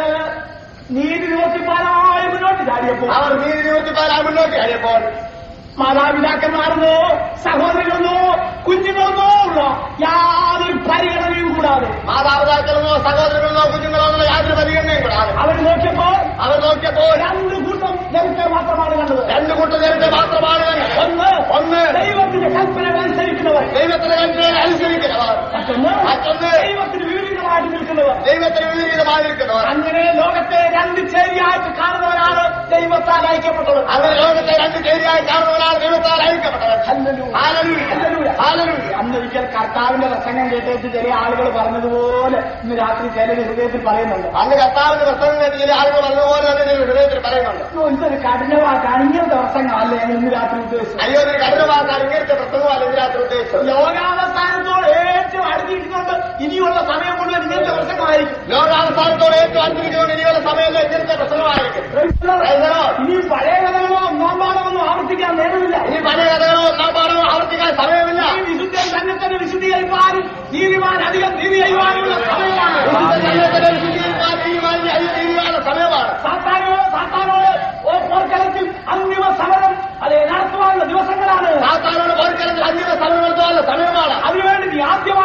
നീതി നിവർത്തിപ്പാനായി മുന്നോട്ട് ചാടിയപ്പോൾ അവർ നീതി നിവർത്തിപ്പാൻ മുന്നോട്ട് കഴിയപ്പോൾ മാതാപിതാക്കന്മാരെന്നോ സഹോദരങ്ങളെന്നോ കുഞ്ഞുങ്ങളെന്നോ ഉള്ള യാതൊരു പരിഗണനയും കൂടാതെ മാതാപിതാക്കളെന്നോ സഹോദരങ്ങളെന്നോ കുഞ്ഞുങ്ങളെന്നോ യാതൊരു പരിഗണനയും കൂടാതെ അവർ നോക്കിയപ്പോൾ അവർ നോക്കിയപ്പോൾ രണ്ട് കൂട്ടം ജനത്തെ മാത്രമാണ് കണ്ടത് രണ്ടു കൂട്ടം നേരത്തെ മാത്രമാണ് കണ്ടത്. ഒന്ന് ഒന്ന് ദൈവത്തിന്റെ കൽപ്പനകൾ അനുസരിക്കുന്നവർ ദൈവത്തിന്റെ കൽപ്പനയെ അനുസരിക്കുന്നവർ മറ്റൊന്ന് മറ്റൊന്ന് ദൈവത്തിന് വിപരീതമായിട്ട് നിൽക്കുന്നവർ ദൈവത്തിന് വിപരീതമായിരിക്കുന്നവർ അങ്ങനെ ലോകത്തെ രണ്ട് ചേരിയായിട്ട് കാണുന്നവരാണ് ദൈവത്താൽ അയക്കപ്പെട്ടത് അങ്ങനെ ലോകത്തെ രണ്ട് ചേരിയായി കാണുന്നവരാണ് ദൈവത്താൽ അയക്കപ്പെട്ടവർ ഹല്ലേലൂയ. ഹാലലൂയ. ഹല്ലേലൂയ. ഹാലലൂയ. അന്നൊരിക്കൽ കർത്താവിന്റെ പ്രസംഗം കേട്ടേച്ച് ചില ആളുകൾ പറഞ്ഞതുപോലെ ഇന്ന് രാത്രി ചിലർ ഹൃദയത്തിൽ പറയുന്നുണ്ട് അന്ന് കർത്താവിന്റെ പ്രസംഗം കേട്ട് ചില ആളുകൾ പറഞ്ഞതുപോലെ തന്നെ ചില ഹൃദയത്തിൽ പറയുന്നുണ്ട് "അയ്യോ, ഇതൊരു കഠിനവാക്കാണ് ഇങ്ങനത്തെ പ്രസംഗമല്ലേ ഞാൻ ഇന്ന് രാത്രി ഉദ്ദേശിച്ചത് അയ്യോ ഒരു കഠിനമാക്കാൻ ഇങ്ങനത്തെ പ്രസംഗമല്ല ഇതിനകത്ത് ഉദ്ദേശിച്ചത് ലോകാവസാനത്തോട് ഏറ്റവും അടുത്തിരിക്കുന്നുണ്ട് ഇനിയുള്ള സമയം മുഴുവൻ ഇങ്ങനത്തെ പ്രസംഗമായിരിക്കും ലോകാവസാനത്തോടെ ഏറ്റവും അടുത്തിരിച്ചുകൊണ്ട് ഇനിയുള്ള സമയത്ത് ഇങ്ങനത്തെ പ്രസംഗമായിരിക്കും ഇനിയും പഴയ കഥകളോ ഒന്നാം പാഠമൊന്നും ആവർത്തിക്കാൻ നേരമില്ല ഇനി പഴയ കഥകളോ ഒന്നാം പാഠമോ ആവർത്തിക്കാൻ സമയമില്ല ഈ വിശുദ്ധൻ തന്നെ തന്നെ വിശുദ്ധീകരിപ്പാനും നീതിമാൻ അധികം നീതി ചെയ്യുവാനുള്ള സമയമാണ് വിശുദ്ധ വിശുദ്ധീകരിക്കാൻ തീരുമാനിച്ച അയ്യോ തീരുമാന സമയമാണ് സാത്താനോട് സാത്താനോട് ഓ പോർക്കളത്തിൽ അന്തിമ സമരം അത് നടത്തുവാനുള്ള ദിവസങ്ങളാണ് സാത്താനോട് പോർക്കളത്തിൽ അന്തിമ സമയം നടത്തുവാനുള്ള സമയമാണ് അതിനുവേണ്ടി നീ ആദ്യം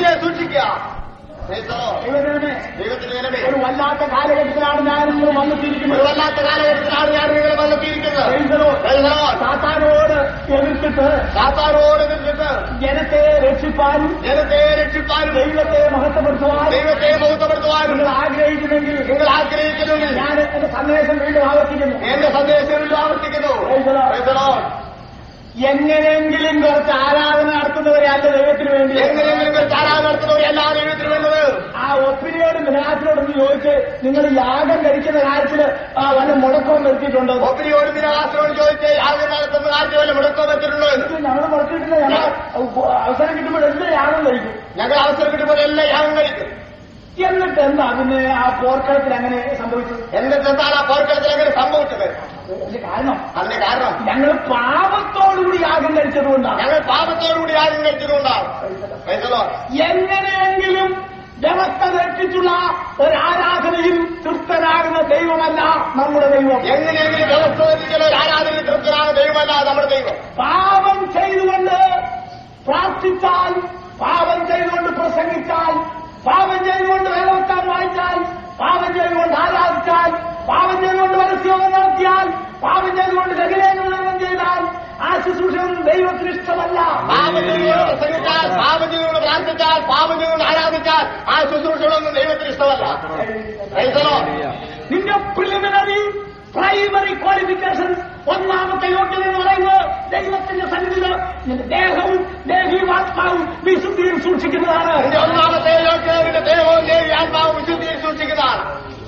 വിശുദ്ധിയെ സൂക്ഷിക്കുക Praise the Lord. ദൈവജനമേ ദൈവത്തിന്റെ ജനമേ ഒരു വല്ലാത്ത കാലഘട്ടത്തിലാണ് ഞാൻ നിങ്ങൾ ഒരു വന്നെത്തിയിരിക്കുന്നത് വല്ലാത്ത കാലഘട്ടത്തിലാണ് ഞാൻ നിങ്ങളെ വന്നെത്തിയിരിക്കുന്നത് Praise the Lord. Praise the Lord. സാത്താനോട് എതിർത്തിട്ട് സാത്താനോട് നിന്നിട്ട് ജനത്തെ രക്ഷിപ്പാനും ജനത്തെ രക്ഷിപ്പാനും ദൈവത്തെ മഹത്വപ്പെടുത്തുവാനും ദൈവത്തെ ബഹുത്തപ്പെടുത്തുവാനും നിങ്ങൾ ആഗ്രഹിക്കുന്നെങ്കിൽ നിങ്ങൾ ആഗ്രഹിക്കുന്നുവെങ്കിൽ ഞാൻ എന്റെ സന്ദേശം വീണ്ടും ആവർത്തിക്കുന്നു എന്റെ സന്ദേശം വീണ്ടും ആവർത്തിക്കുന്നു Praise the Lord. Praise the Lord. എങ്ങനെയെങ്കിലും കുറച്ച് ആരാധന നടത്തുന്നവരെ അല്ല ദൈവത്തിന് വേണ്ടി എങ്ങനെയെങ്കിലും ഒരു താരാവ് നടത്തുന്നവർ എല്ലാ ദൈവത്തിന് വേണ്ടത് ആ ഒപ്പിനിയോടും വിനാശനോടും ചോദിച്ച് നിങ്ങൾ യാഗം കഴിക്കുന്ന കാര്യത്തിൽ ആ, വല്ല മുടക്കവും വരുത്തിയിട്ടുണ്ടോ ഒപ്പിനിയോട് ദിനാശ്രമം ചോദിച്ച് യാഗം നടത്തുന്ന കാര്യത്തിൽ വല്ല മുടക്കം വെച്ചിട്ടുണ്ടോ എന്ന് ഞങ്ങൾ മുടക്കിയിട്ടില്ല ഞങ്ങൾ അവസരം കിട്ടുമ്പോഴെല്ലാം യാഗം കഴിക്കും ഞങ്ങൾ അവസരം കിട്ടുമ്പോൾ എല്ലാം യാഗം കഴിക്കും എന്നിട്ട് എന്താ പിന്നെ ആ പോർക്കളത്തിൽ അങ്ങനെ സംഭവിച്ചത് എന്നിട്ട് എന്താണ് ആ പോർക്കളത്തിൽ അങ്ങനെ സംഭവിച്ചത് അതിന്റെ കാരണം അതിന്റെ കാരണം ഞങ്ങൾ പാപത്തോടുകൂടി യാഗം കഴിച്ചതുകൊണ്ടാണ് ഞങ്ങൾ പാപത്തോടുകൂടി യാഗം കഴിച്ചതുകൊണ്ടാണ് Praise the Lord. എങ്ങനെയെങ്കിലും വ്യവസ്ഥ തെറ്റിച്ചുള്ള ഒരു ആരാധനയിൽ തൃപ്തനാകുന്ന ദൈവമല്ല നമ്മുടെ ദൈവം എങ്ങനെയെങ്കിലും വ്യവസ്ഥ വെച്ചിട്ടുള്ള ഒരു ആരാധന തൃപ്തനാണ് ദൈവമല്ല നമ്മുടെ ദൈവം പാപം ചെയ്തുകൊണ്ട് പ്രാർത്ഥിച്ചാൽ പാപം ചെയ്തുകൊണ്ട് പ്രസംഗിച്ചാൽ പാപം ചെയ്തുകൊണ്ട് വേദവത്താൻ വായിച്ചാൽ പാപം ചെയ്തുകൊണ്ട് ആരാധിച്ചാൽ പാപം ചെയ്തുകൊണ്ട് പരസ്യോഗം നടത്തിയാൽ പാപം ചെയ്തുകൊണ്ട് ലഘുലേഖനം ചെയ്താൽ ആ ശുശ്രൂഷയൊന്നും ദൈവത്തിന് ഇഷ്ടമല്ല പാപം ചെയ്തുകൊണ്ട് പ്രസംഗിച്ചാൽ പാപം ചെയ്തുകൊണ്ട് പ്രാർത്ഥിച്ചാൽ പാപം ചെയ്തുകൊണ്ട് ആരാധിച്ചാൽ ആ ശുശ്രൂഷകളൊന്നും ദൈവത്തിന് ഇഷ്ടമല്ല Praise the Lord. നിന്റെ പ്രിലിമിനറി പ്രൈമറി ക്വാളിഫിക്കേഷൻ ഒന്നാമത്തെ യോഗ്യത എന്ന് പറയുന്നത് ദൈവത്തിന്റെ സന്നിധിയിൽ നിന്റെ ദേഹവും ദേഹീവാത്മാവും വിശുദ്ധിയും സൂക്ഷിക്കുന്നതാണ് നിന്റെ ഒന്നാമത്തെ യോഗ്യതയുടെ ദൈവവും ദേവി ആത്മാവും വിശുദ്ധിയിൽ സൂക്ഷിക്കുന്നതാണ്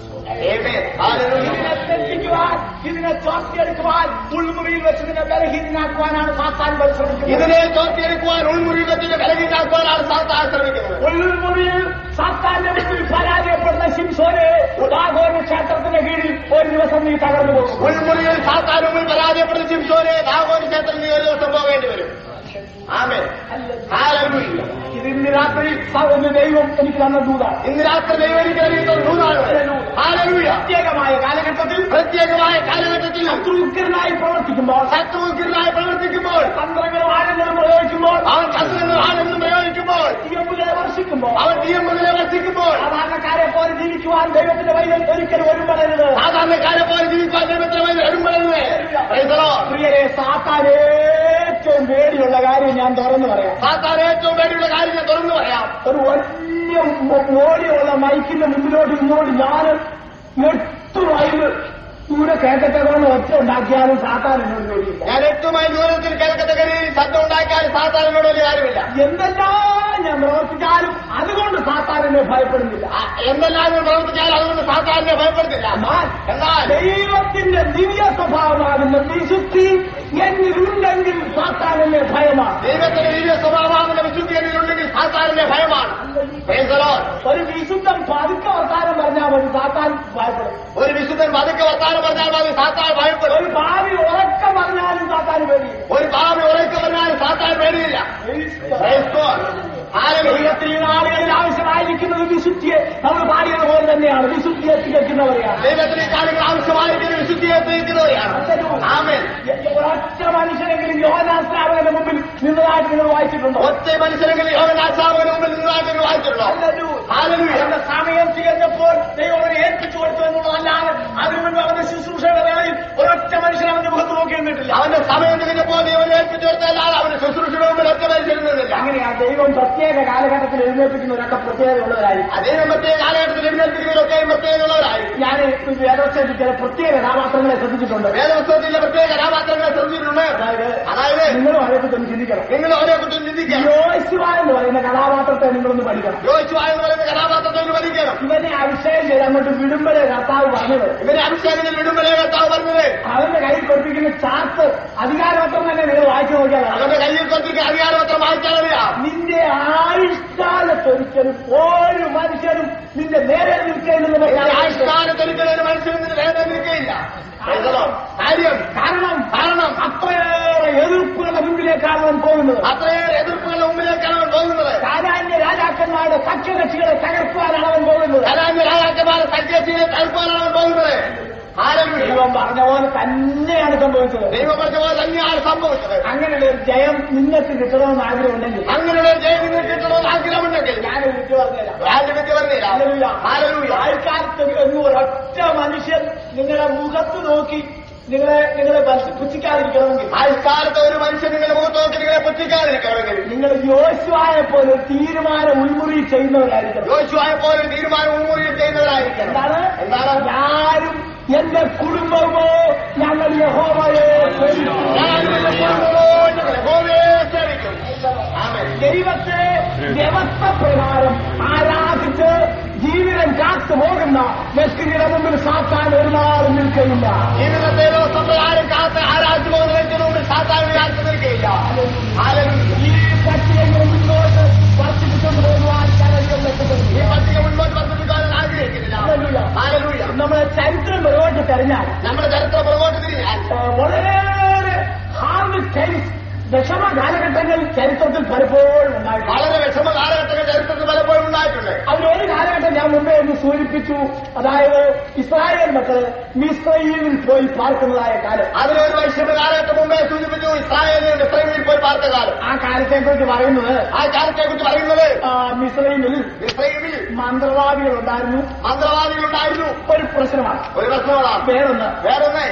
Amen. Hallelujah. ഇതിനെ തെറ്റിക്കുവാൻ ഇതിനെ ചോർത്തിയെടുക്കുവാൻ ഉൾമുറിയിൽ വെച്ച് നിന്നെ ബലഹീനാക്കുവാനാണ് സാത്താൻ പരിശ്രമിക്കുന്നത് ഇതിനെ തോർത്തിയെടുക്കുവാൻ ഉൾമുറിവത്തിന്റെ വിലകിണ്ടാക്കുവാനാണ് സാത്താൻ ശ്രമിക്കുന്നത് ഉൾമുറിയിൽ സാത്താന്റെ മുമ്പിൽ പരാജയപ്പെടുന്ന ശിംസോനെ ദാഗോര ക്ഷേത്രത്തിന്റെ കീഴിൽ ഒരു ദിവസം നീ തകർന്നു പോകും ഉൾമുറിയിൽ സാത്താനുമ്പിൽ പരാജയപ്പെടുന്ന ചിംസോനെ ദാഗോൻ ക്ഷേത്രത്തിൽ നീ ഒരു ദിവസം പോകേണ്ടി വരും ആമേ ഹാലൂയ്യ ഇത് ഇന്ന് രാത്രി സൗന്ദര്യ ദൈവം എനിക്ക് തന്ന ദൂതാണ് ഇന്ന് രാത്രി ദൈവം എനിക്ക് അറിയുന്ന നൂറാണ് ഹാലൂയ്യ പ്രത്യേകമായ കാലഘട്ടത്തിൽ പ്രത്യേകമായ കാലഘട്ടത്തിൽ ശത്രുക്കരനായി പ്രവർത്തിക്കുമ്പോൾ ശത്രുവിനായി പ്രവർത്തിക്കുമ്പോൾ തന്ത്രങ്ങളും ആഴങ്ങളും പ്രയോഗിക്കുമ്പോൾ അവൻ ശത്രുങ്ങൾ ആണെന്ന് പ്രയോഗിക്കുമ്പോൾ തീയമ്പുകളെ വർഷിക്കുമ്പോൾ അവൻ തീയമ്പതിനെ വർദ്ധിക്കുമ്പോൾ സാധാരണക്കാരെ പോലെ ജീവിക്കുവാൻ ദൈവത്തിന്റെ വൈദ്യം ഒരിക്കലും ഒരുമ്പടരുത് സാധാരണക്കാരെ പോലെ ജീവിക്കാൻ ദൈവത്തിന് എടുമ്പളരുവേ പ്രിയരെ സാത്താൻ ഏറ്റവും പേടിയുള്ള കാര്യം ഞാൻ തുറന്നു പറയാം സാത്താൻ ഏറ്റവും വേണ്ടിയുള്ള കാര്യം ഞാൻ തുറന്നു പറയാം ഒരു വലിയ ഓടിയുള്ള മൈക്കിന്റെ മുമ്പിലോട്ട് ഇങ്ങോട്ട് ഞാൻ എട്ട് മൈല് ദൂരെ കേൾക്കത്തക്കോണം ഒച്ച ഉണ്ടാക്കിയാലും സാത്താൻ എന്നോട് പേടിയില്ല ഞാൻ എട്ടുമായി ദൂരത്തിൽ കേൾക്കത്തക്ക രീതിയിൽ ശബ്ദം ഉണ്ടാക്കിയാൽ സാത്താനോട് വലിയ കാര്യമില്ല എന്തെല്ലാം ഞാൻ പ്രവർത്തിച്ചാലും അതുകൊണ്ട് സാത്താൻ എന്നെ ഭയപ്പെടുന്നില്ല ആ, എന്തെല്ലാം ഞാൻ പ്രവർത്തിച്ചാൽ അതുകൊണ്ട് സാത്താനെ ഭയപ്പെടുത്തില്ല എന്നാൽ എന്നാൽ ദൈവത്തിന്റെ ദിവ്യ സ്വഭാവമാകുന്ന വിശുദ്ധി എന്നിലുണ്ടെങ്കിൽ സാത്താൻ എന്നെ ഭയമാണ് ദൈവത്തിന്റെ ദിവ്യ സ്വഭാവമാകുന്ന വിശുദ്ധി എന്നിലുണ്ടെങ്കിൽ സാത്താനിന്റെ ഭയമാണ് Praise the Lord. ഒരു വിശുദ്ധം പതുക്കെ വർത്താനം പറഞ്ഞാൽ മതി സാത്താൻ ഭയപ്പെടും ഒരു വിശുദ്ധൻ പതുക്കെ വർത്താനം പറഞ്ഞാൽ മതി സാത്താൻ ഭയപ്പെടും ഒരു ഭാവി ഉറക്കം പറഞ്ഞാലും സാത്താൻ പേടിയില്ല ഒരു പാവി ഉറക്കെ പറഞ്ഞാൽ സാത്താൻ പേടിയില്ല Praise God. Hallelujah. ദൈവത്തിൽ ഈ നാളുകളിൽ ആവശ്യമായിരിക്കുന്നത് വിശുദ്ധിയെ നമ്മൾ പാടിയത് പോലെ തന്നെയാണ് വിശുദ്ധിയെ തികയ്ക്കുന്നവരെയാണ് ദൈവത്തിന് ഈ കാര്യങ്ങൾ ആവശ്യമായിരിക്കുന്ന വിശുദ്ധിയെ തെളിയിക്കുന്നവരെയാണ് ആമേൻ ഒരൊറ്റ മനുഷ്യനെങ്കിലും യോഹനാസ്നാവകന്റെ മുമ്പിൽ നിന്നതായിട്ട് നിങ്ങൾ വായിച്ചിട്ടുണ്ടോ ഒറ്റ മനുഷ്യരെങ്കിലും യോഗനാശാവിന് മുമ്പിൽ നിന്നായിട്ട് നിങ്ങൾ വായിച്ചിട്ടുണ്ടോ Hallelujah. അവന്റെ സമയം തികഞ്ഞപ്പോൾ ദൈവം അവനെ ഏൽപ്പിച്ചു കൊടുത്തു എന്നുള്ളതല്ലാതെ അതിനു മുൻപ് അവന്റെ ശുശ്രൂഷയുടെ വേളയിൽ ഒരൊറ്റ മനുഷ്യൻ അവന്റെ മുഖത്ത് നോക്കി നിന്നിട്ടില്ല അവന്റെ സമയം തികഞ്ഞപ്പോൾ ദൈവം ഏൽപ്പിച്ചു കൊടുത്തല്ലാതെ അവന്റെ ശുശ്രൂഷയുടെ മുമ്പിൽ ഒറ്റ മനുഷ്യരുന്നില്ല അങ്ങനെയാ ദൈവം പ്രത്യേക കാലഘട്ടത്തിൽ എഴുന്നേൽപ്പിക്കുന്നവരൊക്കെ പ്രത്യേകത ഉള്ളവരായിരിക്കും അതേ മറ്റേ കാലഘട്ടത്തിൽ എഴുന്നേൽപ്പിക്കുന്നവരൊക്കെ പ്രത്യേകതയുള്ളവരായി ഞാൻ വേദവസ്ഥയിൽ ചില പ്രത്യേക കഥാപാത്രങ്ങളെ ശ്രദ്ധിച്ചിട്ടുണ്ട് വേദപുസ്തകത്തിലെ പ്രത്യേക കഥാപാത്രങ്ങളെ ശ്രദ്ധിച്ചിട്ടുണ്ട് അതായത് അതായത് നിങ്ങളും അതേക്കുറിച്ച് ഒന്ന് ചിന്തിക്കണം നിങ്ങൾ അവരെ കുറിച്ച് ചിന്തിക്കുക യോശുവ എന്ന് പറയുന്ന കഥാപാത്രത്തെ നിങ്ങളൊന്ന് പഠിക്കണം യോശുവ എന്ന് പറയുന്ന കഥാപാത്രത്തെ ഒന്ന് പഠിക്കണം ഇവനെ അഭിഷേകം ചെയ്ത് അങ്ങോട്ട് വിടുമ്പോഴേ കർത്താവ് പറഞ്ഞത് ഇവരെ അഭിഷേകത്തിൽ വിടുമ്പോഴേ കർത്താവ് പറഞ്ഞത് അവന്റെ കയ്യിൽ കൊടുപ്പിക്കുന്ന ചാർട്ട് അധികാരപത്രം തന്നെ നിങ്ങൾ വായിച്ചു നോക്കിയാൽ കാണാം. അവന്റെ കയ്യിൽ കുറച്ച് അധികാരപത്രം വായിച്ചാൽ അറിയാം നിന്റെ ആയുഷ്കാലത്തൊരിക്കലും ഒരു മനുഷ്യനും നിന്റെ നേരെ നിൽക്കേണ്ടെന്ന് എന്റെ പറയാൻ ആയുഷ്കാലത്തൊരിക്കലും ഒരു മനുഷ്യന് വേദന നിൽക്കുകയില്ല കാര്യം കാരണം കാരണം അത്രയേറെ എതിർപ്പുകളുടെ മുമ്പിലേക്കാണ് അവൻ പോകുന്നത് അത്രയേറെ എതിർപ്പുകളുടെ മുമ്പിലേക്കാണ് അവൻ പോകുന്നത് സാധാന്യ രാജാക്കന്മാരുടെ സഖ്യകക്ഷികളെ തകർക്കുവാനാണ് അവൻ പോകുന്നത് കലാന്റെ രാജാക്കന്മാരെ സഖ്യത്തിനെ തടുപ്പാനാണ് അവൻ പോകുന്നത് ഹാലലൂയ ദൈവം പറഞ്ഞ പോലെ തന്നെയാണ് സംഭവിച്ചത് ദൈവം പറഞ്ഞ പോലെ തന്നെയാണ് സംഭവിച്ചത് അങ്ങനെയുള്ള ഒരു ജയം നിങ്ങൾക്ക് കിട്ടണമെന്ന് ആഗ്രഹമുണ്ടെങ്കിൽ അങ്ങനെയുള്ള ജയം നിങ്ങൾക്ക് കിട്ടണമെന്ന് ആഗ്രഹമുണ്ടെങ്കിൽ ഞാനൊരു വിദ്യ പറഞ്ഞുതരാം ആരുടെ വിദ്യ പറഞ്ഞില്ല ഹല്ലേലൂയ. ഹാലലൂയ ആൾക്കാർക്ക് എന്നും ഒരൊറ്റ മനുഷ്യൻ നിങ്ങളുടെ മുഖത്ത് നോക്കി നിങ്ങളെ നിങ്ങളെ ബസ് പുച്ഛിക്കാതിരിക്കണമെങ്കിൽ ആൾക്കാലത്ത് ഒരു മനുഷ്യൻ നിങ്ങളുടെ മുഖത്ത് നോക്കി നിങ്ങളെ പുച്ഛിക്കാതിരിക്കണമെങ്കിൽ നിങ്ങൾ യോശുവായെ പോലെ ഒരു തീരുമാനം ഉൾമുറി ചെയ്യുന്നവരായിരിക്കണം യോശുവായ പോലെ ഒരു തീരുമാനം ഉൾമുറിയിൽ ചെയ്യുന്നവരായിരിക്കണം എന്താണ് എന്താണ് ഞാനും എന്റെ കുടുംബമോ ഞങ്ങൾ യഹോവയെ സേവിക്കും. ഞാൻ നിന്റെ കുടുംബമോ ഞങ്ങളെ യഹോവയെ സേവിക്കും. ആമേൻ. ദൈവത്തെ വ്യവസ്ഥ പ്രകാരം ആരാധിച്ച് ജീവിതം കാത്തു പോകുന്ന വ്യക്തികളുടെ മുമ്പിൽ സാത്താൻ ഒരു നാളും നിൽക്കയില്ല ജീവിതത്തെ സമ്പ്രദായം കാത്ത് ആരാധന പോകുന്ന വ്യക്തിയുടെ മുമ്പിൽ സാധാരണ കാത്തു നിൽക്കുകയില്ല ഹാലലൂയ. ഈ പട്ടികയെ മുന്നോട്ട് വർദ്ധിപ്പിച്ചുകൊണ്ട് പോകുവാൻ ഞാനധികം ലക്ഷ്യപ്പെടുന്നു ഈ പട്ടിക മുൻപോട്ട് വർദ്ധിപ്പിക്കാൻ ആഗ്രഹിക്കുന്നില്ല ഹല്ലേലൂയ. ഹാലലൂയ. നമ്മുടെ ചരിത്രം പുറകോട്ട് തെരഞ്ഞാൽ നമ്മുടെ ചരിത്രം പുറകോട്ട് തിരിഞ്ഞാൽ ആ, വളരെ ഹാർഡ് ടൈംസ് ദശമ കാലഘട്ടങ്ങളിൽ ചരിത്രത്തിൽ പലപ്പോഴും ഉണ്ടായിട്ടുണ്ട് വളരെ വിഷമ കാലഘട്ടങ്ങൾ ചരിത്രത്തിൽ പലപ്പോഴും ഉണ്ടായിട്ടുണ്ട് അതിലൊരു കാലഘട്ടം ഞാൻ മുമ്പേ ഒന്ന് സൂചിപ്പിച്ചു അതായത് ഇസ്രായേൽ മക്കള് മിസ്രൈമിൽ പോയി പാർക്കുന്നതായ കാലം അതിനൊരു വൈഷമ്യ കാലഘട്ടം മുമ്പേ സൂചിപ്പിച്ചു ഇസ്രായേലിൽ മിസ്രൈമിൽ പോയി പാർത്ത കാലം ആ കാലത്തെക്കുറിച്ച് പറയുന്നത് ആ കാലത്തെ കുറിച്ച് പറയുന്നത് ആ, മിസ്രൈമിൽ മിസ്രൈമിൽ മന്ത്രവാദികൾ ഉണ്ടായിരുന്നു മന്ത്രവാദികളുണ്ടായിരുന്നു ഒരു പ്രശ്നമാണ് ഒരു പ്രശ്നമാണ് വേറൊന്ന് വേറൊന്നേ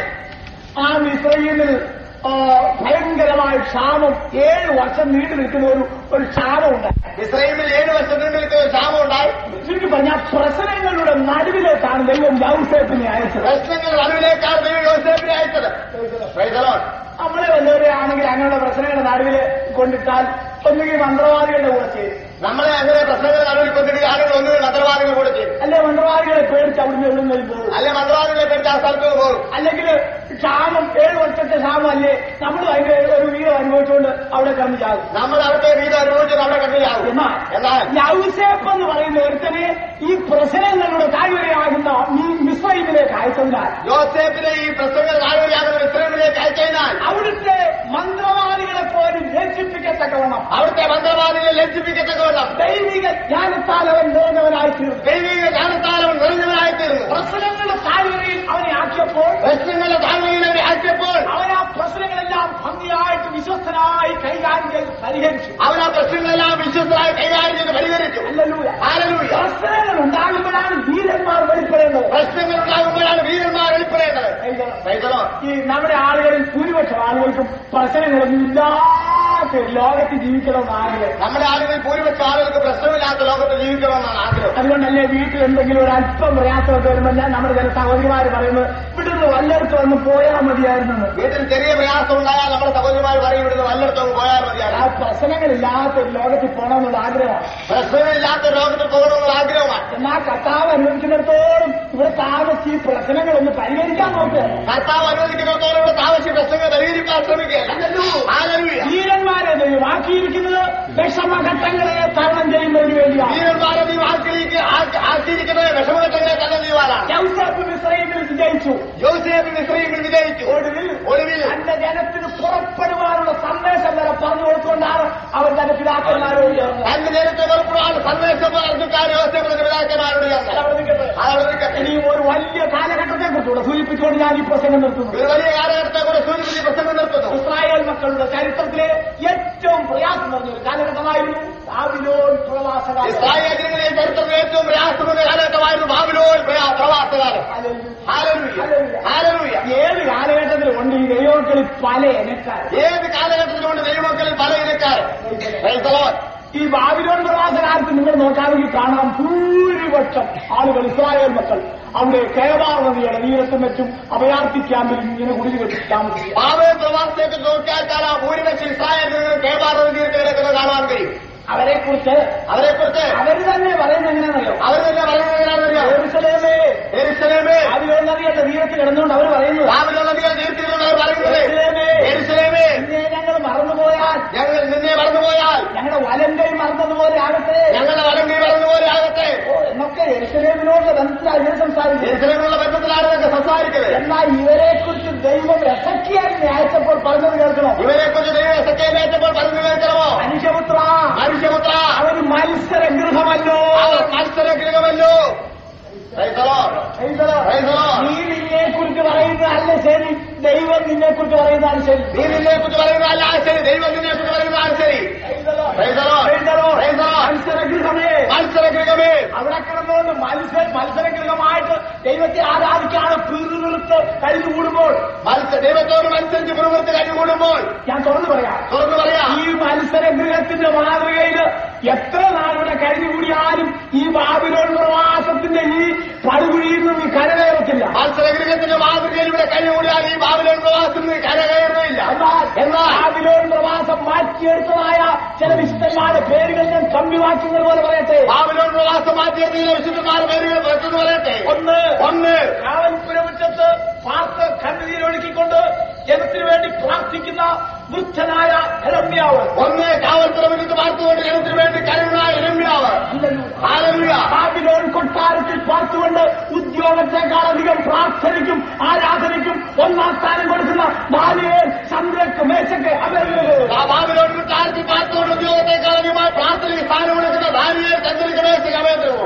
ആ മിസ്രൈമിൽ ആ, ഭയങ്കരമായ ക്ഷാമം ഏഴ് വർഷം നീണ്ടു നിൽക്കുന്ന ഒരു ഒരു ക്ഷാമം ഉണ്ടായി ഇസ്രൈമിൽ ഏഴ് വർഷത്തിന് നിൽക്കുന്ന ഒരു ക്ഷാമം ഉണ്ടായി ചുരുക്കി പറഞ്ഞാൽ പ്രശ്നങ്ങളുടെ നടുവിലേക്കാണ് ദൈവം യൗസേപ്പിനെ അയച്ചത് പ്രശ്നങ്ങൾ നടുവിലേക്കാണ് ദൈവം യോസേഫിനെ അയച്ചത് Praise the Lord. നമ്മളെ വല്ലവരെയാണെങ്കിൽ അങ്ങനെയുള്ള പ്രശ്നങ്ങളുടെ നടുവിൽ കൊണ്ടിട്ടാൽ ഒന്നുകിൽ മന്ത്രവാദികളുടെ കൂടെ ചെയ്യും നമ്മളെ അങ്ങനെ പ്രശ്നങ്ങൾ നടുവിൽ കൊണ്ടിട്ട് ആളുകൾ ഒന്നുകിൽ മന്ത്രവാദികൾ കൂടെ ചെയ്യും അല്ലെ മന്ത്രവാദികളെ പേടിച്ച് അവിടുന്ന് എവിടുന്നേലും പോകും അല്ലെ മന്ത്രവാദികളെ പേടിച്ച് ആ സ്ഥലത്ത് നിന്ന് പോകും അല്ലെങ്കിൽ ക്ഷാമം ഏഴ് വർഷത്തെ ക്ഷാമം അല്ലേ നമ്മൾ അതിന്റെ ഒരു വീരം അനുഭവിച്ചുകൊണ്ട് അവിടെ കടന്നു ചാകും നമ്മൾ അവിടുത്തെ വീട് അനുഭവിച്ചത് അവിടെ കണ്ടില്ലാവും എന്നാൽ എന്നാൽ യൗസേപ്പ് എന്ന് പറയുന്ന ഒരുത്തനെ ഈ പ്രശ്നങ്ങളുടെ താഴ്വരയാകുന്ന ഈ മിസ്രൈമിലേക്ക് അയച്ചതിനാൽ യോസേഫിനെ ഈ പ്രശ്നങ്ങൾ താഴ്വരയാകുന്ന ഇസ്രൈമിലേക്ക് അയച്ചതിനാൽ അവിടുത്തെ മന്ത്രവാദികളെ പോലും രക്ഷിപ്പിക്കത്തക്കവണ്ണം അവിടുത്തെ മന്ത്രവാദികളെ ലജ്ജിപ്പിക്കത്തക്കവണ്ണം ദൈവിക ജ്ഞാനത്താൽ അവൻ നിറഞ്ഞവനായി തീർന്നു ദൈവിക ജ്ഞാനത്താലവൻ നിറഞ്ഞവനായിത്തീർന്നു പ്രശ്നങ്ങളുടെ താഴ്വരയിൽ അവനെ ആക്കിയപ്പോൾ പ്രശ്നങ്ങളുടെ താഴ്വരയിൽ അവരെ അയച്ചപ്പോൾ അവൻ ആ പ്രശ്നങ്ങളെല്ലാം ഭംഗിയായിട്ട് വിശ്വസ്തനായി കൈകാര്യം ചെയ്ത് പരിഹരിച്ചു അവൻ ആ പ്രശ്നങ്ങളെല്ലാം വിശ്വസനായി കൈകാര്യം ചെയ്ത് പരിഹരിച്ചു അല്ലല്ലൂയ ഹാലലൂയ പ്രശ്നങ്ങൾ ഉണ്ടാകുമ്പോഴാണ് വീരന്മാർ വെളിപ്പെടേണ്ടത് പ്രശ്നങ്ങൾ ഉണ്ടാകുമ്പോഴാണ് വീരന്മാർ വെളിപ്പെടേണ്ടത് Praise the Lord. ഈ നമ്മുടെ ആളുകളിൽ ഭൂരിപക്ഷം ആളുകൾക്കും പ്രശ്നങ്ങളൊന്നും ഇല്ലാത്ത ഒരു ലോകത്ത് ജീവിക്കണമെന്ന് ആഗ്രഹം നമ്മുടെ ആളുകൾ ഭൂരിപക്ഷം ആളുകൾക്ക് പ്രശ്നമില്ലാത്ത ലോകത്ത് ജീവിക്കണമെന്നാണ് ആഗ്രഹം അതുകൊണ്ടല്ലേ വീട്ടിൽ എന്തെങ്കിലും ഒരു അല്പം പ്രയാസമൊക്കെ വരുമ്പോൾ ഞാൻ നമ്മുടെ ചില സഹോദരിമാർ പറയുന്നത് ഇവിടുന്ന് വല്ലയിടത്തും ഒന്ന് പോയാൽ മതിയായിരുന്നു വീട്ടിൽ ചെറിയ പ്രയാസം ഉണ്ടായാൽ നമ്മുടെ സഹോദരിമാർ പറയും ഇവിടുന്ന് വല്ലയിടത്തും പോയാൽ ആ മതിയാണ് പ്രശ്നങ്ങളില്ലാത്ത ഒരു ലോകത്തിൽ പോകണമെന്നുള്ള ആഗ്രഹമാണ് പ്രശ്നമില്ലാത്ത ലോകത്തിൽ പോകണമെന്നുള്ള ആഗ്രഹമാണ് എന്നാൽ കർത്താവ് അനുവദിക്കുന്നിടത്തോളം ഇവിടെ താമസിച്ച് ഈ പ്രശ്നങ്ങളൊന്ന് പരിഹരിക്കാൻ നോക്കുക കർത്താവ് അനുവദിക്കുന്നിടത്തോളം ഇവിടെ താമസിച്ച് പ്രശ്നങ്ങൾ പരിഹരിക്കാൻ ശ്രമിക്കുകയല്ല ഹാലലൂയ. വീരന്മാരെ ദൈവം ആക്കിയിരിക്കുന്നത് വിഷമഘട്ടങ്ങളെ തരണം ചെയ്യുന്നതിന് വേണ്ടിയാണ് വീരന്മാരെ നീ ആക്കിയിരിക്ക ആക്കി- ആക്കിയിരിക്കുന്നത് വിഷമഘട്ടങ്ങളെ തന്നെ നീവാനാണ് യൗസേപ്പ് മിസ്രൈമിൽ വിജയിച്ചു യോസേഫ് മിശ്രയിൽ വിജയിച്ചു ഒടുവിൽ ഒടുവിൽ തന്റെ ജനത്തിന് പുറപ്പെടുവാനുള്ള സന്ദേശം വരെ പറഞ്ഞു കൊടുത്തുകൊണ്ടാണ് അവൻ തന്റെ പിതാക്കന്മാരോട് ചേർന്നത് തന്റെ നേരത്തെ പുറപ്പെടുവാൻ സന്ദേശം പറഞ്ഞിട്ടാണ് യോസേഫ് പിതാക്കന്മാരോട് ചേർന്നത് അവിടെ നിൽക്കട്ടെ. അതവിടെ നിൽക്കട്ടെ. ഇനിയും ഒരു വലിയ കാലഘട്ടത്തെ കുറിച്ചുള്ള സൂചിപ്പിച്ചുകൊണ്ട് ഞാൻ ഈ പ്രസംഗം നിർത്തുന്നു ഒരു വലിയ കാലഘട്ടത്തെ കൂടെ സൂചിപ്പിച്ച് പ്രസംഗം നിർത്തുന്നു ഇസ്രായേൽ മക്കളുടെ ചരിത്രത്തിലെ ഏറ്റവും പ്രയാസം നിറഞ്ഞ ഒരു കാലഘട്ടമായിരുന്നു ബാബിലോൺ പ്രവാസകാലം ഇസ്രായേലിന്റെ ചരിത്രത്തിൽ ഏറ്റവും പ്രയാസമുള്ള കാലഘട്ടമായിരുന്നു ബാബിലോൺ പ്രയാ- പ്രവാസകാലം ഹാലലൂയ ഹാലലൂയ ഏത് കാലഘട്ടത്തിലും ഉണ്ട് ഈ ദൈവങ്ങളിൽ പല ഇനക്കാർ ഏത് കാലഘട്ടത്തിലുണ്ട് ദൈവമക്കളിൽ പല ഇനക്കാർ Praise the Lord. ഈ ബാബിലോൺ പ്രവാസകാലത്ത് നിങ്ങൾ നോക്കാമെങ്കിൽ കാണാം ഭൂരിപക്ഷം ആളുകൾ ഇസ്രായേൽ മക്കൾ അവിടെ കേവാർ നദിയുടെ തീരത്തും വെച്ചും അഭയാർത്ഥി ക്യാമ്പിൽ ഇങ്ങനെ കുടിൽ കെട്ടി താമസിക്കുക ബാബേൽ പ്രവാസത്തേക്ക് നോക്കിയാൽ കാണാം ഭൂരിപക്ഷം ഇസ്രായേലിൽ നിന്ന് കേബാറിൽ തീർത്ത് കിടക്കുന്നത് കാണാൻ കഴിയും അവരെ കുറിച്ച് അവരെ കുറിച്ച് അവർ തന്നെ പറയുന്നത് എങ്ങനെയാണെന്നറിയോ അവർ തന്നെ പറയുന്നത് എങ്ങനെയാണെന്നറിയാം യെരൂശലേമേ, എരുസലേമേ ബാബിലോൺ നദിയുടെ തീരത്ത് കിടന്നുകൊണ്ട് അവർ പറയുന്നത് ബാബിലോൺ നദികൾ തീർത്തിരുന്നവർ പറയുന്നത് യെരൂശലേമേ, എരുസലേമേ നിന്നെ ഞങ്ങൾ മറന്നുപോയാൽ ഞങ്ങൾ നിന്നെ മറന്നുപോയാൽ ഞങ്ങളുടെ വലങ്കൈ മറന്നതുപോലെ ആകട്ടെ ഞങ്ങളുടെ വലങ്കി മറന്നുപോലെ ആകട്ടെ ഓ, എന്നൊക്കെ എരുസലേമിനോട് ബന്ധത്തിലാണ് ഇവർ സംസാരിക്കുന്നത് എരുസലേമുള്ള ബന്ധത്തിലാണ് ഇതൊക്കെ സംസാരിക്കുന്നത് എന്നാൽ ഇവരെ കുറിച്ച് ദൈവം എസക്കിയാലിനെ അയച്ചപ്പോൾ പറഞ്ഞത് കേൾക്കണം ഇവരെ കുറിച്ച് ദൈവം സത്യമേറ്റപ്പോൾ പറഞ്ഞു കേൾക്കണമോ മനുഷ്യപുത്ര മനുഷ്യപുത്ര അവന് മത്സര ഗൃഹമല്ലോ അവർ മത്സര ഗൃഹമല്ലോ Praise the Lord. Praise the Lord. നീ നിന്നെ കുറിച്ച് ശരി ദൈവം നിന്നെ കുറിച്ച് പറയുന്നതാണ് ശരി നീ നിന്നെ കുറിച്ച് പറയുന്നതല്ല ശരി ദൈവം നിന്നെ കുറിച്ച് പറയുന്നതാണ് ശരി Praise the Lord. Praise the Lord. മത്സരഗൃഹമേ മത്സരഗൃഹമേ അവിടെ കിടന്നുകൊണ്ട് മത്സര മത്സരഗൃഹമായിട്ട് ദൈവത്തെ ആരാധിക്കാതെ പിറുനിർത്ത് കഴിഞ്ഞുകൂടുമ്പോൾ മത്സര ദൈവത്തോട് മത്സരിച്ച് പുറത്ത് കഴിഞ്ഞുകൂടുമ്പോൾ ഞാൻ തുറന്നു പറയാം തുറന്നു പറയാം ഈ മത്സരഗൃഹത്തിന്റെ മാതൃകയിൽ എത്ര നാളിവിടെ കഴിഞ്ഞുകൂടിയാലും ഈ ബാബിലോൺ പ്രവാസത്തിന്റെ ഈ പടുകുഴിയിൽ നിന്ന് കരകയറത്തില്ല മത്സരഗൃഹത്തിന്റെ മാതൃകയിൽ ഇവിടെ കഴിഞ്ഞുകൂടിയാൽ ഈ ബാബിലോൺ പ്രവാസത്തിൽ നിന്ന് കരകയറുന്നില്ല എന്നാൽ എന്നാൽ ബാബിലോൺ പ്രവാസം മാറ്റിയെടുത്തതായ ചില വിശുദ്ധന്മാരുടെ പേരുകൾ ഞാൻ കമ്പിവാക്കുന്നത് പോലെ പറയട്ടെ ബാബിലോൺ പ്രവാസം മാറ്റിയെടുത്ത വിശുദ്ധന്മാരുടെ പേരുകൾ വെച്ചെന്ന് പറയട്ടെ ഒന്ന് ഒന്ന് കാവൽപുരമുറ്റത്ത് പാർത്ത് കണ്ണുനീരൊഴുക്കിക്കൊണ്ട് ജനത്തിനു വേണ്ടി പ്രാർത്ഥിക്കുന്ന വൃദ്ധനായ രമ്യാവ് ഒന്ന് കാവൽപ്പുറമിട്ട് പാർത്തുകൊണ്ട് ജനത്തിന് വേണ്ടി കരുണായ രമ്യാവ് ഹാലലുയ ബാബിലോൺ കൊട്ടാരത്തിൽ പാർത്തുകൊണ്ട് ഉദ്യോഗത്തെക്കാളധികം പ്രാർത്ഥനയ്ക്കും ആരാധനയ്ക്കും ഒന്നാം സ്ഥാനം കൊടുക്കുന്ന ബാലിയേൽ ചന്ദ്രക്ക് മേശക്ക് അവരുടെ ആ ബാബിലോൺ കൊട്ടാരത്തിൽ പാർത്തുകൊണ്ട് ഉദ്യോഗത്തെക്കാൾ അധികമായി പ്രാർത്ഥനയ്ക്ക് സ്ഥാനം കൊടുക്കുന്ന ദാനിയേൽ ചന്ദ്രികമേശ കമേന്ദ്രവും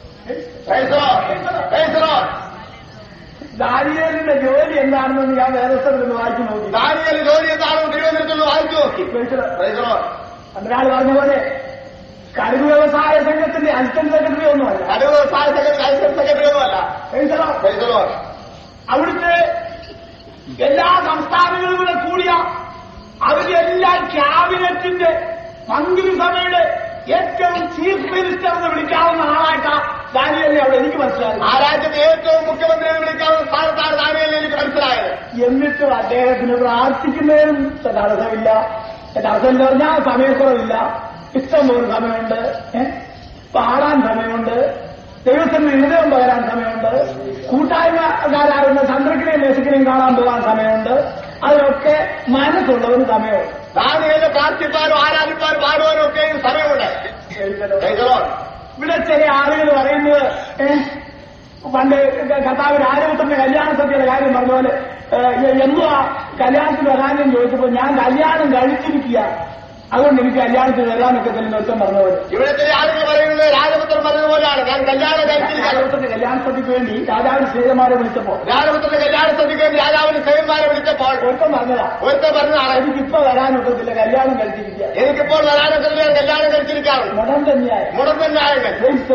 ദാനിയേലിന്റെ ജോലി എന്താണെന്ന് ഞാൻ വേദസ്ഥത്തിൽ നിന്ന് വായിച്ചു നോക്കി ദാനിയേൽ ജോലി എന്താണെന്ന് തിരുവനന്തപുരത്ത് വായിച്ചു നോക്കി Praise the Lord. ഒരാൾ പറഞ്ഞ പോലെ കരുവ് വ്യവസായ സംഘത്തിന്റെ അസിസ്റ്റന്റ് സെക്രട്ടറി ഒന്നുമല്ല അത് വ്യവസായ സെക്രട്ടറി അസിസ്റ്റന്റ് സെക്രട്ടറി ഒന്നുമല്ല Praise the Lord. Praise the Lord. അവിടുത്തെ എല്ലാ സംസ്ഥാനങ്ങളും കൂടെ കൂടിയ അവരെല്ലാം ക്യാബിനറ്റിന്റെ മന്ത്രിസഭയുടെ ഏറ്റവും ചീഫ് മിനിസ്റ്റർ എന്ന് വിളിക്കാവുന്ന ആളായിട്ടാ ദാനിയല്ലേ അവിടെ എനിക്ക് മനസ്സിലായി ആ രാജ്യത്തെ ഏറ്റവും മുഖ്യമന്ത്രിയെ വിളിക്കാവുന്ന സ്ഥാനത്താണ് ദാനിയേലിനെ എനിക്ക് മനസ്സിലായത് എന്നിട്ടും അദ്ദേഹത്തിന് പ്രാർത്ഥിക്കുന്നതിനും തടസ്സമില്ല തടസ്സമില്ല പറഞ്ഞാൽ സമയക്കുറവില്ല ഇഷ്ടം പോലെ സമയമുണ്ട് ഏ? പാടാൻ സമയമുണ്ട് ദൈവത്തിന് ഹൃദയം പകരാൻ സമയമുണ്ട് കൂട്ടായ്മക്കാരാകുന്ന ചന്ദ്രക്കിനെയും ലേശക്കിനെയും കാണാൻ പോകാൻ സമയമുണ്ട് അതിനൊക്കെ മനസ്സുള്ളവന് സമയമുണ്ട് ദാനിയേലിനെ പ്രാർത്ഥിപ്പാനും ആരാധിപ്പാനും പാടുവാനും ഒക്കെയും സമയമുണ്ട് Praise the Lord. ഇവിടെ ചില ആളുകൾ പറയുന്നത് ഏ, പണ്ട് കർത്താവ് രാജപുത്രന്റെ കല്യാണ സത്യയുടെ കാര്യം പറഞ്ഞ പോലെ ഏ, എന്തുവാ കല്യാണത്തിന് വരാനും ചോദിച്ചപ്പോ ഞാൻ കല്യാണം കഴിച്ചിരിക്കുക അതുകൊണ്ട് എനിക്ക് കല്യാണത്തിന് വരാനൊക്കെ തന്നെ നൃത്തം പറഞ്ഞ പോലെ ഇവിടെ ചില ആളുകൾ പറയുന്നത് രാജപുത്രൻ പറഞ്ഞതുപോലെയാണ് ഞാൻ കല്യാണം കഴിച്ചിരിക്കണം രാജപുത്രന്റെ കല്യാണ സത്യക്ക് വേണ്ടി രാജാവിന് സ്ത്രീതന്മാരെ വിളിച്ചപ്പോ രാജപുത്രന്റെ കല്യാണ സദ്യക്ക് വേണ്ടി രാജാവിന് സേവന്മാരെ വിളിച്ചപ്പോൾ ഒരുത്തം പറഞ്ഞതാ ഒരുത്തൻ പറഞ്ഞതാണ് എനിക്കിപ്പോ വരാനൊക്കത്തില്ല കല്യാണം കഴിച്ചിരിക്കുക എനിക്കിപ്പോൾ വരാനൊക്കെ ഞാൻ കല്യാണം കഴിച്ചിരിക്കാറുണ്ട് മുടം തന്നെയായ മുടന്തൻ ന്യായങ്ങൾ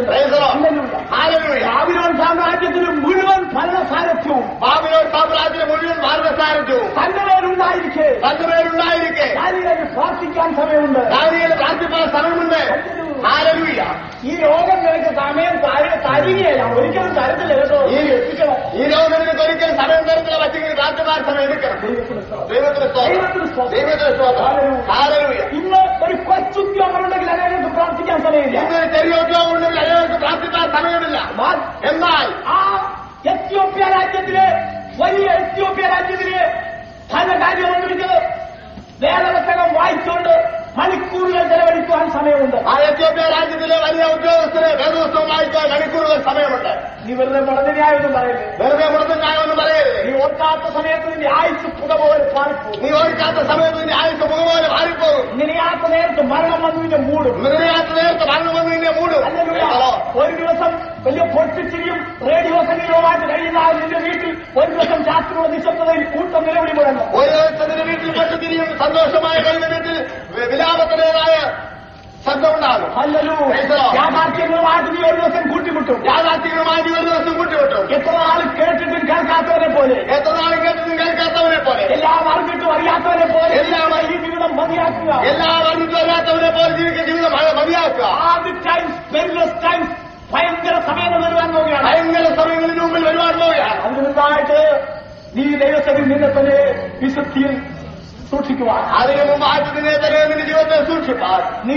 ബാബിലോൺ സാമ്രാജ്യത്തിന് മുഴുവൻ ഭരണസാരഥ്യവും ബാബിലോൺ സാമ്രാജ്യത്തിലെ മുഴുവൻ ഭാരതസാരഥ്യവും തന്റെ പേരുണ്ടായിരിക്കെ തന്റെ പേരുണ്ടായിരിക്കെ ഞാനിതിന് പ്രാർത്ഥിക്കാൻ സമയമുണ്ട് ദാനിയേൽ പ്രാർത്ഥിപ്പാൻ സമയമുണ്ട് ഹാലലൂയ ഈ രോഗം നിനക്ക് സമയം തര- തരികയല്ല ഒരിക്കലും തരത്തില്ല കേട്ടോ ഈ എത്തിക്കണം ഈ രോഗത്തിന് ഒരിക്കലും സമയം തരത്തില്ല പറ്റെങ്കിൽ പ്രാർത്ഥിപ്പാൻ സമയം എടുക്കണം ദൈവത്തിന് സ്തോത്രം. ദൈവത്തിന് ദൈവത്തിന് സ്തോത്രം സ്തോത്രം. ദൈവത്തിന് സ്തോത്രം ഹാലലൂയ ഇന്ന് ഒരു കൊച്ചുദ്യോഗം ഉണ്ടെങ്കിൽ അനേകർക്ക് പ്രാർത്ഥിക്കാൻ സമയമില്ല ഇന്നൊരു ചെറിയ ഉദ്യോഗം ഉണ്ടെങ്കിൽ അയാൾക്ക് പ്രാർത്ഥിപ്പാൻ സമയമില്ല എന്നാൽ എന്നാൽ ആ എത്യോപ്യ രാജ്യത്തിലെ വലിയ എത്യോപ്യ രാജ്യത്തിലെ ധനകാര്യം കൊണ്ടിരിക്കുന്നത് വേദപുസ്തകം വായിച്ചുകൊണ്ട് മണിക്കൂറുകൾ ചെലവഴിക്കുവാൻ സമയമുണ്ട് ആ എത്യോപ്യ രാജ്യത്തിലെ വലിയ ഉദ്യോഗസ്ഥരെ വേദോത്സവം വായിക്കാൻ മണിക്കൂറുകൾ സമയമുണ്ട് നീ വെറുതെ മുടങ്ങനെയായൊന്നും പറയരുത് വെറുതെ മുടത്തുണ്ടായെന്ന് പറയരുത് നീ ഓർക്കാത്ത സമയത്ത് നിന്റെ ആയുസ് പുക പോലെ പാറിപ്പോകും നീ ഓർക്കാത്ത സമയത്ത് നിന്റെ ആയുസ് മുഖപോലെ മാറിപ്പോകും നിനയാത്ത നേരത്ത് മരണം വന്നതിന്റെ മൂടും നിറയാത്ത നേരത്തെ മരണം വന്ന് നിന്നെ മൂടും ഹല്ലേലൂയ. ഒരു ദിവസം വലിയ പൊട്ടിച്ചിരിയും റേഡിയോ സംഗീതവുമായിട്ട് കഴിയുന്ന ആ നിന്റെ വീട്ടിൽ ഒരു ദിവസം രാത്രിയുള്ള നിശബ്ദതയിൽ കൂട്ടം നിലവിളി മുഴങ്ങും ഒരു ദിവസത്തിന്റെ വീട്ടിൽ പെട്ടു തിരിയും സന്തോഷമായ കഴിഞ്ഞ വീട്ടിൽ വിലാപത്തിൻ്റെതായ ശബ്ദമുണ്ടാകും അല്ലല്ലോ Praise the Lord. യാഥാർത്ഥ്യങ്ങളുമായിട്ട് നീ ഒരു ദിവസം കൂട്ടിമുട്ടും യാഥാർത്ഥികമായി നീ ഒരു ദിവസം കൂട്ടിവിട്ടു എത്ര നാൾ കേട്ടിട്ടും കേൾക്കാത്തവരെ പോലെ എത്ര നാളും കേട്ടിട്ടും കേൾക്കാത്തവനെ പോലെ എല്ലാം അറിഞ്ഞിട്ടും അറിയാത്തവരെ പോലെ എല്ലാം ഈ ജീവിതം മതിയാക്കുക എല്ലാ അറിഞ്ഞിട്ടും അറിയാത്തവനെ പോലെ ജീവിക്കുന്ന ജീവിതം മ- മതിയാക്കുക ആദ്യ ടൈംസ് പെരിലസ് ടൈംസ് ഭയങ്കര സമയങ്ങൾ വരുവാൻ പോവുകയാണ് ഭയങ്കര സമയങ്ങളിൽ മുമ്പിൽ വരുവാൻ പോവുകയാണ് അതിന് മുമ്പായിട്ട് നീ ദൈവത്തിൽ നിന്നെ തന്നെ വിശുദ്ധിയിൽ സൂക്ഷിക്കുവാൻ അതിനു മുമ്പായിട്ട് നിന്നെ തന്നെ നിന്റെ ജീവിതത്തെ സൂക്ഷിപ്പാൻ നീ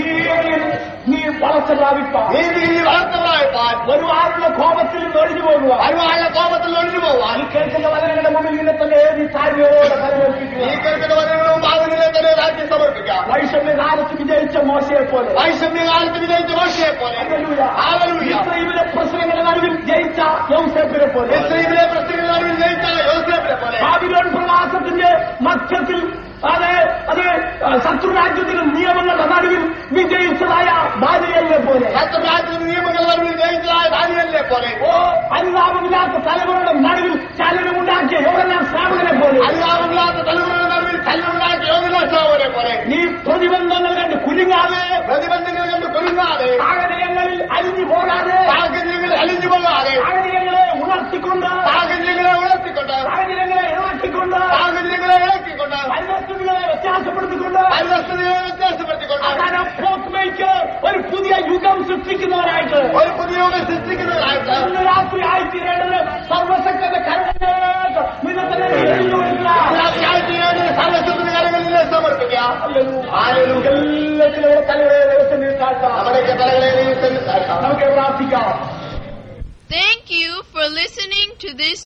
നീ വളർച്ച പ്രാപിപ്പാൻ നീതി നീ വളർത്തലായിപ്പാൻ ഒരുപാടുള്ള കോപത്തിൽ നിന്ന് ഒഴിഞ്ഞു പോകുക വരുവാനുള്ള കോപത്തിൽ ഒഴിഞ്ഞു പോവാൻ ഈ കേൾക്കുന്ന വചനങ്ങളുടെ മുമ്പിൽ നിന്നെ തന്നെ നീ താഴ്മയോടെ ഈ പരിവർത്തിക്കുക കേൾക്കുന്ന വചനങ്ങളുടെ മുമ്പ് അതിനെ തന്നെ രാജ്യം സമർപ്പിക്കാം വൈഷമ്യകാലത്ത് വിജയിച്ച മോശയെ പോലെ വൈഷമ്യകാലത്ത് വിജയിച്ച മോശയെ പോലെ ഹാലലൂയ. ഇസ്രയേലിലെ പ്രശ്നങ്ങളുടെ നടുവിൽ ജയിച്ച യൗസേപ്പിനെ പോലെ ഇസ്രയേലിലെ പ്രസിദ്ധങ്ങളിൽ ജയിച്ച യോസേഫിനെ പോലെ ബാബിലോൺ പ്രവാസത്തിന്റെ മധ്യത്തിൽ അത് അത് ശത്രുരാജ്യത്തിലും നിയമങ്ങളുടെ നടുവിൽ വിജയിച്ചതായ ദാനിയലിനെ പോലെ ശത്രുരാജ്യത്തിന് നിയമങ്ങൾ വരവിൽ ജയിച്ചതായ ദാനിയലിനെ പോലെ ഓ അനുതാപമില്ലാത്ത തലമുറയുടെ നടുവിൽ ചലനമുണ്ടാക്കിയ യോഹന്നാൻ ശ്രാവകനെ പോലെ അനുതാപമില്ലാത്ത തലമുറയുടെ നടുവിൽ കല്ലുണ്ടാക്കിയ യോഗനാശാവനെ പോലെ നീ പ്രതിബന്ധങ്ങൾ കണ്ട് കുലുങ്ങാതെ പ്രതിബന്ധങ്ങൾ കണ്ട് കൊല്ലുന്നാതെ സാഹചര്യങ്ങളിൽ അലിഞ്ഞു പോകാതെ സാഹചര്യങ്ങളിൽ അലിഞ്ഞു പോകാതെ സാഹചര്യങ്ങളെ ഉണർത്തിക്കൊണ്ട് സാഹചര്യങ്ങളെ ഉയർത്തിക്കൊണ്ട് സാഹചര്യങ്ങളെ ഇളക്കിക്കൊണ്ട് സാഹചര്യങ്ങളെ ഇളക്കിക്കൊണ്ട് പരിസ്ഥിതികളെ വ്യത്യാസപ്പെടുത്തിക്കൊണ്ട് പരിസ്ഥിതിയെ വ്യത്യാസപ്പെടുത്തിക്കൊണ്ട് അതാണ് പോസ്റ്റ്മേക്ക് ഒരു പുതിയ യുഗം സൃഷ്ടിക്കുന്നവരായിട്ട് ഒരു പുതിയ യോഗം സൃഷ്ടിക്കുന്നതിനായിട്ട് ഇന്ന് രാത്രി ആയിത്തീരേണ്ടത് സർവശക്തന്റെ കരുതലേക്ക് നിന്നെ സർവശക്തി കാര്യങ്ങളിൽ സമർപ്പിക്കുക ആരെയും എല്ലാത്തിലും തലവരെ ദൈവത്തിന് താഴ്ത്താം നമ്മുടെയൊക്കെ തലകളെ ദൈവത്തിന് താഴ്ത്താം. നമുക്ക് പ്രാർത്ഥിക്കാം Thank you for listening to this